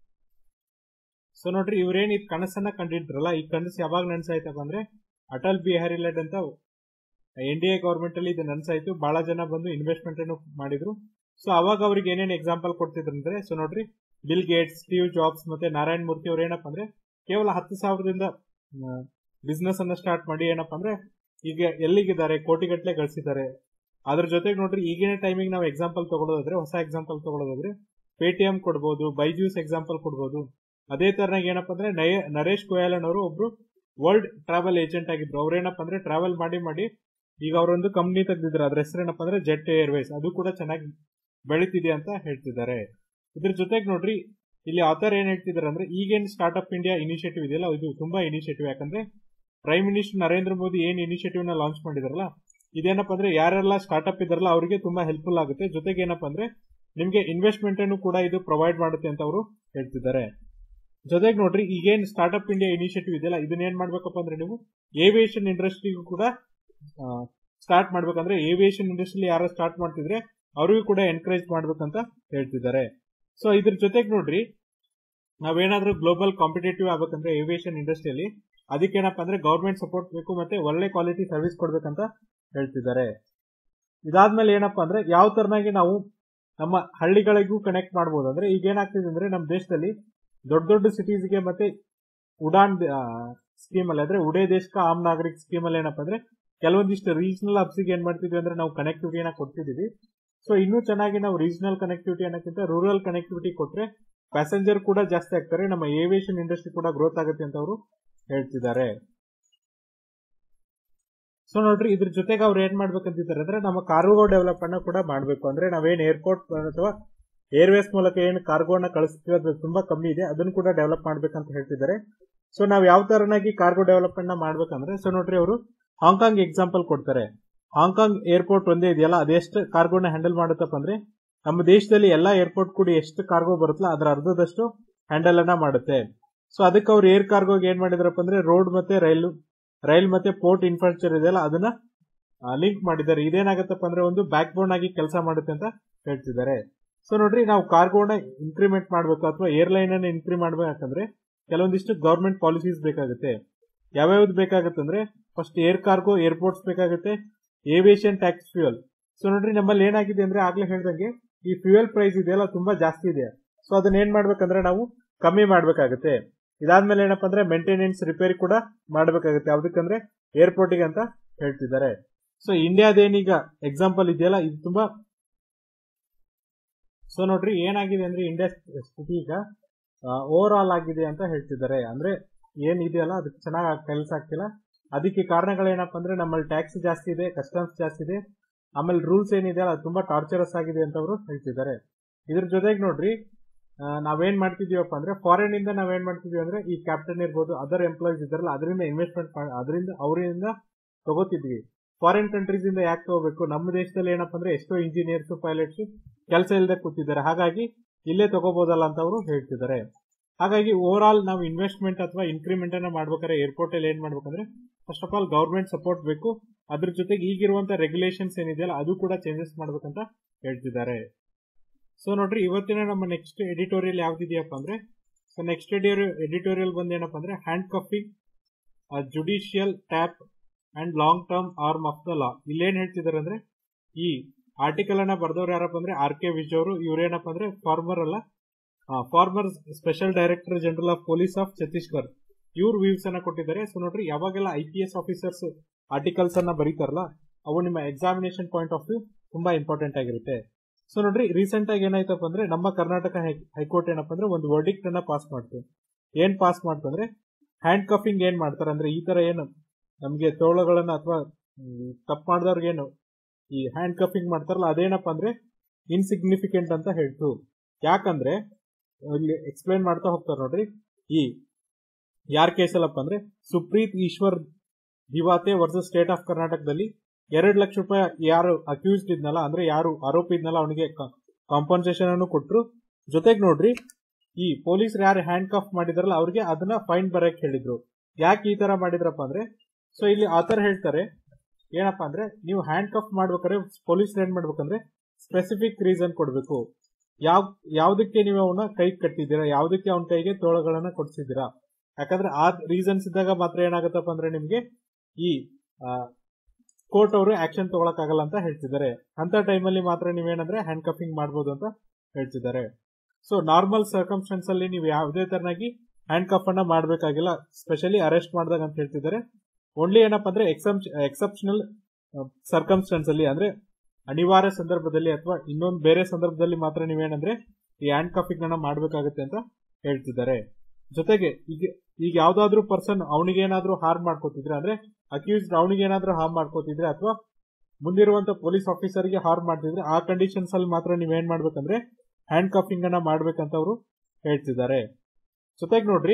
ಸೊ ನೋಡ್ರಿ ಇವ್ರೇನ್ ಈ ಕನಸನ್ನ ಕಂಡಿದ್ರಲ್ಲ ಈ ಕನಸು ಯಾವಾಗ ನನ್ಸಾಯ್ತಪ್ಪ ಅಂದ್ರೆ ಅಟಲ್ ಬಿಹಾರಿ ಲೆಡ್ ಅಂತ ಎನ್ ಡಿ ಎ ಗವರ್ಮೆಂಟ್ ಅಲ್ಲಿ ಇದು ನನ್ಸಾಯ್ತು ಬಹಳ ಜನ ಬಂದು ಇನ್ವೆಸ್ಟ್ಮೆಂಟ್ ಅನ್ನು ಮಾಡಿದ್ರು ಸೊ ಅವಾಗ ಅವ್ರಿಗೆ ಏನೇನ್ ಎಕ್ಸಾಂಪಲ್ ಕೊಡ್ತಿದ್ರು ಅಂದ್ರೆ ಸೊ ನೋಡ್ರಿ ಬಿಲ್ ಗೇಟ್ಸ್ ಸ್ಟೀವ್ ಜಾಬ್ಸ್ ಮತ್ತೆ ನಾರಾಯಣ್ ಮೂರ್ತಿ ಅವ್ರು ಏನಪ್ಪ ಅಂದ್ರೆ ಕೇವಲ ಹತ್ತು ಸಾವಿರದಿಂದ ಬಿಸ್ನೆಸ್ ಅನ್ನ ಸ್ಟಾರ್ಟ್ ಮಾಡಿ ಏನಪ್ಪಾ ಅಂದ್ರೆ ಈಗ ಎಲ್ಲಿಗಿದ್ದಾರೆ ಕೋಟಿಗಟ್ಟಲೆ ಗಳಿಸಿದ್ದಾರೆ ಅದ್ರ ಜೊತೆಗೆ ನೋಡ್ರಿ ಈಗಿನ ಟೈಮಿಗೆ ನಾವು ಎಕ್ಸಾಂಪಲ್ ತಗೊಳ್ಳೋದಾದ್ರೆ ಹೊಸ ಎಕ್ಸಾಂಪಲ್ ತಗೊಳ್ಳೋದಾದ್ರೆ ಪೇಟಿಎಂ ಕೊಡ್ಬೋದು ಬೈಜೂಸ್ ಎಕ್ಸಾಂಪಲ್ ಕೊಡ್ಬೋದು ಅದೇ ತರನಾಗಿ ಏನಪ್ಪಾ ಅಂದ್ರೆ ನಯ- ನರೇಶ್ ಗೋಯಲನ್ ಅವರು ಒಬ್ರು ವರ್ಲ್ಡ್ ಟ್ರಾವೆಲ್ ಏಜೆಂಟ್ ಆಗಿದ್ರು ಅವ್ರೇನಪ್ಪ ಅಂದ್ರೆ ಟ್ರಾವೆಲ್ ಮಾಡಿ ಮಾಡಿ ಈಗ ಅವರೊಂದು ಕಂಪ್ನಿ ತೆಗೆದಿದ್ರು ಅದ್ರ ಹೆಸರು ಏನಪ್ಪಾ ಅಂದ್ರೆ ಜೆಟ್ ಏರ್ವೇಸ್ ಅದು ಕೂಡ ಚೆನ್ನಾಗಿ ಬೆಳಿತಿದೆ ಅಂತ ಹೇಳ್ತಿದ್ದಾರೆ ಇದ್ರ ಜೊತೆಗೆ ನೋಡ್ರಿ ಇಲ್ಲಿ ಆಥರ್ ಏನ್ ಹೇಳ್ತಿದ್ದಾರೆ ಅಂದ್ರೆ ಈಗೇನ್ ಸ್ಟಾರ್ಟ್ಅಪ್ ಇಂಡಿಯಾ ಇನಿಷಿಯೇಟಿವ್ ಇದೆಯಲ್ಲ ಇದು ತುಂಬಾ ಇನಿಷಿಯೇಟಿವ್ ಯಾಕಂದ್ರೆ ಪ್ರೈಮ್ ಮಿನಿಸ್ಟರ್ ನರೇಂದ್ರ ಮೋದಿ ಏನ್ ಇನಿಷಿಯೇಟಿವ್ ನ ಲಾಂಚ್ ಮಾಡಿದಾರಲ್ಲ ಇದೇನಪ್ಪ ಅಂದ್ರೆ ಯಾರೆಲ್ಲ ಸ್ಟಾರ್ಟ್ಅಪ್ ಇದಾರಲ್ಲ ಅವರಿಗೆ ತುಂಬಾ ಹೆಲ್ಪ್ಫುಲ್ ಆಗುತ್ತೆ ಜೊತೆಗೆ ಏನಪ್ಪಾ ಅಂದ್ರೆ ನಿಮ್ಗೆ ಇನ್ವೆಸ್ಟ್ಮೆಂಟ್ ಅನ್ನು ಕೂಡ ಇದು ಪ್ರೊವೈಡ್ ಮಾಡುತ್ತೆ ಅಂತ ಅವರು ಹೇಳ್ತಿದ್ದಾರೆ ಜೊತೆಗೆ ನೋಡ್ರಿ ಈಗೇನ್ ಸ್ಟಾರ್ಟ್ಅಪ್ ಇಂಡಿಯಾ ಇನಿಷಿಯೇಟಿವ್ ಇದೆಯಲ್ಲ ಇದನ್ನ ಏನ್ ಮಾಡ್ಬೇಕಪ್ಪ ಅಂದ್ರೆ ನೀವು ಏವಿಯೇಷನ್ ಇಂಡಸ್ಟ್ರಿಗೂ ಕೂಡ ಸ್ಟಾರ್ಟ್ ಮಾಡ್ಬೇಕಂದ್ರೆ ಏವಿಯೇಷನ್ ಇಂಡಸ್ಟ್ರಿ ಯಾರು ಸ್ಟಾರ್ಟ್ ಮಾಡ್ತಿದ್ರೆ ಅವ್ರಿಗೂ ಕೂಡ ಎನ್ಕರೇಜ್ ಮಾಡ್ಬೇಕಂತ ಹೇಳ್ತಿದ್ದಾರೆ ಸೊ ಇದ್ರ ಜೊತೆಗೆ ನೋಡ್ರಿ ನಾವೇನಾದ್ರೂ ಗ್ಲೋಬಲ್ ಕಾಂಪಿಟೇಟಿವ್ ಆಗ್ಬೇಕಂದ್ರೆ ಏವಿಯೇಷನ್ ಇಂಡಸ್ಟ್ರಿಯಲ್ಲಿ ಅದಕ್ಕೇನಪ್ಪ ಅಂದ್ರೆ ಗೌರ್ಮೆಂಟ್ ಸಪೋರ್ಟ್ ಬೇಕು ಮತ್ತೆ ಒಳ್ಳೆ ಕ್ವಾಲಿಟಿ ಸರ್ವಿಸ್ ಕೊಡ್ಬೇಕಂತ ಹೇಳ್ತಿದ್ದಾರೆ ಇದಾದ್ಮೇಲೆ ಏನಪ್ಪಾ ಅಂದ್ರೆ ಯಾವ ತರನಾಗಿ ನಾವು ನಮ್ಮ ಹಳ್ಳಿಗಳಿಗೂ ಕನೆಕ್ಟ್ ಮಾಡಬಹುದು ಅಂದ್ರೆ ಈಗ ಏನಾಗ್ತಿದೆ ಅಂದ್ರೆ ನಮ್ಮ ದೇಶದಲ್ಲಿ ದೊಡ್ಡ ದೊಡ್ಡ ಸಿಟೀಸ್ಗೆ ಮತ್ತೆ ಉಡಾನ್ ಸ್ಕೀಮ್ ಅಲ್ಲಿ ಅಂದ್ರೆ ಉಡೇ ದೇಶ ಕಾ ಆಮ್ ನಾಗರಿಕ್ ಸ್ಕೀಮ್ ಅಲ್ಲಿ ಏನಪ್ಪಾ ಅಂದ್ರೆ ಕೆಲವೊಂದಿಷ್ಟು ರೀಜನಲ್ ಹಬ್ಸ್ಗೆ ಏನ್ ಮಾಡ್ತಿದ್ವಿ ಅಂದ್ರೆ ನಾವು ಕನೆಕ್ಟಿವಿಟಿಯನ್ನ ಕೊಡ್ತಿದೀವಿ ಸೊ ಇನ್ನೂ ಚೆನ್ನಾಗಿ ನಾವು ರೀಜನಲ್ ಕನೆಕ್ಟಿವಿಟಿ ಅನ್ನೋಕ್ಕಿಂತ ರೂರಲ್ ಕನೆಕ್ಟಿವಿಟಿ ಕೊಟ್ರೆ ಪ್ಯಾಸೆಂಜರ್ ಕೂಡ ಜಾಸ್ತಿ ಆಗ್ತಾರೆ ನಮ್ಮ ಏವಿಯೇಷನ್ ಇಂಡಸ್ಟ್ರಿ ಕೂಡ ಗ್ರೋತ್ ಆಗುತ್ತೆ ಅಂತ ಅವರು ಹೇಳ್ತಿದ್ದಾರೆ ಸೊ ನೋಡ್ರಿ ಇದ್ರ ಜೊತೆಗೆ ಅವ್ರು ಏನ್ ಮಾಡ್ಬೇಕಂತಿದ್ದಾರೆ ಅಂದ್ರೆ ನಮ್ಮ ಕಾರ್ಗೋ ಡೆವಲಪ್ ಅನ್ನ ಕೂಡ ಮಾಡಬೇಕು ಅಂದ್ರೆ ನಾವೇನ್ ಏರ್ಪೋರ್ಟ್ ಅಥವಾ ಏರ್ವೇಸ್ ಮೂಲಕ ಏನು ಕಾರ್ಗೋನ ಕಳಿಸ್ತೀವಿ ಅದು ತುಂಬಾ ಕಮ್ಮಿ ಇದೆ ಅದನ್ನು ಕೂಡ ಡೆವಲಪ್ ಮಾಡ್ಬೇಕಂತ ಹೇಳ್ತಿದ್ದಾರೆ ಸೊ ನಾವ್ ಯಾವ ತರನಾಗಿ ಕಾರ್ಗೋ ಡೆವಲಪ್ಮೆಂಟ್ ನ ಮಾಡ್ಬೇಕಂದ್ರೆ ಸೊ ನೋಡ್ರಿ ಅವರು ಹಾಂಗ್ಕಾಂಗ್ ಎಕ್ಸಾಂಪಲ್ ಕೊಡ್ತಾರೆ ಹಾಂಗ್ಕಾಂಗ್ ಏರ್ಪೋರ್ಟ್ ಒಂದೇ ಇದೆಯಲ್ಲ ಅದೆಷ್ಟು ಕಾರ್ಗೋನ ಹ್ಯಾಂಡಲ್ ಮಾಡುತ್ತಪ್ಪ ಅಂದ್ರೆ ನಮ್ಮ ದೇಶದಲ್ಲಿ ಎಲ್ಲಾ ಏರ್ಪೋರ್ಟ್ ಕೂಡ ಎಷ್ಟು ಕಾರ್ಗೋ ಬರುತ್ತಲ್ಲ ಅದರ ಅರ್ಧದಷ್ಟು ಹ್ಯಾಂಡಲ್ ಅನ್ನ ಮಾಡುತ್ತೆ ಸೊ ಅದಕ್ಕೆ ಅವ್ರು ಏರ್ ಕಾರ್ಗೋಗೆ ಏನ್ ಮಾಡಿದ್ರಪ್ಪ ಅಂದ್ರೆ ರೋಡ್ ಮತ್ತೆ ರೈಲು ರೈಲ್ ಮತ್ತೆ ಪೋರ್ಟ್ ಇನ್ಫ್ರಾಸ್ಟ್ರಕ್ಚರ್ ಇದೆಯಲ್ಲ ಅದನ್ನ ಲಿಂಕ್ ಮಾಡಿದ್ದಾರೆ ಇದೇನಾಗತ್ತಪ್ಪ ಅಂದ್ರೆ ಒಂದು ಬ್ಯಾಕ್ ಬೋನ್ ಆಗಿ ಕೆಲಸ ಮಾಡುತ್ತೆ ಅಂತ ಹೇಳ್ತಿದ್ದಾರೆ ಸೊ ನೋಡ್ರಿ ನಾವು ಕಾರ್ಗೋನ ಇನ್ಕ್ರಿಮೆಂಟ್ ಮಾಡಬೇಕು ಅಥವಾ ಏರ್ಲೈನ್ ಅನ್ನ ಇನ್ಕ್ರಿ ಮಾಡ್ಬೇಕಂದ್ರೆ ಕೆಲವೊಂದಿಷ್ಟು ಗವರ್ಮೆಂಟ್ ಪಾಲಿಸೀಸ್ ಬೇಕಾಗುತ್ತೆ ಯಾವ್ಯಾವ್ದು ಬೇಕಾಗುತ್ತೆ ಅಂದ್ರೆ ಫಸ್ಟ್ ಏರ್ ಕಾರ್ಗೋ ಏರ್ಪೋರ್ಟ್ಸ್ ಬೇಕಾಗುತ್ತೆ ಏವಿಯೇಷನ್ ಟ್ಯಾಕ್ಸ್ ಫ್ಯೂಯಲ್ ಸೊ ನೋಡ್ರಿ ನಮ್ಮಲ್ಲಿ ಏನಾಗಿದೆ ಅಂದ್ರೆ ಆಗ್ಲೇ ಹೇಳ್ದಂಗೆ ಈ ಫ್ಯೂಯಲ್ ಪ್ರೈಸ್ ಇದೆಯಲ್ಲ ತುಂಬಾ ಜಾಸ್ತಿ ಇದೆ ಸೊ ಅದನ್ನ ಏನ್ ಮಾಡ್ಬೇಕಂದ್ರೆ ನಾವು ಕಮ್ಮಿ ಮಾಡ್ಬೇಕಾಗುತ್ತೆ ಇದಾದ್ಮೇಲೆ ಏನಪ್ಪಾ ಅಂದ್ರೆ ಮೇಂಟೆನೆನ್ಸ್ ರಿಪೇರಿ ಕೂಡ ಮಾಡ್ಬೇಕಾಗುತ್ತೆ ಯಾವ್ದಕ್ಕಂದ್ರೆ ಏರ್ಪೋರ್ಟಿಗೆ ಅಂತ ಹೇಳ್ತಿದ್ದಾರೆ ಸೊ ಇಂಡಿಯಾದೇನೀಗ ಎಕ್ಸಾಂಪಲ್ ಇದೆಯಲ್ಲ ಇದು ತುಂಬಾ ಸೊ ನೋಡ್ರಿ ಏನಾಗಿದೆ ಅಂದ್ರೆ ಇಂಡಿಯಾ ಸ್ಥಿತಿ ಈಗ ಓವರ್ ಆಲ್ ಆಗಿದೆ ಅಂತ ಹೇಳ್ತಿದ್ದಾರೆ ಅಂದ್ರೆ ಏನ್ ಇದೆಯಲ್ಲ ಅದಕ್ಕೆ ಚೆನ್ನಾಗಿ ಕೆಲಸ ಆಗ್ತಿಲ್ಲ ಅದಕ್ಕೆ ಕಾರಣಗಳೇನಪ್ಪ ಅಂದ್ರೆ ನಮ್ಮಲ್ಲಿ ಟ್ಯಾಕ್ಸ್ ಜಾಸ್ತಿ ಇದೆ ಕಸ್ಟಮ್ಸ್ ಜಾಸ್ತಿ ಇದೆ ಆಮೇಲೆ ರೂಲ್ಸ್ ಏನಿದೆಯಲ್ಲ ಅದು ತುಂಬಾ ಟಾರ್ಚರಸ್ ಆಗಿದೆ ಅಂತ ಅವರು ಹೇಳ್ತಿದ್ದಾರೆ ಇದ್ರ ಜೊತೆಗೆ ನೋಡ್ರಿ ಆ, ನಾವೇನ್ ಮಾಡ್ತಿದೀವಪ್ಪ ಅಂದ್ರೆ ಫಾರಿನ್ ಇಂದ ನಾವೇನ್ ಮಾಡ್ತಿದೀವಿ ಅಂದ್ರೆ ಈ ಕ್ಯಾಪ್ಟನ್ ಇರ್ಬೋದು ಅದರ್ ಎಂಪ್ಲಾಯೀಸ್ ಇದಾರಲ್ಲ ಅದರಿಂದ ಇನ್ವೆಸ್ಟ್ಮೆಂಟ್ ಅದರಿಂದ ಅವರಿಂದ ತಗೋತಿದ್ವಿ ಫಾರಿನ್ ಕಂಟ್ರೀಸ್ ಇಂದ ಯಾಕೆ ತಗೋಬೇಕು ನಮ್ಮ ದೇಶದಲ್ಲಿ ಏನಪ್ಪ ಅಂದ್ರೆ ಎಷ್ಟೋ ಇಂಜಿನಿಯರ್ಸ್ ಪೈಲಟ್ಸ್ ಕೆಲಸ ಇಲ್ಲದೆ ಕೂತಿದ್ದಾರೆ ಹಾಗಾಗಿ ಇಲ್ಲೇ ತಗೋಬಹುದಲ್ಲ ಅಂತ ಅವರು ಹೇಳ್ತಿದ್ದಾರೆ ಹಾಗಾಗಿ ಓವರ್ ಆಲ್ ನಾವು ಇನ್ವೆಸ್ಟ್ಮೆಂಟ್ ಅಥವಾ ಇನ್ಕ್ರಿಮೆಂಟ್ ಅನ್ನ ಮಾಡ್ಬೇಕಾದ್ರೆ ಏರ್ಪೋರ್ಟ್ ಅಲ್ಲಿ ಏನ್ ಮಾಡ್ಬೇಕಂದ್ರೆ first of all government support ಬೇಕು ಅದ್ರ ಜೊತೆಗೆ ಈಗಿರುವಂತ ರೆಗ್ಯುಲೇಷನ್ಸ್ ಏನಿದೆಯಲ್ಲ ಅದು ಕೂಡ ಚೇಂಜಸ್ ಮಾಡ್ಬೇಕಂತ ಹೇಳ್ತಿದ್ದಾರೆ ಸೊ ನೋಡ್ರಿ ಇವತ್ತಿನ ನಮ್ಮ ನೆಕ್ಸ್ಟ್ ಎಡಿಟೋರಿಯಲ್ ಯಾವ್ದಿದೆಯಪ್ಪ ಅಂದ್ರೆ ಸೊ ನೆಕ್ಸ್ಟ್ ಎಡಿಟೋರಿಯಲ್ ಬಂದ್ ಏನಪ್ಪ ಅಂದ್ರೆ handcuffing judicial tap and long term arm of the law ಇಲ್ಲೇನ್ ಹೇಳ್ತಿದ್ದಾರೆ ಅಂದ್ರೆ ಈ ಆರ್ಟಿಕಲ್ ಅನ್ನ ಬರ್ದವ್ರು ಯಾರಪ್ಪ ಅಂದ್ರೆ ಆರ್ ಕೆ ವಿಜಯ್ ಅವರು ಇವ್ರೇನಪ್ಪ ಅಂದ್ರೆ ಫಾರ್ಮರ್ ಅಲ್ಲ former special director general of police of Chhattisgarh ಇವ್ರು ವ್ಯೂಸ್ ಅನ್ನ ಕೊಟ್ಟಿದ್ದಾರೆ ಸೊ ನೋಡ್ರಿ ಯಾವಾಗೆಲ್ಲ I P S officers articles ಅನ್ನ ಬರೀತಾರಲ್ಲ ಅವು ನಿಮ್ಮ ಎಕ್ಸಾಮಿನೇಷನ್ ಪಾಯಿಂಟ್ ಆಫ್ ವ್ಯೂ ತುಂಬಾ ಇಂಪಾರ್ಟೆಂಟ್ ಆಗಿರುತ್ತೆ ಸೊ ನೋಡ್ರಿ ರೀಸೆಂಟ್ ಆಗಿ ಏನಾಯ್ತಪ್ಪ ಅಂದ್ರೆ ನಮ್ಮ ಕರ್ನಾಟಕ ಹೈಕೋರ್ಟ್ ಏನಪ್ಪ ಅಂದ್ರೆ ಒಂದು ವರ್ಡಿಕ್ಟ್ ಅನ್ನ ಪಾಸ್ ಮಾಡ್ತು ಏನ್ ಪಾಸ್ ಮಾಡ್ತಂದ್ರೆ ಹ್ಯಾಂಡ್ ಕಫಿಂಗ್ ಏನ್ ಮಾಡ್ತಾರೆ ಅಂದ್ರೆ ಈ ತರ ಏನು ನಮಗೆ ತೋಳುಗಳನ್ನ ಅಥವಾ ತಪ್ಪು ಮಾಡಿದವ್ರಿಗೆ ಏನು ಈ ಹ್ಯಾಂಡ್ ಕಫಿಂಗ್ ಮಾಡ್ತಾರಲ್ಲ ಅದೇನಪ್ಪ ಅಂದ್ರೆ ಇನ್ಸಿಗ್ನಿಫಿಕೆಂಟ್ ಅಂತ ಹೇಳ್ತು ಯಾಕಂದ್ರೆ ಇಲ್ಲಿ ಎಕ್ಸ್ಪ್ಲೈನ್ ಮಾಡ್ತಾ ಹೋಗ್ತಾರೆ ನೋಡ್ರಿ ಈ ಯಾರ್ ಕೇಸಲ್ಲಪ್ಪ ಅಂದ್ರೆ Supreet Ishwar Divate versus state of ಕರ್ನಾಟಕದಲ್ಲಿ ಎರಡ್ ಲಕ್ಷ ರೂಪಾಯಿ ಯಾರು ಅಕ್ಯೂಸ್ಡ್ ಇದ್ನಲ್ಲ ಅಂದ್ರೆ ಯಾರು ಆರೋಪಿ ಇದ್ನಲ್ಲ ಅವನಿಗೆ ಕಾಂಪನ್ಸೇಷನ್ ಅನ್ನು ಕೊಟ್ರು ಜೊತೆಗೆ ನೋಡ್ರಿ ಈ ಪೊಲೀಸರು ಯಾರು ಹ್ಯಾಂಡ್ ಕಫ್ ಮಾಡಿದಾರಲ್ಲ ಅವ್ರಿಗೆ ಅದನ್ನ ಫೈನ್ ಬರಕ್ ಹೇಳಿದ್ರು ಯಾಕೆ ಈ ತರ ಮಾಡಿದ್ರಪ್ಪ ಅಂದ್ರೆ ಸೊ ಇಲ್ಲಿ ಆತರ ಹೇಳ್ತಾರೆ ಏನಪ್ಪಾ ಅಂದ್ರೆ ನೀವು ಹ್ಯಾಂಡ್ ಕಫ್ ಮಾಡ್ಬೇಕಾದ್ರೆ ಪೊಲೀಸ್ ಏನ್ ಮಾಡ್ಬೇಕಂದ್ರೆ ಸ್ಪೆಸಿಫಿಕ್ ರೀಸನ್ ಕೊಡ್ಬೇಕು ಯಾವ ಯಾವ್ದಕ್ಕೆ ನೀವು ಅವನ ಕೈ ಕಟ್ಟಿದ್ದೀರಾ ಯಾವ್ದಕ್ಕೆ ಅವನ ಕೈಗೆ ತೋಳಗಳನ್ನ ಕೊಡ್ಸಿದ್ದೀರಾ ಯಾಕಂದ್ರೆ ಆ ರೀಸನ್ಸ್ ಇದ್ದಾಗ ಮಾತ್ರ ಏನಾಗುತ್ತಪ್ಪ ಅಂದ್ರೆ ನಿಮ್ಗೆ ಈ ಕೋರ್ಟ್ ಅವರು ಆಕ್ಷನ್ ತಗೊಳಕ್ಕಾಗಲ್ಲ ಅಂತ ಹೇಳ್ತಿದ್ದಾರೆ ಅಂತ ಟೈಮಲ್ಲಿ ಮಾತ್ರ ನೀವೇನಂದ್ರೆ ಹ್ಯಾಂಡ್ ಕಫಿಂಗ್ ಮಾಡ್ಬೋದು ಅಂತ ಹೇಳ್ತಿದ್ದಾರೆ ಸೊ ನಾರ್ಮಲ್ ಸರ್ಕಮ್ಸ್ಟೆನ್ಸ್ ಅಲ್ಲಿ ನೀವು ಯಾವುದೇ ತರನಾಗಿ ಹ್ಯಾಂಡ್ ಕಫ್ ಅನ್ನ ಮಾಡಬೇಕಾಗಿಲ್ಲ ಸ್ಪೆಷಲಿ ಅರೆಸ್ಟ್ ಮಾಡಿದಾಗ ಅಂತ ಹೇಳ್ತಿದ್ದಾರೆ ಓನ್ಲಿ ಏನಪ್ಪ ಅಂದ್ರೆ ಎಕ್ಸೆಪ್ಷನಲ್ ಸರ್ಕಮ್ಸ್ಟೆನ್ಸ್ ಅಲ್ಲಿ ಅಂದ್ರೆ ಅನಿವಾರ್ಯ ಸಂದರ್ಭದಲ್ಲಿ ಅಥವಾ ಇನ್ನೊಂದು ಬೇರೆ ಸಂದರ್ಭದಲ್ಲಿ ಮಾತ್ರ ನೀವೇನಂದ್ರೆ ಈ ಹ್ಯಾಂಡ್ ಕಫಿಂಗ್ ಅನ್ನ ಮಾಡಬೇಕಾಗುತ್ತೆ ಅಂತ ಹೇಳ್ತಿದ್ದಾರೆ ಜೊತೆಗೆ ಈಗ ಈಗ ಯಾವ್ದಾದ್ರು ಪರ್ಸನ್ ಅವನಿಗೇನಾದ್ರೂ ಹಾರ್ಮ್ ಮಾಡ್ಕೋತಿದ್ರೆ ಅಂದ್ರೆ ಅಕ್ಯೂಸ್ಡ್ ಅವನಿಗೇನಾದ್ರೂ ಹಾರ್ಮ್ ಮಾಡ್ಕೋತಿದ್ರೆ ಅಥವಾ ಮುಂದಿರುವಂತ ಪೊಲೀಸ್ ಆಫೀಸರ್ಗೆ ಹಾರ್ಮ್ ಮಾಡ್ತಿದ್ರೆ ಆ ಕಂಡೀಷನ್ಸ್ ಅಲ್ಲಿ ಮಾತ್ರ ನೀವೇನ್ ಮಾಡ್ಬೇಕಂದ್ರೆ ಹ್ಯಾಂಡ್ ಕಫಿಂಗ್ ಅನ್ನ ಮಾಡ್ಬೇಕಂತ ಅವರು ಹೇಳ್ತಿದ್ದಾರೆ ಜೊತೆಗೆ ನೋಡ್ರಿ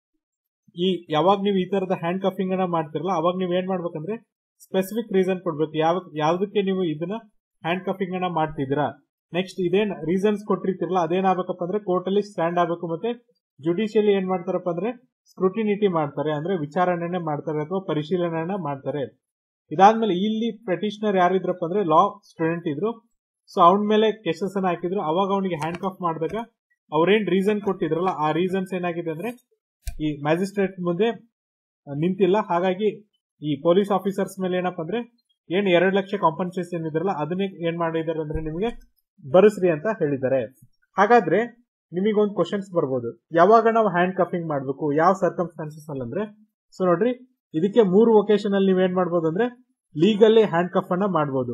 ಈ ಯಾವಾಗ ನೀವು ಈ ತರದ ಹ್ಯಾಂಡ್ ಕಫಿಂಗ್ ಅನ್ನ ಮಾಡ್ತಿರಲ್ಲ ಅವಾಗ ನೀವ್ ಏನ್ ಮಾಡ್ಬೇಕಂದ್ರೆ ಸ್ಪೆಸಿಫಿಕ್ ರೀಸನ್ ಕೊಡ್ಬೇಕು ಯಾವ ಯಾವ್ದಕ್ಕೆ ನೀವು ಇದನ್ನ ಹ್ಯಾಂಡ್ ಕಫಿಂಗ್ ಅನ್ನ ಮಾಡ್ತಿದ್ದೀರಾ ನೆಕ್ಸ್ಟ್ ಇದೇನ್ ರೀಸನ್ಸ್ ಕೊಟ್ಟಿರ್ತಿರಲ್ಲ ಅದೇನಾಗಬೇಕಪ್ಪ ಅಂದ್ರೆ ಕೋರ್ಟ್ ಅಲ್ಲಿ ಸ್ಟ್ಯಾಂಡ್ ಆಗಬೇಕು ಮತ್ತೆ ಜುಡಿಷಿಯಲಿ ಏನ್ ಮಾಡ್ತಾರಪ್ಪ ಅಂದ್ರೆ ಸ್ಕ್ರೂಟಿನಿಟಿ ಮಾಡ್ತಾರೆ ಅಂದ್ರೆ ವಿಚಾರಣೆನೆ ಮಾಡ್ತಾರೆ ಅಥವಾ ಪರಿಶೀಲನೆಯನ್ನ ಮಾಡ್ತಾರೆ ಇದಾದ್ಮೇಲೆ ಇಲ್ಲಿ ಪೆಟಿಷನರ್ ಯಾರಿದ್ರಪ್ಪ ಅಂದ್ರೆ ಲಾ ಸ್ಟೂಡೆಂಟ್ ಇದ್ರು ಸೊ ಅವನ ಮೇಲೆ ಕೇಸಸ್ ಅನ್ನ ಹಾಕಿದ್ರು ಅವಾಗ ಅವನಿಗೆ ಹ್ಯಾಂಡ್ ಕಫ್ ಮಾಡಿದಾಗ ಅವ್ರೇನ್ ರೀಸನ್ ಕೊಟ್ಟಿದ್ರಲ್ಲ ಆ ರೀಸನ್ಸ್ ಏನಾಗಿದೆ ಅಂದ್ರೆ ಈ ಮ್ಯಾಜಿಸ್ಟ್ರೇಟ್ ಮುಂದೆ ನಿಂತಿಲ್ಲ ಹಾಗಾಗಿ ಈ ಪೊಲೀಸ್ ಆಫೀಸರ್ಸ್ ಮೇಲೆ ಏನಪ್ಪ ಅಂದ್ರೆ ಏನ್ ಎರಡ್ ಲಕ್ಷ ಕಾಂಪನ್ಸೇಷನ್ ಇದ್ರಲ್ಲ ಅದನ್ನೇ ಏನ್ ಮಾಡಿದಾರೆ ಅಂದ್ರೆ ನಿಮಗೆ ಬರಸ್ರಿ ಅಂತ ಹೇಳಿದ್ದಾರೆ ಹಾಗಾದ್ರೆ ನಿಮಗೊಂದು ಕ್ವಶನ್ಸ್ ಬರ್ಬೋದು ಯಾವಾಗ ನಾವು ಹ್ಯಾಂಡ್ ಕಫಿಂಗ್ ಮಾಡ್ಬೇಕು ಯಾವ ಸರ್ಕಮ್ಸ್ಟಾನ್ಸಸ್ ಅಲ್ಲಿ ಅಂದ್ರೆ ಸೊ ನೋಡ್ರಿ ಇದಕ್ಕೆ ಮೂರು ಒಕೇಶನ್ ಅಲ್ಲಿ ನೀವೇನ್ ಮಾಡ್ಬೋದು ಅಂದ್ರೆ ಲೀಗಲ್ಲಿ ಹ್ಯಾಂಡ್ ಕಫ್ ಅನ್ನ ಮಾಡ್ಬೋದು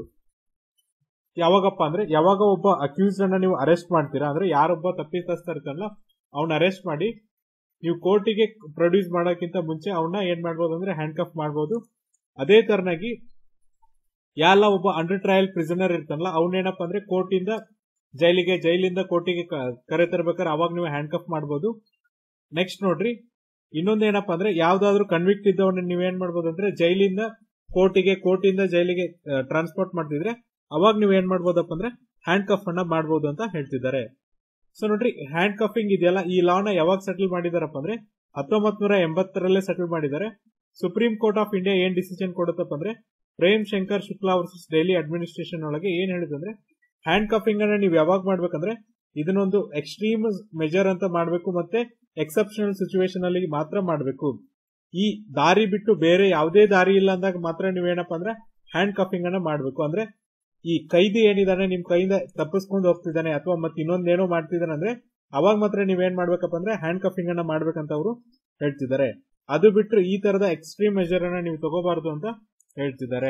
ಯಾವಾಗಪ್ಪ ಅಂದ್ರೆ ಯಾವಾಗ ಒಬ್ಬ ಅಕ್ಯೂಸ್ಡ್ ಅನ್ನ ನೀವು ಅರೆಸ್ಟ್ ಮಾಡ್ತೀರಾ ಅಂದ್ರೆ ಯಾರೊಬ್ಬ ತಪ್ಪಿತಸ್ಥ ಇರ್ತಾನಲ್ಲ ಅವ್ನ ಅರೆಸ್ಟ್ ಮಾಡಿ ನೀವು ಕೋರ್ಟಿಗೆ ಪ್ರೊಡ್ಯೂಸ್ ಮಾಡೋಕ್ಕಿಂತ ಮುಂಚೆ ಅವನ್ನ ಏನ್ ಮಾಡ್ಬೋದು ಅಂದ್ರೆ ಹ್ಯಾಂಡ್ ಕಫ್ ಮಾಡ್ಬೋದು ಅದೇ ತರನಾಗಿ ಯಾರ ಒಬ್ಬ ಅಂಡರ್ ಟ್ರಯಲ್ ಪ್ರಿಸನರ್ ಇರ್ತಾನಲ್ಲ ಅವನೇನಪ್ಪ ಅಂದ್ರೆ ಕೋರ್ಟಿಂದ ಜೈಲಿಗೆ ಜೈಲಿಂದ ಕೋರ್ಟಿಗೆ ಕರೆ ತರಬೇಕಾದ್ರೆ ಅವಾಗ ನೀವು ಹ್ಯಾಂಡ್ ಕಫ್ ಮಾಡ್ಬೋದು ನೆಕ್ಸ್ಟ್ ನೋಡ್ರಿ ಇನ್ನೊಂದೇನಪ್ಪ ಅಂದ್ರೆ ಯಾವ್ದಾದ್ರು ಕನ್ವಿಕ್ಟ್ ಇದ್ದವನ್ನ ನೀವೇನ್ ಮಾಡ್ಬೋದು ಅಂದ್ರೆ ಜೈಲಿಂದ ಕೋರ್ಟಿಗೆ ಕೋರ್ಟಿಂದ ಜೈಲಿಗೆ ಟ್ರಾನ್ಸ್ಪೋರ್ಟ್ ಮಾಡ್ತಿದ್ರೆ ಅವಾಗ ನೀವು ಏನ್ ಮಾಡ್ಬೋದಪ್ಪ ಅಂದ್ರೆ ಹ್ಯಾಂಡ್ ಕಫ್ ಅನ್ನ ಮಾಡ್ಬೋದು ಅಂತ ಹೇಳ್ತಿದ್ದಾರೆ ಸೊ ನೋಡ್ರಿ ಹ್ಯಾಂಡ್ ಕಫಿಂಗ್ ಇದೆಯಲ್ಲ ಈ ಲಾನ ಯಾವಾಗ ಸೆಟಲ್ ಮಾಡಿದಾರಪ್ಪ ಅಂದ್ರೆ ಹತ್ತೊಂಬತ್ ನೂರ ಎಂಬತ್ತರಲ್ಲೇ ಸೆಟಲ್ ಮಾಡಿದ್ದಾರೆ ಸುಪ್ರೀಂ ಕೋರ್ಟ್ ಆಫ್ ಇಂಡಿಯಾ ಏನ್ ಡಿಸಿಷನ್ ಕೊಡುತ್ತಪ್ಪ ಅಂದ್ರೆ ಪ್ರೇಮ್ ಶಂಕರ್ ಶುಕ್ಲಾ ವರ್ಸಸ್ ಡೈಲಿ ಅಡ್ಮಿನಿಸ್ಟ್ರೇಷನ್ ಒಳಗೆ ಏನ್ ಹೇಳಿದಂದ್ರೆ ಹ್ಯಾಂಡ್ ಕಫಿಂಗ್ ಅನ್ನ ನೀವು ಯಾವಾಗ ಮಾಡ್ಬೇಕಂದ್ರೆ ಇದನ್ನೊಂದು ಎಕ್ಸ್ಟ್ರೀಮ್ ಮೆಜರ್ ಅಂತ ಮಾಡಬೇಕು ಮತ್ತೆ ಎಕ್ಸೆಪ್ಷನಲ್ ಸಿಚುವೇಶನ್ ಅಲ್ಲಿ ಮಾತ್ರ ಮಾಡಬೇಕು ಈ ದಾರಿ ಬಿಟ್ಟು ಬೇರೆ ಯಾವುದೇ ದಾರಿ ಇಲ್ಲ ಅಂದಾಗ ಮಾತ್ರ ನೀವೇನಪ್ಪ ಅಂದ್ರೆ ಹ್ಯಾಂಡ್ ಕಫಿಂಗ್ ಅನ್ನ ಮಾಡಬೇಕು ಅಂದ್ರೆ ಈ ಕೈದಿ ಏನಿದಾನೆ ನಿಮ್ ಕೈಯಿಂದ ತಪ್ಪಿಸ್ಕೊಂಡು ಹೋಗ್ತಿದ್ದಾನೆ ಅಥವಾ ಮತ್ತೆ ಇನ್ನೊಂದೇನೋ ಮಾಡ್ತಿದ್ದಾನೆ ಅಂದ್ರೆ ಅವಾಗ ಮಾತ್ರ ನೀವೇನ್ ಮಾಡ್ಬೇಕಪ್ಪ ಅಂದ್ರೆ ಹ್ಯಾಂಡ್ ಕಫಿಂಗ್ ಅನ್ನ ಮಾಡ್ಬೇಕಂತ ಅವರು ಹೇಳ್ತಿದ್ದಾರೆ ಅದು ಬಿಟ್ಟು ಈ ತರದ ಎಕ್ಸ್ಟ್ರೀಮ್ ಮೆಜರ್ ಅನ್ನ ನೀವು ತಗೋಬಾರ್ದು ಅಂತ ಹೇಳ್ತಿದ್ದಾರೆ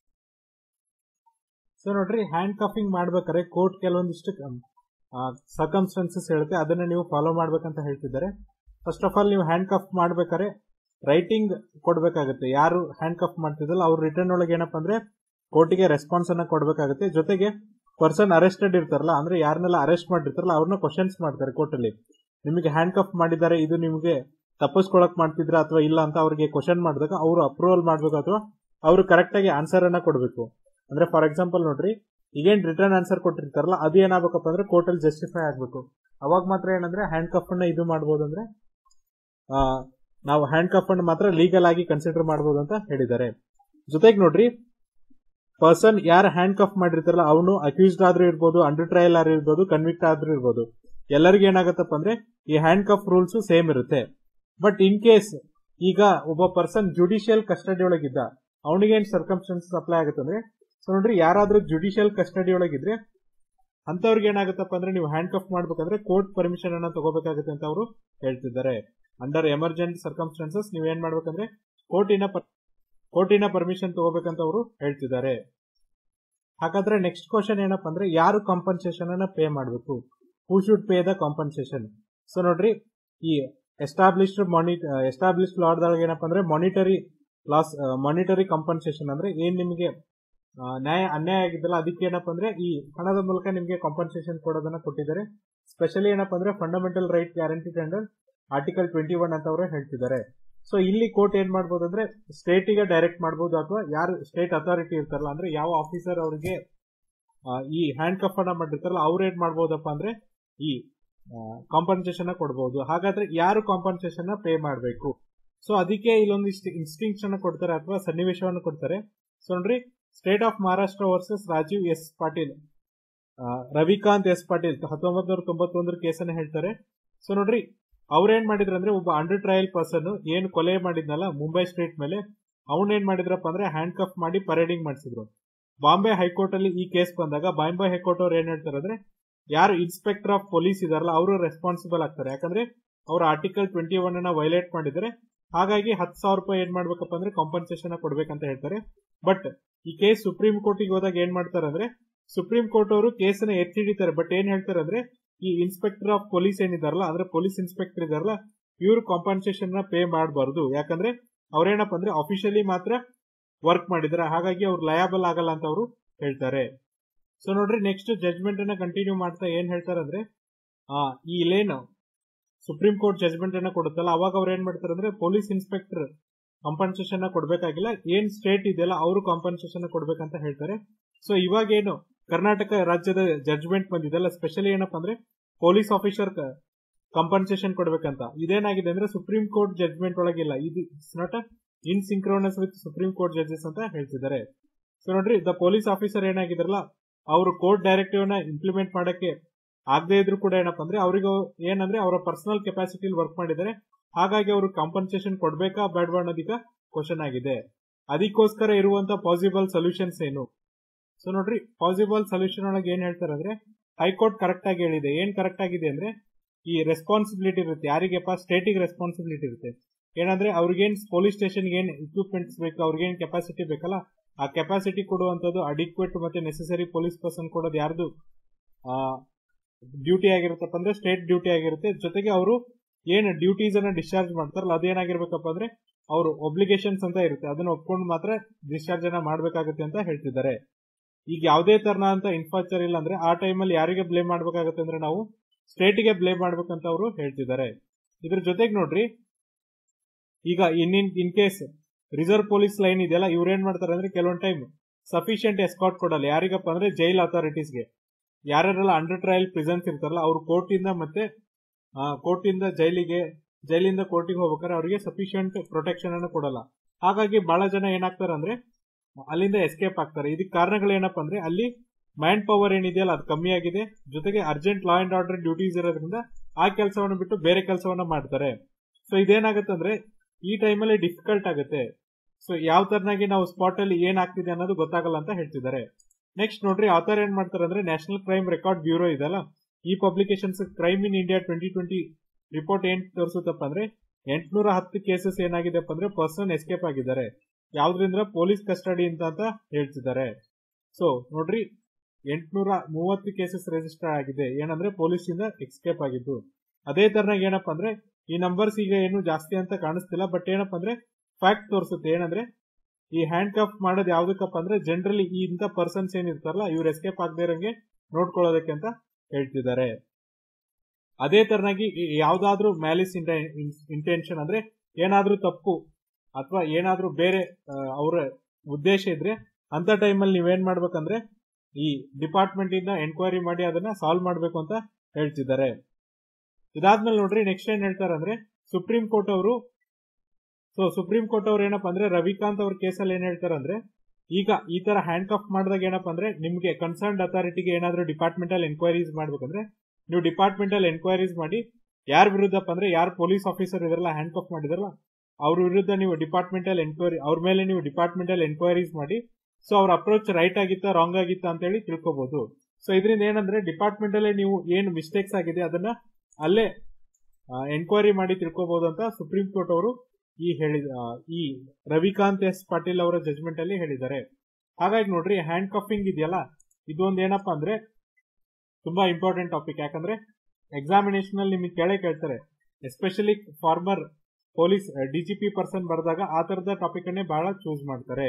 ಸೊ ನೋಡ್ರಿ ಹ್ಯಾಂಡ್ ಕಫಿಂಗ್ ಮಾಡ್ಬೇಕಾದ್ರೆ ಕೋರ್ಟ್ ಕೆಲವೊಂದಿಷ್ಟು ಸರ್ಕಮ್ಸ್ಟೆನ್ಸಸ್ ಹೇಳುತ್ತೆ ಅದನ್ನ ನೀವು ಫಾಲೋ ಮಾಡ್ಬೇಕಂತ ಹೇಳ್ತಿದ್ದಾರೆ ಫಸ್ಟ್ ಆಫ್ ಆಲ್ ನೀವು ಹ್ಯಾಂಡ್ ಕಫ್ ಮಾಡ್ಬೇಕಾದ್ರೆ ರೈಟಿಂಗ್ ಕೊಡ್ಬೇಕಾಗುತ್ತೆ ಯಾರು ಹ್ಯಾಂಡ್ ಕಫ್ ಮಾಡ್ತಿದ್ದಲ್ಲ ಅವ್ರು ರಿಟರ್ನ್ ಒಳಗೆ ಏನಪ್ಪ ಅಂದ್ರೆ ಕೋರ್ಟಿಗೆ ರೆಸ್ಪಾನ್ಸ್ ಅನ್ನ ಕೊಡ್ಬೇಕಾಗುತ್ತೆ ಜೊತೆಗೆ ಪರ್ಸನ್ ಅರೆಸ್ಟೆಡ್ ಇರ್ತಾರಲ್ಲ ಅಂದ್ರೆ ಯಾರನ್ನೆಲ್ಲ ಅರೆಸ್ಟ್ ಮಾಡಿರ್ತಾರಲ್ಲ ಅವ್ರನ್ನ ಕ್ವಶನ್ಸ್ ಮಾಡ್ತಾರೆ ಕೋರ್ಟಲ್ಲಿ ನಿಮಗೆ ಹ್ಯಾಂಡ್ ಕಫ್ ಮಾಡಿದ್ದಾರೆ ಇದು ನಿಮಗೆ ತಪ್ಪಿಸ್ಕೊಳಕ್ ಮಾಡ್ತಿದ್ರ ಅಥವಾ ಇಲ್ಲ ಅಂತ ಅವ್ರಿಗೆ ಕ್ವಶನ್ ಮಾಡಿದಾಗ ಅವರು ಅಪ್ರೂವಲ್ ಮಾಡ್ಬೇಕು ಅಥವಾ ಅವರು ಕರೆಕ್ಟ್ ಆಗಿ ಆನ್ಸರ್ ಅನ್ನ ಕೊಡಬೇಕು ಅಂದ್ರೆ ಫಾರ್ ಎಕ್ಸಾಂಪಲ್ ನೋಡ್ರಿ ಈಗೇನ್ ರಿಟರ್ನ್ ಆನ್ಸರ್ ಕೊಟ್ಟಿರ್ತಾರಲ್ಲ ಅದು ಏನಾಗಬೇಕಪ್ಪ ಅಂದ್ರೆ ಕೋರ್ಟಲ್ಲಿ ಜಸ್ಟಿಫೈ ಆಗ್ಬೇಕು ಅವಾಗ ಮಾತ್ರ ಏನಂದ್ರೆ ಹ್ಯಾಂಡ್ ಕಫ್ ಅನ್ನ ಇದು ಮಾಡಬಹುದು ಅಂದ್ರೆ ನಾವು ಹ್ಯಾಂಡ್ ಕಫ್ ಅನ್ನು ಮಾತ್ರ ಲೀಗಲ್ ಆಗಿ ಕನ್ಸಿಡರ್ ಮಾಡಬಹುದು ಅಂತ ಹೇಳಿದ್ದಾರೆ ಜೊತೆಗೆ ನೋಡ್ರಿ ಪರ್ಸನ್ ಯಾರು ಹ್ಯಾಂಡ್ ಕಫ್ ಮಾಡಿರ್ತಾರಲ್ಲ ಅವನು ಅಕ್ಯೂಸ್ಡ್ ಆದ್ರೂ ಇರ್ಬೋದು ಅಂಡರ್ ಟ್ರಯಲ್ ಆದ್ರೂ ಇರ್ಬೋದು ಕನ್ವಿಕ್ಟ್ ಆದ್ರೂ ಇರ್ಬೋದು ಎಲ್ಲರಿಗೂ ಏನಾಗತ್ತಪ್ಪ ಅಂದ್ರೆ ಈ ಹ್ಯಾಂಡ್ ಕಫ್ ರೂಲ್ಸ್ ಸೇಮ್ ಇರುತ್ತೆ ಬಟ್ ಇನ್ ಕೇಸ್ ಈಗ ಒಬ್ಬ ಪರ್ಸನ್ ಜುಡಿಷಿಯಲ್ ಕಸ್ಟಡಿ ಒಳಗಿದ್ದ ಅವನಿಗೆ ಏನ್ ಸರ್ಕಮ್ಸ್ಟೆನ್ಸಸ್ ಅಪ್ಲೈ ಆಗುತ್ತೆ ಅಂದ್ರೆ ಸೊ ನೋಡ್ರಿ ಯಾರಾದ್ರೂ ಜುಡಿಷಿಯಲ್ ಕಸ್ಟಡಿ ಒಳಗಿದ್ರೆ ಅಂತವ್ರಿಗೆ ಏನಾಗುತ್ತಪ್ಪ ಅಂದ್ರೆ ನೀವು ಹ್ಯಾಂಡ್ ಕಫ್ ಮಾಡ್ಬೇಕಂದ್ರೆ ಕೋರ್ಟ್ ಪರ್ಮಿಷನ್ ಅನ್ನ ತಗೋಬೇಕಾಗುತ್ತೆ ಅಂತ ಅವರು ಹೇಳ್ತಿದ್ದಾರೆ ಅಂಡರ್ ಎಮರ್ಜೆಂಟ್ ಸರ್ಕಮ್ಸ್ಟೆನ್ಸಸ್ ನೀವ್ ಏನ್ ಮಾಡ್ಬೇಕಂದ್ರೆ ಕೋರ್ಟಿನ ಕೋರ್ಟಿನ ಪರ್ಮಿಷನ್ ತಗೋಬೇಕಂತ ಅವರು ಹೇಳ್ತಿದ್ದಾರೆ ಹಾಗಾದ್ರೆ ನೆಕ್ಸ್ಟ್ ಕ್ವಶನ್ ಏನಪ್ಪ ಅಂದ್ರೆ ಯಾರು ಕಾಂಪನ್ಸೇಷನ್ ಅನ್ನ ಪೇ ಮಾಡಬೇಕು who should pay the compensation so ನೋಡ್ರಿ ಈ ಎಸ್ಟಾಬ್ಲಿಷ್ಡ್ ಮಾನಿ ಎಸ್ಟಾಬ್ಲಿಷ್ಡ್ ಲಾಡ್ದೊಳಗೆ ಏನಪ್ಪ ಅಂದ್ರೆ ಮಾನಿಟರಿ ಲಾಸ್ ಮಾನಿಟರಿ ಕಾಂಪನ್ಸೇಷನ್ ಅಂದ್ರೆ ಏನ್ ನಿಮಗೆ ನ್ಯಾಯ ಅನ್ಯಾಯ ಆಗಿದ್ದಲ್ಲ ಅದಕ್ಕೆ ಏನಪ್ಪ ಅಂದ್ರೆ ಈ ಹಣದ ಮೂಲಕ ನಿಮಗೆ ಕಾಂಪನ್ಸೇಷನ್ ಕೊಡೋದನ್ನ ಕೊಟ್ಟಿದ್ದಾರೆ ಸ್ಪೆಷಲಿ ಏನಪ್ಪ ಅಂದ್ರೆ fundamental right guaranteed under article twenty one ಅಂತ ಅವರು ಹೇಳ್ತಿದ್ದಾರೆ ಸೊ ಇಲ್ಲಿ ಕೋರ್ಟ್ ಏನ್ ಮಾಡ್ಬೋದು ಅಂದ್ರೆ ಸ್ಟೇಟ್ ಗೆ ಡೈರೆಕ್ಟ್ ಮಾಡಬಹುದು ಅಥವಾ ಯಾರು ಸ್ಟೇಟ್ ಅಥಾರಿಟಿ ಇರ್ತಾರಲ್ಲ ಅಂದ್ರೆ ಯಾವ ಆಫೀಸರ್ ಅವರಿಗೆ ಈ ಹ್ಯಾಂಡ್ ಕಫ್ ಅನ್ನ ಮಾಡಿರ್ತಾರಲ್ಲ ಅವ್ರು ಏನ್ ಮಾಡ್ಬೋದಪ್ಪ ಅಂದ್ರೆ ಈ ಕಾಂಪನ್ಸೇಷನ್ ಕೊಡಬಹುದು ಹಾಗಾದ್ರೆ ಯಾರು ಕಾಂಪನ್ಸೇಷನ್ ಪೇ ಮಾಡಬೇಕು ಸೊ ಅದಕ್ಕೆ ಇಲ್ಲೊಂದಿಷ್ಟು ಇನ್ಸ್ಟಿಂಕ್ಷನ್ ಕೊಡ್ತಾರೆ ಅಥವಾ ಸನ್ನಿವೇಶವನ್ನು ಕೊಡ್ತಾರೆ ಸೊ ನೋಡ್ರಿ state of Maharashtra versus Rajiv S Patil Ravikant S Patil ಹತ್ತೊಂಬತ್ ನೂರ ತೊಂಬತ್ತೊಂದರ ಕೇಸನ್ನ ಹೇಳ್ತಾರೆ ಸೊ ನೋಡ್ರಿ ಅವ್ರೇನ್ ಮಾಡಿದ್ರು ಅಂದ್ರೆ ಒಬ್ಬ ಅಂಡರ್ ಟ್ರಯಲ್ ಪರ್ಸನ್ ಏನು ಕೊಲೆ ಮಾಡಿದ್ನಲ್ಲ ಮುಂಬೈ ಸ್ಟೇಟ್ ಮೇಲೆ ಅವನೇನ್ ಮಾಡಿದ್ರಪ್ಪ ಅಂದ್ರೆ ಹ್ಯಾಂಡ್ ಕಫ್ ಮಾಡಿ ಪರೇಡಿಂಗ್ ಮಾಡಿಸಿದ್ರು ಬಾಂಬೆ ಹೈಕೋರ್ಟ್ ಅಲ್ಲಿ ಈ ಕೇಸ್ ಬಂದಾಗ ಬಾಂಬೆ ಹೈಕೋರ್ಟ್ ಅವ್ರು ಏನ್ ಹೇಳ್ತಾರೆ ಅಂದ್ರೆ ಯಾರು ಇನ್ಸ್ಪೆಕ್ಟರ್ ಆಫ್ ಪೊಲೀಸ್ ಇದಾರಲ್ಲ ಅವರು ರೆಸ್ಪಾನ್ಸಿಬಲ್ ಆಗ್ತಾರೆ ಯಾಕಂದ್ರೆ ಅವ್ರ ಆರ್ಟಿಕಲ್ ಟ್ವೆಂಟಿ ಒನ್ ಅನ್ನ ವೈಲೇಟ್ ಮಾಡಿದರೆ ಹಾಗಾಗಿ ಹತ್ತು ಸಾವಿರ ರೂಪಾಯಿ ಏನ್ ಮಾಡ್ಬೇಕಪ್ಪ ಅಂದ್ರೆ ಕಾಂಪನ್ಸೇಷನ್ ಕೊಡ್ಬೇಕಂತ ಹೇಳ್ತಾರೆ ಬಟ್ ಈ ಕೇಸ್ ಸುಪ್ರೀಂ ಕೋರ್ಟಿಗೆ ಹೋದಾಗ ಏನ್ ಮಾಡ್ತಾರೆ ಅಂದ್ರೆ ಸುಪ್ರೀಂ ಕೋರ್ಟ್ ಅವರು ಕೇಸನ್ನ ಎತ್ತಿ ಹಿಡಿತಾರೆ ಬಟ್ ಏನ್ ಹೇಳ್ತಾರೆ ಅಂದ್ರೆ ಈ ಇನ್ಸ್ಪೆಕ್ಟರ್ ಆಫ್ ಪೊಲೀಸ್ ಏನಿದಾರಲ್ಲ ಅಂದ್ರೆ ಪೊಲೀಸ್ ಇನ್ಸ್ಪೆಕ್ಟರ್ ಇದಾರಲ್ಲ ಇವರು ಕಾಂಪನ್ಸೇಷನ್ ನ ಪೇ ಮಾಡಬಾರ್ದು ಯಾಕಂದ್ರೆ ಅವ್ರೇನಪ್ಪ ಅಂದ್ರೆ ಅಫಿಷಿಯಲಿ ಮಾತ್ರ ವರ್ಕ್ ಮಾಡಿದಾರೆ ಹಾಗಾಗಿ ಅವ್ರು ಲಯಾಬಲ್ ಆಗಲ್ಲ ಅಂತ ಅವರು ಹೇಳ್ತಾರೆ ಸೊ ನೋಡ್ರಿ ನೆಕ್ಸ್ಟ್ ಜಜ್ಮೆಂಟ್ ಅನ್ನ ಕಂಟಿನ್ಯೂ ಮಾಡ್ತಾ ಏನ್ ಹೇಳ್ತಾರೆ ಅಂದ್ರೆ ಆ ಈ ಇಲ್ಲೇನು ಸುಪ್ರೀಂ ಕೋರ್ಟ್ ಜಜ್ಮೆಂಟ್ ಅನ್ನ ಕೊಡುತ್ತಲ್ಲ ಅವಾಗ ಅವ್ರು ಏನ್ ಮಾಡ್ತಾರೆ ಅಂದ್ರೆ ಪೊಲೀಸ್ ಇನ್ಸ್ಪೆಕ್ಟರ್ ಕಾಂಪನ್ಸೇಷನ್ ಕೊಡ್ಬೇಕಾಗಿಲ್ಲ ಏನ್ ಸ್ಟೇಟ್ ಇದೆಯಲ್ಲ ಅವರು ಕಾಂಪನ್ಸೇಷನ್ ಕೊಡ್ಬೇಕಂತ ಹೇಳ್ತಾರೆ ಸೊ ಇವಾಗ ಏನು ಕರ್ನಾಟಕ ರಾಜ್ಯದ ಜಜ್ಮೆಂಟ್ ಬಂದಿದೆಲ್ಲ ಸ್ಪೆಷಲಿ ಏನಪ್ಪಾ ಅಂದ್ರೆ ಪೊಲೀಸ್ ಆಫೀಸರ್ ಕಾಂಪನ್ಸೇಷನ್ ಕೊಡ್ಬೇಕಂತ ಇದೇನಾಗಿದೆ ಅಂದ್ರೆ ಸುಪ್ರೀಂ ಕೋರ್ಟ್ ಜಜ್ಮೆಂಟ್ ಒಳಗಿಲ್ಲ ಇದು it's not in synchronous with Supreme Court judges ಅಂತ ಹೇಳ್ತಿದ್ದಾರೆ ಸೊ ನೋಡ್ರಿ ದ ಪೊಲೀಸ್ ಆಫೀಸರ್ ಏನಾಗಿದ್ರಲ್ಲ ಅವರು ಕೋರ್ಟ್ ಡೈರೆಕ್ಟಿವ್ ನ ಇಂಪ್ಲಿಮೆಂಟ್ ಮಾಡಕ್ಕೆ ಆಗದೆ ಇದ್ರು ಕೂಡ ಏನಪ್ಪಾ ಅಂದ್ರೆ ಅವರಿಗೆ ಏನಂದ್ರೆ ಅವರ ಪರ್ಸನಲ್ ಕೆಪಾಸಿಟಿ ವರ್ಕ್ ಮಾಡಿದ್ದಾರೆ ಹಾಗಾಗಿ ಅವರು ಕಾಂಪನ್ಸೇಷನ್ ಕೊಡ್ಬೇಕಾ ಬೇಡವಾ ಅನ್ನೋದೀಗ ಕ್ವಶನ್ ಆಗಿದೆ ಅದಕ್ಕೋಸ್ಕರ ಇರುವಂತ ಪಾಸಿಬಲ್ ಸೊಲ್ಯೂಷನ್ಸ್ ಏನು ಸೊ ನೋಡ್ರಿ ಪಾಸಿಬಲ್ ಸೊಲ್ಯೂಷನ್ ಒಳಗೆ ಏನ್ ಹೇಳ್ತಾರೆ ಅಂದ್ರೆ ಹೈಕೋರ್ಟ್ ಕರೆಕ್ಟ್ ಆಗಿ ಹೇಳಿದೆ ಏನ್ ಕರೆಕ್ಟ್ ಆಗಿದೆ ಅಂದ್ರೆ ಈ ರೆಸ್ಪಾನ್ಸಿಬಿಲಿಟಿ ಇರುತ್ತೆ ಯಾರಿಗೆಪ್ಪ ಸ್ಟೇಟಿಗೆ ರೆಸ್ಪಾನ್ಸಿಬಿಲಿಟಿ ಇರುತ್ತೆ ಏನಂದ್ರೆ ಅವ್ರಿಗೇನ್ ಪೊಲೀಸ್ ಸ್ಟೇಷನ್ ಏನ್ ಇಕ್ವಿಪ್ಮೆಂಟ್ಸ್ ಬೇಕು ಅವ್ರಿಗೇನ್ ಕೆಪಾಸಿಟಿ ಬೇಕಲ್ಲ ಆ ಕೆಪಾಸಿಟಿ ಕೊಡುವಂತದ್ದು ಅಡಿಕ್ವೇಟ್ ಮತ್ತೆ ನೆಸೆಸರಿ ಪೊಲೀಸ್ ಪರ್ಸನ್ ಕೊಡೋದು ಯಾರ್ದು ಡ್ಯೂಟಿ ಆಗಿರುತ್ತಪ್ಪ ಅಂದ್ರೆ ಸ್ಟೇಟ್ ಡ್ಯೂಟಿ ಆಗಿರುತ್ತೆ ಜೊತೆಗೆ ಅವರು ಏನ್ ಡ್ಯೂಟೀಸ್ ಅನ್ನ ಡಿಸ್ಚಾರ್ಜ್ ಮಾಡ್ತಾರಲ್ಲ ಅದೇನಾಗಿರ್ಬೇಕಪ್ಪ ಅಂದ್ರೆ ಅವರು ಒಬ್ಲಿಗೇಷನ್ಸ್ ಅಂತ ಇರುತ್ತೆ ಅದನ್ನ ಒಪ್ಕೊಂಡು ಮಾತ್ರ ಡಿಸ್ಚಾರ್ಜ್ ಅನ್ನ ಮಾಡ್ಬೇಕಾಗುತ್ತೆ ಅಂತ ಹೇಳ್ತಿದ್ದಾರೆ ಈಗ ಯಾವುದೇ ತರನ ಅಂತ ಇನ್ಫ್ರಾಸ್ಟ್ರಕ್ಚರ್ ಇಲ್ಲ ಅಂದ್ರೆ ಆ ಟೈಮಲ್ಲಿ ಯಾರಿಗೆ ಬ್ಲೇಮ್ ಮಾಡ್ಬೇಕಾಗುತ್ತೆ ಅಂದ್ರೆ ನಾವು ಸ್ಟೇಟ್ಗೆ ಬ್ಲೇಮ್ ಮಾಡ್ಬೇಕಂತ ಅವರು ಹೇಳ್ತಿದ್ದಾರೆ ಇದ್ರ ಜೊತೆಗೆ ನೋಡ್ರಿ ಈಗ in in case reserve police line ಇದೆಯಲ್ಲ ಇವ್ರು ಏನ್ ಮಾಡ್ತಾರೆ ಅಂದ್ರೆ ಕೆಲವೊಂದ್ ಟೈಮ್ ಸಫಿಶಿಯಂಟ್ ಎಸ್ಕಾಟ್ ಕೊಡಲ್ಲ ಯಾರಿಗಪ್ಪ ಅಂದ್ರೆ ಜೈಲ್ ಅಥಾರಿಟೀಸ್ಗೆ ಯಾರ್ಯಾರೆಲ್ಲ ಅಂಡರ್ ಟ್ರಯಲ್ ಪ್ರಿಸನ್ಸ್ ಇರ್ತಾರಲ್ಲ ಅವ್ರು ಕೋರ್ಟ್ ಇಂದ ಮತ್ತೆ ಕೋರ್ಟ್ ಇಂದ ಜೈಲಿಗೆ ಜೈಲಿಂದ ಕೋರ್ಟಿಗೆ ಹೋಗ್ಬೇಕಾದ್ರೆ ಅವರಿಗೆ ಸಫಿಶಿಯಂಟ್ ಪ್ರೊಟೆಕ್ಷನ್ ಅನ್ನು ಕೊಡಲ್ಲ ಹಾಗಾಗಿ ಬಹಳ ಜನ ಏನಾಗ್ತಾರೆ ಅಂದ್ರೆ ಅಲ್ಲಿಂದ ಎಸ್ಕೇಪ್ ಆಗ್ತಾರೆ ಇದಕ್ಕೆ ಕಾರಣಗಳೇನಪ್ಪ ಅಂದ್ರೆ ಅಲ್ಲಿ ಮ್ಯಾನ್ ಪವರ್ ಏನಿದೆಯಲ್ಲ ಅದು ಕಮ್ಮಿ ಆಗಿದೆ ಜೊತೆಗೆ urgent law and order duties ಇರೋದ್ರಿಂದ ಆ ಕೆಲಸವನ್ನು ಬಿಟ್ಟು ಬೇರೆ ಕೆಲಸವನ್ನ ಮಾಡ್ತಾರೆ ಸೊ ಇದೇನಾಗುತ್ತೆ ಅಂದ್ರೆ ಈ ಟೈಮಲ್ಲಿ ಡಿಫಿಕಲ್ಟ್ ಆಗುತ್ತೆ ಸೊ ಯಾವ ತರನಾಗಿ ನಾವು ಸ್ಪಾಟ್ ಅಲ್ಲಿ ಏನ್ ಆಗ್ತಿದೆ ಅನ್ನೋದು ಗೊತ್ತಾಗಲ್ಲ ಅಂತ ಹೇಳ್ತಿದ್ದಾರೆ ನೆಕ್ಸ್ಟ್ ನೋಡ್ರಿ ಆಥರ್ ಏನ್ ಮಾಡ್ತಾರೆ ಅಂದ್ರೆ ನ್ಯಾಷನಲ್ ಕ್ರೈಮ್ ರೆಕಾರ್ಡ್ ಬ್ಯೂರೋ ಇದೆಲ್ಲ ಈ publications crime in India twenty twenty report ಏನ್ ತೋರಿಸುತ್ತಪ್ಪ ಅಂದ್ರೆ ಎಂಟ್ನೂರ ಹತ್ತು ಕೇಸಸ್ ಏನಾಗಿದೆಪ್ಪ ಅಂದ್ರೆ ಪರ್ಸನ್ ಎಸ್ಕೇಪ್ ಆಗಿದ್ದಾರೆ ಯಾವ್ದ್ರಿಂದ ಪೊಲೀಸ್ ಕಸ್ಟಡಿ ಅಂತ ಅಂತ ಹೇಳ್ತಿದ್ದಾರೆ ಸೊ ನೋಡ್ರಿ ಎಂಟ್ನೂರ ಮೂವತ್ತು ಕೇಸಸ್ ರಿಜಿಸ್ಟರ್ ಆಗಿದೆ ಏನಂದ್ರೆ ಪೊಲೀಸ್ ಇಂದ ಎಸ್ಕೇಪ್ ಆಗಿದ್ದು ಅದೇ ತರನಾಗ ಏನಪ್ಪಾ ಅಂದ್ರೆ ಈ ನಂಬರ್ಸ್ ಈಗ ಏನು ಜಾಸ್ತಿ ಅಂತ ಕಾಣಿಸ್ತಿಲ್ಲ ಬಟ್ ಏನಪ್ಪಾ ಅಂದ್ರೆ ಫ್ಯಾಕ್ಟ್ ತೋರಿಸುತ್ತೆ ಏನಂದ್ರೆ ಈ ಹ್ಯಾಂಡ್ ಕಫ್ ಮಾಡೋದು ಯಾವ್ದಕ್ಕಪ್ಪ ಅಂದ್ರೆ ಜನರಲಿ ಈ ಇಂಥ ಪರ್ಸನ್ಸ್ ಏನಿರ್ತಾರಲ್ಲ ಇವ್ರು ಎಸ್ಕೇಪ್ ಆಗದೆ ಇರಂಗೆ ನೋಡ್ಕೊಳ್ಳೋದಕ್ಕೆ ಅಂತ ಹೇಳ್ತಿದ್ದಾರೆ ಅದೇ ತರನಾಗಿ ಯಾವ್ದಾದ್ರೂ ಮ್ಯಾಲಿಸ್ ಇಂಟೆನ್ಷನ್ ಅಂದ್ರೆ ಏನಾದ್ರೂ ತಪ್ಪು ಅಥವಾ ಏನಾದ್ರೂ ಬೇರೆ ಅವರ ಉದ್ದೇಶ ಇದ್ರೆ ಅಂತ ಟೈಮಲ್ಲಿ ನೀವೇನ್ ಮಾಡ್ಬೇಕಂದ್ರೆ ಈ ಡಿಪಾರ್ಟ್ಮೆಂಟ್ ಇಂದ ಎನ್ಕ್ವೈರಿ ಮಾಡಿ ಅದನ್ನ ಸಾಲ್ವ್ ಮಾಡ್ಬೇಕು ಅಂತ ಹೇಳ್ತಿದ್ದಾರೆ ಇದಾದ್ಮೇಲೆ ನೋಡ್ರಿ ನೆಕ್ಸ್ಟ್ ಏನ್ ಹೇಳ್ತಾರೆ ಅಂದ್ರೆ ಸುಪ್ರೀಂ ಕೋರ್ಟ್ ಅವರು ಸೊ ಸುಪ್ರೀಂ ಕೋರ್ಟ್ ಅವ್ರು ಏನಪ್ಪಾ ಅಂದ್ರೆ ರವಿಕಾಂತ್ ಅವ್ರ ಕೇಸಲ್ಲಿ ಏನ್ ಹೇಳ್ತಾರೆ ಅಂದ್ರೆ ಈಗ ಈ ತರ ಹ್ಯಾಂಡ್ ಕಫ್ ಮಾಡಿದಾಗ ಏನಪ್ಪಾ ಅಂದ್ರೆ ನಿಮ್ಗೆ ಕನ್ಸರ್ನ್ ಅಥಾರಿಟಿಗೆ ಏನಾದ್ರೂ ಡಿಪಾರ್ಟ್ಮೆಂಟಲ್ ಎನ್ಕ್ವೈರೀಸ್ ಮಾಡ್ಬೇಕಂದ್ರೆ ನೀವು ಡಿಪಾರ್ಟ್ಮೆಂಟಲ್ ಎನ್ಕ್ವೈರೀಸ್ ಮಾಡಿ ಯಾರ ವಿರುದ್ಧಪ್ಪ ಅಂದ್ರೆ ಯಾರು ಪೊಲೀಸ್ ಆಫೀಸರ್ ಇದಾರಲ್ಲ ಹ್ಯಾಂಡ್ ಕಫ್ ಮಾಡಿದಾರಲ್ಲ ಅವ್ರ ವಿರುದ್ಧ ನೀವು ಡಿಪಾರ್ಟ್ಮೆಂಟಲ್ ಎನ್ಕ್ವೈರಿ ಅವ್ರ ಮೇಲೆ ನೀವು ಡಿಪಾರ್ಟ್ಮೆಂಟಲ್ ಎನ್ಕ್ವೈರೀಸ್ ಮಾಡಿ ಸೊ ಅವ್ರ ಅಪ್ರೋಚ್ ರೈಟ್ ಆಗಿತ್ತಾ ರಾಂಗ್ ಆಗಿತ್ತಾ ಅಂತ ಹೇಳಿ ತಿಳ್ಕೊಬಹುದು ಸೊ ಇದರಿಂದ ಏನಂದ್ರೆ ಡಿಪಾರ್ಟ್ಮೆಂಟ್ ಅಲ್ಲೇ ನೀವು ಏನು ಮಿಸ್ಟೇಕ್ಸ್ ಆಗಿದೆ ಅದನ್ನ ಅಲ್ಲೇ ಎನ್ಕ್ವೈರಿ ಮಾಡಿ ತಿಳ್ಕೊಬಹುದು ಅಂತ ಸುಪ್ರೀಂ ಕೋರ್ಟ್ ಅವರು ಈ ಹೇಳಿ ಈ ರವಿಕಾಂತ್ ಎಸ್ ಪಾಟೀಲ್ ಅವರ ಜಜ್ಮೆಂಟ್ ಅಲ್ಲಿ ಹೇಳಿದ್ದಾರೆ ಹಾಗಾಗಿ ನೋಡ್ರಿ ಹ್ಯಾಂಡ್ ಕಫಿಂಗ್ ಇದೆಯಲ್ಲ ಇದೊಂದು ಏನಪ್ಪಾ ಅಂದ್ರೆ ತುಂಬಾ ಇಂಪಾರ್ಟೆಂಟ್ ಟಾಪಿಕ್ ಯಾಕಂದ್ರೆ ಎಕ್ಸಾಮಿನೇಷನ್ ಅಲ್ಲಿ ನಿಮಗೆ ಕೇಳೇ ಕೇಳ್ತಾರೆ especially former police DGP person ಬರೆದಾಗ ಆ ತರದ ಟಾಪಿಕ್ ಅನ್ನೇ ಬಹಳ ಚೂಸ್ ಮಾಡ್ತಾರೆ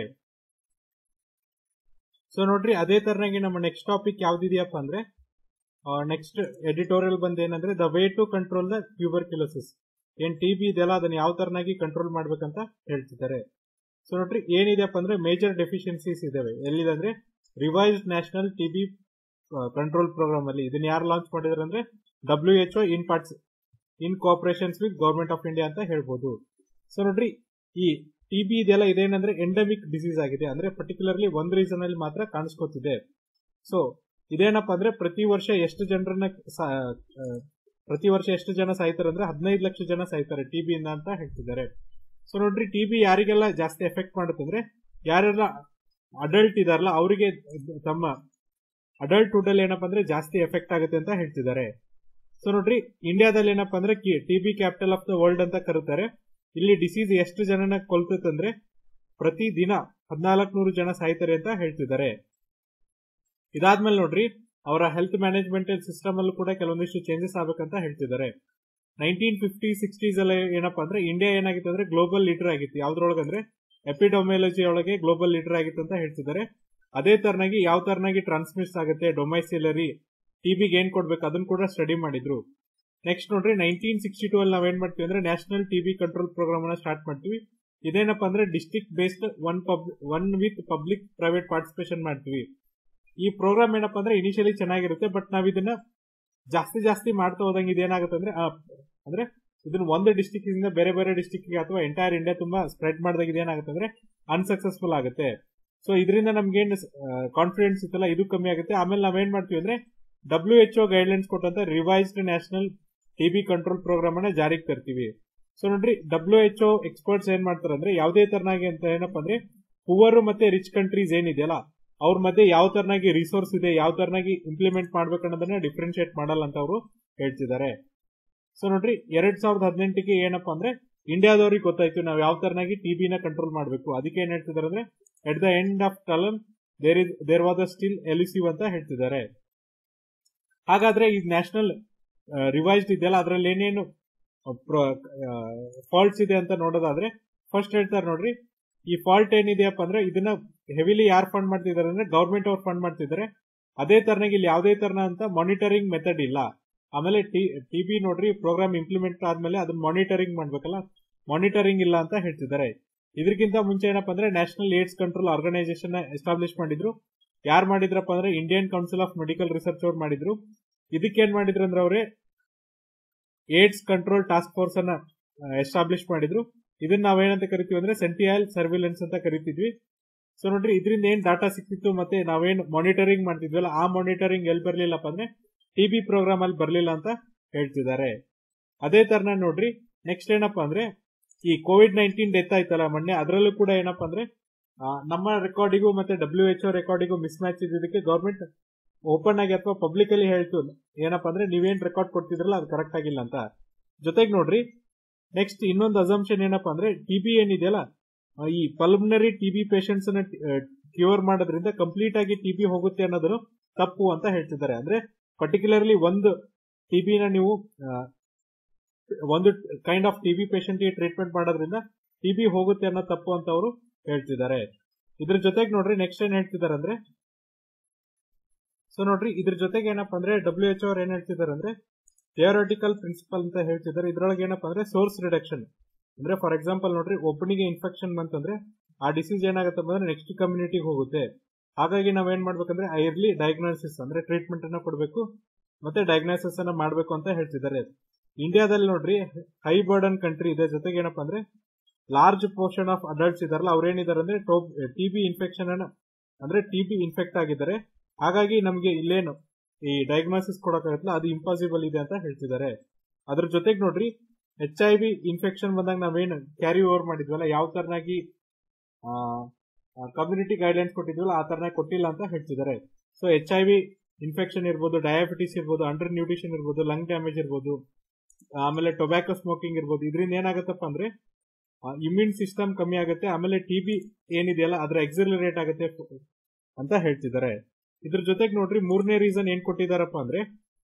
ಸೊ ನೋಡ್ರಿ ಅದೇ ತರನಾಗಿ ನಮ್ಮ ನೆಕ್ಸ್ಟ್ ಟಾಪಿಕ್ ಯಾವ್ದಿದೆಯಪ್ಪ ಅಂದ್ರೆ ನೆಕ್ಸ್ಟ್ ಎಡಿಟೋರಿಯಲ್ ಬಂದ್ ಏನಂದ್ರೆ the way to control the tuberculosis ಏನ್ ಟಿ ಬಿ ಇದೆಯಲ್ಲ ಅದನ್ನ ಯಾವ ತರನಾಗಿ ಕಂಟ್ರೋಲ್ ಮಾಡ್ಬೇಕಂತ ಹೇಳ್ತಿದ್ದಾರೆ ಸೊ ನೋಡ್ರಿ ಏನಿದೆಯಪ್ಪ ಅಂದ್ರೆ ಮೇಜರ್ ಡೆಫಿಷಿಯನ್ಸೀಸ್ ಇದಾವೆ ಎಲ್ಲಿದೆ ಅಂದ್ರೆ revised national T B control programme ಅಲ್ಲಿ ಇದನ್ನ ಯಾರು ಲಾಂಚ್ ಮಾಡಿದಾರೆ ಅಂದ್ರೆ W H in parts in cooperations with government of India ಅಂತ ಹೇಳ್ಬೋದು ಸೊ ನೋಡ್ರಿ ಈ ಟಿ ಬಿ ಇದೆಲ್ಲ ಇದೇನಂದ್ರೆ ಎಂಡಮಿಕ್ ಡಿಸೀಸ್ ಆಗಿದೆ ಅಂದ್ರೆ ಪರ್ಟಿಕ್ಯುಲರ್ಲಿ ಒಂದ್ ರೀಸನ್ ಅಲ್ಲಿ ಮಾತ್ರ ಕಾಣಿಸ್ಕೊತಿದೆ ಸೊ ಇದೇನಪ್ಪ ಅಂದ್ರೆ ಪ್ರತಿ ವರ್ಷ ಎಷ್ಟು ಜನರನ್ನ ಪ್ರತಿ ವರ್ಷ ಎಷ್ಟು ಜನ ಸಾಯ್ತಾರೆ ಅಂದ್ರೆ ಹದಿನೈದು ಲಕ್ಷ ಜನ ಸಾಯ್ತಾರೆ ಟಿ ಬಿ ಇಂದ ಅಂತ ಹೇಳ್ತಿದ್ದಾರೆ ಸೊ ನೋಡ್ರಿ ಟಿ ಬಿ ಯಾರಿಗೆಲ್ಲ ಜಾಸ್ತಿ ಎಫೆಕ್ಟ್ ಮಾಡುತ್ತೆ ಅಂದ್ರೆ ಯಾರೆಲ್ಲ ಅಡಲ್ಟ್ ಇದಾರಲ್ಲ ಅವರಿಗೆ ತಮ್ಮ ಅಡಲ್ಟ್ ಹುಡ್ ಅಲ್ಲಿ ಏನಪ್ಪ ಅಂದ್ರೆ ಜಾಸ್ತಿ ಎಫೆಕ್ಟ್ ಆಗುತ್ತೆ ಅಂತ ಹೇಳ್ತಿದ್ದಾರೆ ಸೊ ನೋಡ್ರಿ ಇಂಡಿಯಾದಲ್ಲಿ ಏನಪ್ಪಾ ಅಂದ್ರೆ TB capital of the world ಅಂತ ಕರೀತಾರೆ ಇಲ್ಲಿ ಡಿಸೀಸ್ ಎಷ್ಟು ಜನನ ಕೊಲ್ತಂದ್ರೆ ಪ್ರತಿ ದಿನ ಹದಿನಾಲ್ಕು ನೂರು ಜನ ಸಾಯ್ತಾರೆ ಅಂತ ಹೇಳ್ತಿದ್ದಾರೆ ಇದಾದ್ಮೇಲೆ ನೋಡ್ರಿ ಅವರ ಹೆಲ್ತ್ ಮ್ಯಾನೇಜ್ಮೆಂಟ್ ಸಿಸ್ಟಮ್ ಅಲ್ಲೂ ಕೂಡ ಕೆಲವೊಂದಿಷ್ಟು ಚೇಂಜಸ್ ಆಗ್ಬೇಕಂತ ಹೇಳ್ತಿದ್ದಾರೆ ನೈನ್ಟೀನ್ ಫಿಫ್ಟಿ ಸಿಕ್ಸ್ಟೀಸ್ ಅಲ್ಲಿ ಏನಪ್ಪಾ ಅಂದ್ರೆ ಇಂಡಿಯಾ ಏನಾಗಿತ್ತು ಅಂದ್ರೆ ಗ್ಲೋಬಲ್ ಲೀಡರ್ ಆಗಿತ್ತು ಯಾವ್ದ್ರೊಳಗೆ ಅಂದ್ರೆ ಎಪಿಡೊಮಿಯಾಲಜಿ ಒಳಗೆ ಗ್ಲೋಬಲ್ ಲೀಡರ್ ಆಗಿತ್ತು ಅಂತ ಹೇಳ್ತಿದ್ದಾರೆ ಅದೇ ತರನಾಗಿ ಯಾವ ತರನಾಗಿ ಟ್ರಾನ್ಸ್ಮಿಟ್ಸ್ ಆಗುತ್ತೆ ಡೊಮೈಸಿಲರಿ ಟಿಬಿಗೆ ಏನ್ ಕೊಡ್ಬೇಕು ಅದನ್ನ ಕೂಡ ಸ್ಟಡಿ ಮಾಡಿದ್ರು ನೆಕ್ಸ್ಟ್ ನೋಡ್ರಿ ನೈನ್ಟೀನ್ ಸಿಕ್ಸ್ಟಿ ಟೂ ಅಲ್ಲಿ ನಾವೇನ್ ಮಾಡ್ತೀವಿ ಅಂದ್ರೆ ನ್ಯಾಷನಲ್ ಟಿಬಿ ಕಂಟ್ರೋಲ್ ಪ್ರೋಗ್ರಾಮ್ ಅನ್ನ ಸ್ಟಾರ್ಟ್ ಮಾಡ್ತೀವಿ ಇದೇನಪ್ಪ ಅಂದ್ರೆ district based one pub one with public private participation ಮಾಡ್ತೀವಿ ಈ ಪ್ರೋಗ್ರಾಮ್ ಏನಪ್ಪಾ ಅಂದ್ರೆ ಇನಿಷಿಯಲಿ ಚೆನ್ನಾಗಿರುತ್ತೆ ಬಟ್ ನಾವ್ ಇದನ್ನ ಜಾಸ್ತಿ ಜಾಸ್ತಿ ಮಾಡ್ತಾ ಹೋದಂಗೆ ಇದೇನಾಗುತ್ತೆ ಅಂದ್ರೆ ಅಂದ್ರೆ ಇದನ್ನ ಒಂದು ಡಿಸ್ಟಿಕ್ ಇಂದ ಬೇರೆ ಬೇರೆ ಡಿಸ್ಟಿಕ್ ಅಥವಾ ಎಂಟೈರ್ ಇಂಡಿಯಾ ತುಂಬಾ ಸ್ಪ್ರೆಡ್ ಮಾಡಿದಾಗ ಇದೇನಾಗುತ್ತೆ ಅಂದ್ರೆ ಅನ್ಸಕ್ಸಸ್ಫುಲ್ ಆಗುತ್ತೆ ಸೊ ಇದರಿಂದ ನಮ್ಗೆ ಏನ್ ಕಾನ್ಫಿಡೆನ್ಸ್ ಇತ್ತಲ್ಲ ಇದು ಕಮ್ಮಿ ಆಗುತ್ತೆ ಆಮೇಲೆ ನಾವೇನ್ ಮಾಡ್ತೀವಿ ಅಂದ್ರೆ ಡಬ್ಲ್ಯೂ ಎಚ್ ಗೈಡ್ಲೈನ್ಸ್ ಕೊಟ್ಟಂತ revised national TB control programme ಅನ್ನ ಜಾರಿಗೆ ತರ್ತೀವಿ ಸೊ ನೋಡ್ರಿ ಡಬ್ಲ್ಯೂ ಎಚ್ ಎಕ್ಸ್ಪರ್ಟ್ಸ್ ಏನ್ ಮಾಡ್ತಾರೆ ಅಂದ್ರೆ ಯಾವುದೇ ತರನಾಗಿ ಅಂತ ಏನಪ್ಪಾ ಅಂದ್ರೆ ಪುವರ್ ಮತ್ತೆ ರಿಚ್ ಕಂಟ್ರೀಸ್ ಏನಿದೆಯಲ್ಲ ಅವ್ರ ಮಧ್ಯೆ ಯಾವ ತರನಾಗಿ ರಿಸೋರ್ಸ್ ಇದೆ ಯಾವ ತರನಾಗಿ ಇಂಪ್ಲಿಮೆಂಟ್ ಮಾಡ್ಬೇಕನ್ನೋದನ್ನ ಡಿಫ್ರೆನ್ಶಿಯೇಟ್ ಮಾಡಲ್ಲ ಅಂತ ಅವರು ಹೇಳ್ತಿದ್ದಾರೆ ಸೊ ನೋಡ್ರಿ ಎರಡ್ ಸಾವಿರದ ಹದಿನೆಂಟಕ್ಕೆ ಏನಪ್ಪಾ ಅಂದ್ರೆ ಇಂಡಿಯಾದವ್ರಿಗೆ ಗೊತ್ತಾಯ್ತು ನಾವು ಯಾವ ತರನಾಗಿ ಟಿಬಿನ ಕಂಟ್ರೋಲ್ ಮಾಡಬೇಕು ಅದಕ್ಕೆ ಏನ್ ಹೇಳ್ತಿದ್ದಾರೆ ಅಂದ್ರೆ ಎಟ್ ದ ಎಂಡ್ ಆಫ್ ಟಲನ್ there is there was a still elusive ಅಂತ ಹೇಳ್ತಿದ್ದಾರೆ ಹಾಗಾದ್ರೆ ಈ ನ್ಯಾಷನಲ್ ರಿವೈಸ್ಡ್ ಇದೆಯಲ್ಲ ಅದ್ರಲ್ಲಿ ಏನೇನು ಫಾಲ್ಟ್ಸ್ ಇದೆ ಅಂತ ನೋಡೋದಾದ್ರೆ ಫಸ್ಟ್ ಹೇಳ್ತಾರೆ ನೋಡ್ರಿ ಈ ಫಾಲ್ಟ್ ಏನಿದೆಯಪ್ಪ ಅಂದ್ರೆ ಇದನ್ನ ಹೆವಿಲಿ ಯಾರು ಫಂಡ್ ಮಾಡ್ತಿದ್ದಾರೆ ಅಂದ್ರೆ ಗೌರ್ಮೆಂಟ್ ಅವ್ರು ಫಂಡ್ ಮಾಡ್ತಿದ್ದಾರೆ ಅದೇ ತರನಾಗಿ ಇಲ್ಲಿ ಯಾವುದೇ ತರನ ಅಂತ ಮಾನಿಟರಿಂಗ್ ಮೆಥಡ್ ಇಲ್ಲ ಆಮೇಲೆ ಟಿ ಬಿ ನೋಡ್ರಿ ಪ್ರೋಗ್ರಾಮ್ ಇಂಪ್ಲಿಮೆಂಟ್ ಆದ್ಮೇಲೆ ಅದನ್ನ ಮಾನಿಟರಿಂಗ್ ಮಾಡ್ಬೇಕಲ್ಲ ಮಾನಿಟರಿಂಗ್ ಇಲ್ಲ ಅಂತ ಹೇಳ್ತಿದ್ದಾರೆ ಇದಕ್ಕಿಂತ ಮುಂಚೆ ಏನಪ್ಪಾ ಅಂದ್ರೆ national AIDS control organisation establish ಮಾಡಿದ್ರು ಯಾರು ಮಾಡಿದ್ರಪ್ಪ ಅಂದ್ರೆ Indian Council of Medical Research ಅವ್ರು ಮಾಡಿದ್ರು ಇದಕ್ಕೆ ಏನ್ ಮಾಡಿದ್ರು ಅಂದ್ರೆ ಅವ್ರೆ ಏಡ್ಸ್ ಕಂಟ್ರೋಲ್ ಟಾಸ್ಕ್ ಫೋರ್ಸ್ ಅನ್ನ ಎಸ್ಟಾಬ್ಲಿಷ್ ಮಾಡಿದ್ರು ಇದನ್ನ ನಾವೇನಂತ ಕರಿತೀವಿ ಅಂದ್ರೆ ಸೆಂಟಿಯಲ್ ಸರ್ವಿಲೆನ್ಸ್ ಅಂತ ಕರಿತಿದ್ವಿ ಸೊ ನೋಡ್ರಿ ಇದರಿಂದ ಏನ್ ಡಾಟಾ ಸಿಕ್ತಿತ್ತು ಮತ್ತೆ ನಾವೇನ್ ಮಾನಿಟರಿಂಗ್ ಮಾಡ್ತಿದ್ವಲ್ಲ ಆ ಮಾನಿಟರಿಂಗ್ ಎಲ್ಲಿ ಬರ್ಲಿಲ್ಲಪ್ಪ ಅಂದ್ರೆ ಟಿಬಿ ಪ್ರೋಗ್ರಾಮ್ ಅಲ್ಲಿ ಬರ್ಲಿಲ್ಲ ಅಂತ ಹೇಳ್ತಿದ್ದಾರೆ ಅದೇ ತರನ ನೋಡ್ರಿ ನೆಕ್ಸ್ಟ್ ಏನಪ್ಪಾ ಅಂದ್ರೆ ಈ ಕೋವಿಡ್ ನೈನ್ಟೀನ್ ಡೆತ್ ಆಯ್ತಲ್ಲ ಮೊನ್ನೆ ಅದರಲ್ಲೂ ಕೂಡ ಏನಪ್ಪಾ ಅಂದ್ರೆ ನಮ್ಮ ರೆಕಾರ್ಡಿಗೂ ಮತ್ತೆ ಡಬ್ಲ್ಯೂ ಎಚ್ ಒ ರೆಕಾರ್ಡಿಗೂ ಮಿಸ್ ಮ್ಯಾಚ್ ಇದ್ದಕ್ಕೆ ಗೌರ್ಮೆಂಟ್ ಓಪನ್ ಆಗಿ ಅಥವಾ ಪಬ್ಲಿಕ್ ಅಲ್ಲಿ ಹೇಳ್ತು ಏನಪ್ಪಾ ಅಂದ್ರೆ ನೀವೇನ್ ರೆಕಾರ್ಡ್ ಕೊಡ್ತಿದ್ರಲ್ಲ ಅದು ಕರೆಕ್ಟ್ ಆಗಿಲ್ಲ ಅಂತ ಜೊತೆಗೆ ನೋಡ್ರಿ ನೆಕ್ಸ್ಟ್ ಇನ್ನೊಂದು ಅಸಂಪ್ಷನ್ ಏನಪ್ಪಾ ಅಂದ್ರೆ ಟಿಬಿ ಏನಿದೆಯಲ್ಲ ಈ ಪಲ್ಮನರಿ ಟಿಬಿ ಪೇಷಂಟ್ಸ್ ಅನ್ನ ಕ್ಯೂರ್ ಮಾಡೋದ್ರಿಂದ ಕಂಪ್ಲೀಟ್ ಆಗಿ ಟಿಬಿ ಹೋಗುತ್ತೆ ಅನ್ನೋದು ತಪ್ಪು ಅಂತ ಹೇಳ್ತಿದ್ದಾರೆ ಅಂದ್ರೆ ಪರ್ಟಿಕ್ಯುಲರ್ಲಿ ಒಂದು ಟಿಬಿನ ನೀವು ಒಂದು ಕೈಂಡ್ ಆಫ್ ಟಿಬಿ ಪೇಷಂಟ್ ಗೆ ಟ್ರೀಟ್ಮೆಂಟ್ ಮಾಡೋದ್ರಿಂದ ಟಿಬಿ ಹೋಗುತ್ತೆ ಅನ್ನೋ ತಪ್ಪು ಅಂತ ಅವರು ಹೇಳ್ತಿದ್ದಾರೆ ಇದ್ರ ಜೊತೆಗೆ ನೋಡ್ರಿ ನೆಕ್ಸ್ಟ್ ಏನ್ ಹೇಳ್ತಿದ್ದಾರೆ ಅಂದ್ರೆ ಸೊ ನೋಡ್ರಿ ಇದ್ರ ಜೊತೆಗೆ ಏನಪ್ಪಾ ಅಂದ್ರೆ ಡಬ್ಲ್ಯೂ ಎಚ್ ಅವ್ರು ಏನ್ ಹೇಳ್ತಿದ್ದಾರೆ ಅಂದ್ರೆ ಥಿಯೋರಿಟಿಕಲ್ ಪ್ರಿನ್ಸಿಪಲ್ ಅಂತ ಹೇಳ್ತಿದ್ದಾರೆ ಇದ್ರೊಳಗೆ ಏನಪ್ಪಾ ಅಂದ್ರೆ ಸೋರ್ಸ್ ರಿಡಕ್ಷನ್ ಅಂದ್ರೆ ಫಾರ್ ಎಕ್ಸಾಂಪಲ್ ನೋಡ್ರಿ ಒಬ್ಬನಿಗೆ ಇನ್ಫೆಕ್ಷನ್ ಬಂತಂದ್ರೆ ಆ ಡಿಸೀಸ್ ಏನಾಗುತ್ತೆ ಅಂದ್ರೆ ನೆಕ್ಸ್ಟ್ ಕಮ್ಯುನಿಟಿಗೆ ಹೋಗುತ್ತೆ ಹಾಗಾಗಿ ನಾವೇನ್ ಮಾಡ್ಬೇಕಂದ್ರೆ ಐರ್ಲಿ ಡಯಾಗ್ನೋಸಿಸ್ ಅಂದ್ರೆ ಟ್ರೀಟ್ಮೆಂಟ್ ಅನ್ನ ಕೊಡಬೇಕು ಮತ್ತೆ ಡಯಾಗ್ನೋಸಿಸ್ ಅನ್ನ ಮಾಡಬೇಕು ಅಂತ ಹೇಳ್ತಿದ್ದಾರೆ ಇಂಡಿಯಾದಲ್ಲಿ ನೋಡ್ರಿ ಹೈ ಬರ್ಡನ್ ಕಂಟ್ರಿ ಇದೆ ಜೊತೆಗೆ ಏನಪ್ಪಾ ಅಂದ್ರೆ ಲಾರ್ಜ್ ಪೋರ್ಷನ್ ಆಫ್ ಅಡಲ್ಟ್ಸ್ ಇದಾರಲ್ಲ ಅವ್ರೇನಿದ್ದಾರೆ ಅಂದ್ರೆ ಟಿಬಿ ಇನ್ಫೆಕ್ಷನ್ ಅನ್ನ ಅಂದ್ರೆ ಟಿಬಿ ಇನ್ಫೆಕ್ಟ್ ಆಗಿದ್ದಾರೆ ಹಾಗಾಗಿ ನಮಗೆ ಇಲ್ಲೇನು ಈ ಡಯಾಗ್ನೋಸಿಸ್ ಕೊಡೋಕ್ಕಾಗತ್ತಲ್ಲ ಅದು ಇಂಪಾಸಿಬಲ್ ಇದೆ ಅಂತ ಹೇಳ್ತಿದ್ದಾರೆ ಅದ್ರ ಜೊತೆಗೆ ನೋಡ್ರಿ ಎಚ್ ಐ ವಿ ಇನ್ಫೆಕ್ಷನ್ ಬಂದಾಗ ನಾವೇನು ಕ್ಯಾರಿ ಓವರ್ ಮಾಡಿದ್ವಲ್ಲ ಯಾವ ತರನಾಗಿ ಕಮ್ಯುನಿಟಿ ಗೈಡ್ಲೈನ್ಸ್ ಕೊಟ್ಟಿದ್ವಲ್ಲ ಆ ತರನಾಗಿ ಕೊಟ್ಟಿಲ್ಲ ಅಂತ ಹೇಳ್ತಿದ್ದಾರೆ so H I V infection ಇರ್ಬೋದು ಡಯಾಬಿಟಿಸ್ ಇರ್ಬೋದು ಅಂಡರ್ ನ್ಯೂಟ್ರಿಷನ್ ಇರ್ಬೋದು ಲಂಗ್ ಡ್ಯಾಮೇಜ್ ಇರ್ಬೋದು ಆಮೇಲೆ ಟೊಬ್ಯಾಕೋ ಸ್ಮೋಕಿಂಗ್ ಇರ್ಬೋದು ಇದರಿಂದ ಏನಾಗತ್ತಪ್ಪ ಅಂದ್ರೆ ಇಮ್ಯೂನ್ ಸಿಸ್ಟಮ್ ಕಮ್ಮಿ ಆಗುತ್ತೆ ಆಮೇಲೆ ಟಿ ಬಿ ಏನಿದೆಯಲ್ಲ ಅದರ ಎಕ್ಸಿಲರೇಟ್ ಆಗುತ್ತೆ ಅಂತ ಹೇಳ್ತಿದ್ದಾರೆ ಇದ್ರ ಜೊತೆಗೆ ನೋಡ್ರಿ ಮೂರನೇ ರೀಸನ್ ಏನ್ ಕೊಟ್ಟಿದಾರಪ್ಪ ಅಂದ್ರೆ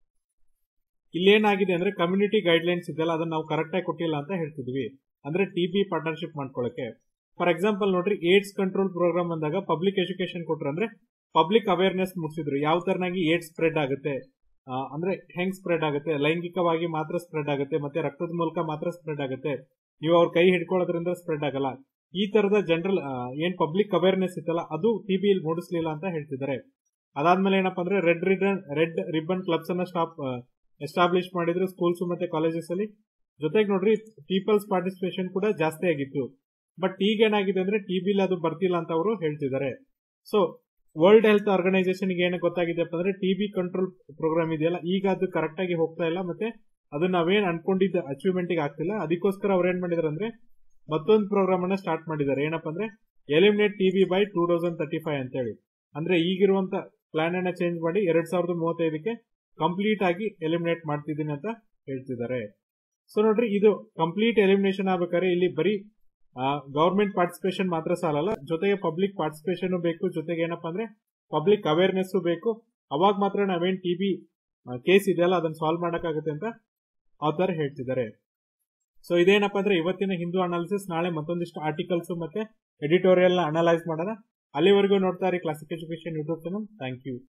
ಇಲ್ಲೇನಾಗಿದೆ ಅಂದ್ರೆ ಕಮ್ಯುನಿಟಿ ಗೈಡ್ಲೈನ್ಸ್ ಇದೆಯಲ್ಲ ಅದನ್ನ ನಾವು ಕರೆಕ್ಟ್ ಆಗಿ ಕೊಟ್ಟಿಲ್ಲ ಅಂತ ಹೇಳ್ತಿದ್ವಿ ಅಂದ್ರೆ ಟಿ ಬಿ ಪಾರ್ಟ್ನರ್ಶಿಪ್ ಮಾಡ್ಕೊಳಕ್ಕೆ ಫಾರ್ ಎಕ್ಸಾಂಪಲ್ ನೋಡ್ರಿ ಏಡ್ಸ್ ಕಂಟ್ರೋಲ್ ಪ್ರೋಗ್ರಾಮ್ ಬಂದಾಗ ಪಬ್ಲಿಕ್ ಎಜುಕೇಶನ್ ಕೊಟ್ರು ಅಂದ್ರೆ ಪಬ್ಲಿಕ್ ಅವೇರ್ನೆಸ್ ಮುಗಿಸಿದ್ರು ಯಾವ ತರನಾಗಿ ಏಡ್ಸ್ ಸ್ಪ್ರೆಡ್ ಆಗುತ್ತೆ ಅಂದ್ರೆ ಹೆಂಗ್ ಸ್ಪ್ರೆಡ್ ಆಗುತ್ತೆ ಲೈಂಗಿಕವಾಗಿ ಮಾತ್ರ ಸ್ಪ್ರೆಡ್ ಆಗುತ್ತೆ ಮತ್ತೆ ರಕ್ತದ ಮೂಲಕ ಮಾತ್ರ ಸ್ಪ್ರೆಡ್ ಆಗುತ್ತೆ ನೀವು ಅವ್ರ ಕೈ ಹಿಡ್ಕೊಳ್ಳೋದ್ರಿಂದ ಸ್ಪ್ರೆಡ್ ಆಗಲ್ಲ ಈ ತರದ ಜನರಲ್ ಏನ್ ಪಬ್ಲಿಕ್ ಅವೇರ್ನೆಸ್ ಇತ್ತಲ್ಲ ಅದು ಟಿಬಿ ಮೂಡಿಸ್ಲಿಲ್ಲ ಅಂತ ಹೇಳ್ತಿದ್ದಾರೆ ಅದಾದ್ಮೇಲೆ ಏನಪ್ಪಾ ಅಂದ್ರೆ red ribbon red ribbon clubs ಅನ್ನ ಸ್ಟಾಪ್ ಎಸ್ಟಾಬ್ಲಿಷ್ ಮಾಡಿದ್ರು ಸ್ಕೂಲ್ಸ್ ಮತ್ತೆ ಕಾಲೇಜಸ್ ಅಲ್ಲಿ ಜೊತೆಗೆ ನೋಡ್ರಿ ಪೀಪಲ್ಸ್ ಪಾರ್ಟಿಸಿಪೇಷನ್ ಕೂಡ ಜಾಸ್ತಿ ಆಗಿತ್ತು ಬಟ್ ಈಗ ಏನಾಗಿದೆ ಅಂದ್ರೆ ಟಿಬಿಲಿ ಅದು ಬರ್ತಿಲ್ಲ ಅಂತ ಅವರು ಹೇಳ್ತಿದ್ದಾರೆ ಸೊ ವರ್ಲ್ಡ್ ಹೆಲ್ತ್ ಆರ್ಗನೈಸೇಷನ್ ಏನು ಗೊತ್ತಾಗಿದೆಪ್ಪ ಅಂದ್ರೆ ಟಿಬಿ ಕಂಟ್ರೋಲ್ ಪ್ರೋಗ್ರಾಮ್ ಇದೆಯಲ್ಲ ಈಗ ಅದು ಕರೆಕ್ಟ್ ಆಗಿ ಹೋಗ್ತಾ ಇಲ್ಲ ಮತ್ತೆ ಅದು ನಾವೇನ್ ಅನ್ಕೊಂಡಿದ್ದ ಅಚೀವ್ಮೆಂಟ್ ಆಗ್ತಿಲ್ಲ ಅದಕ್ಕೋಸ್ಕರ ಅವ್ರು ಏನ್ ಮಾಡಿದಾರೆ ಅಂದ್ರೆ ಮತ್ತೊಂದು ಪ್ರೋಗ್ರಾಮ್ ಅನ್ನ ಸ್ಟಾರ್ಟ್ ಮಾಡಿದ್ದಾರೆ ಏನಪ್ಪಾ ಅಂದ್ರೆ eliminate TB by two thousand thirty five ಅಂತ ಹೇಳಿ ಅಂದ್ರೆ ಈಗಿರುವಂತ ಪ್ಲಾನ್ ಅನ್ನ ಚೇಂಜ್ ಮಾಡಿ ಎರಡ್ ಸಾವಿರದ ಮೂವತ್ತೈದಕ್ಕೆ ಕಂಪ್ಲೀಟ್ ಆಗಿ ಎಲಿಮಿನೇಟ್ ಮಾಡ್ತಿದ್ದೀನಿ ಅಂತ ಹೇಳ್ತಿದ್ದಾರೆ ಸೊ ನೋಡ್ರಿ ಇದು ಕಂಪ್ಲೀಟ್ ಎಲಿಮಿನೇಷನ್ ಆಗ್ಬೇಕಾದ್ರೆ ಇಲ್ಲಿ ಬರೀ ಗವರ್ಮೆಂಟ್ ಪಾರ್ಟಿಸಿಪೇಷನ್ ಮಾತ್ರ ಸಾಲಲ್ಲ ಜೊತೆಗೆ ಪಬ್ಲಿಕ್ ಪಾರ್ಟಿಸಿಪೇಷನ್ ಬೇಕು ಜೊತೆಗೆ ಏನಪ್ಪಾ ಅಂದ್ರೆ ಪಬ್ಲಿಕ್ ಅವೇರ್ನೆಸ್ ಬೇಕು ಅವಾಗ ಮಾತ್ರ ನಾವೇನ್ ಟಿ ಬಿ ಕೇಸ್ ಇದೆಯಲ್ಲ ಅದನ್ನ ಸಾಲ್ವ್ ಮಾಡಕ್ಕಾಗುತ್ತೆ ಅಂತ ಆಥರ್ ಹೇಳ್ತಿದ್ದಾರೆ ಸೊ ಇದೇನಪ್ಪ ಅಂದ್ರೆ ಇವತ್ತಿನ ಹಿಂದೂ ಅನಾಲಿಸಿಸ್ ನಾಳೆ ಮತ್ತೊಂದಿಷ್ಟು ಆರ್ಟಿಕಲ್ಸ್ ಮತ್ತೆ ಎಡಿಟೋರಿಯಲ್ ನ ಅನಲೈಸ್ ಮಾಡೋಣ ಅಲ್ಲಿವರೆಗೂ ನೋಡ್ತಾ ಇರಿ classic education YouTube channel thank you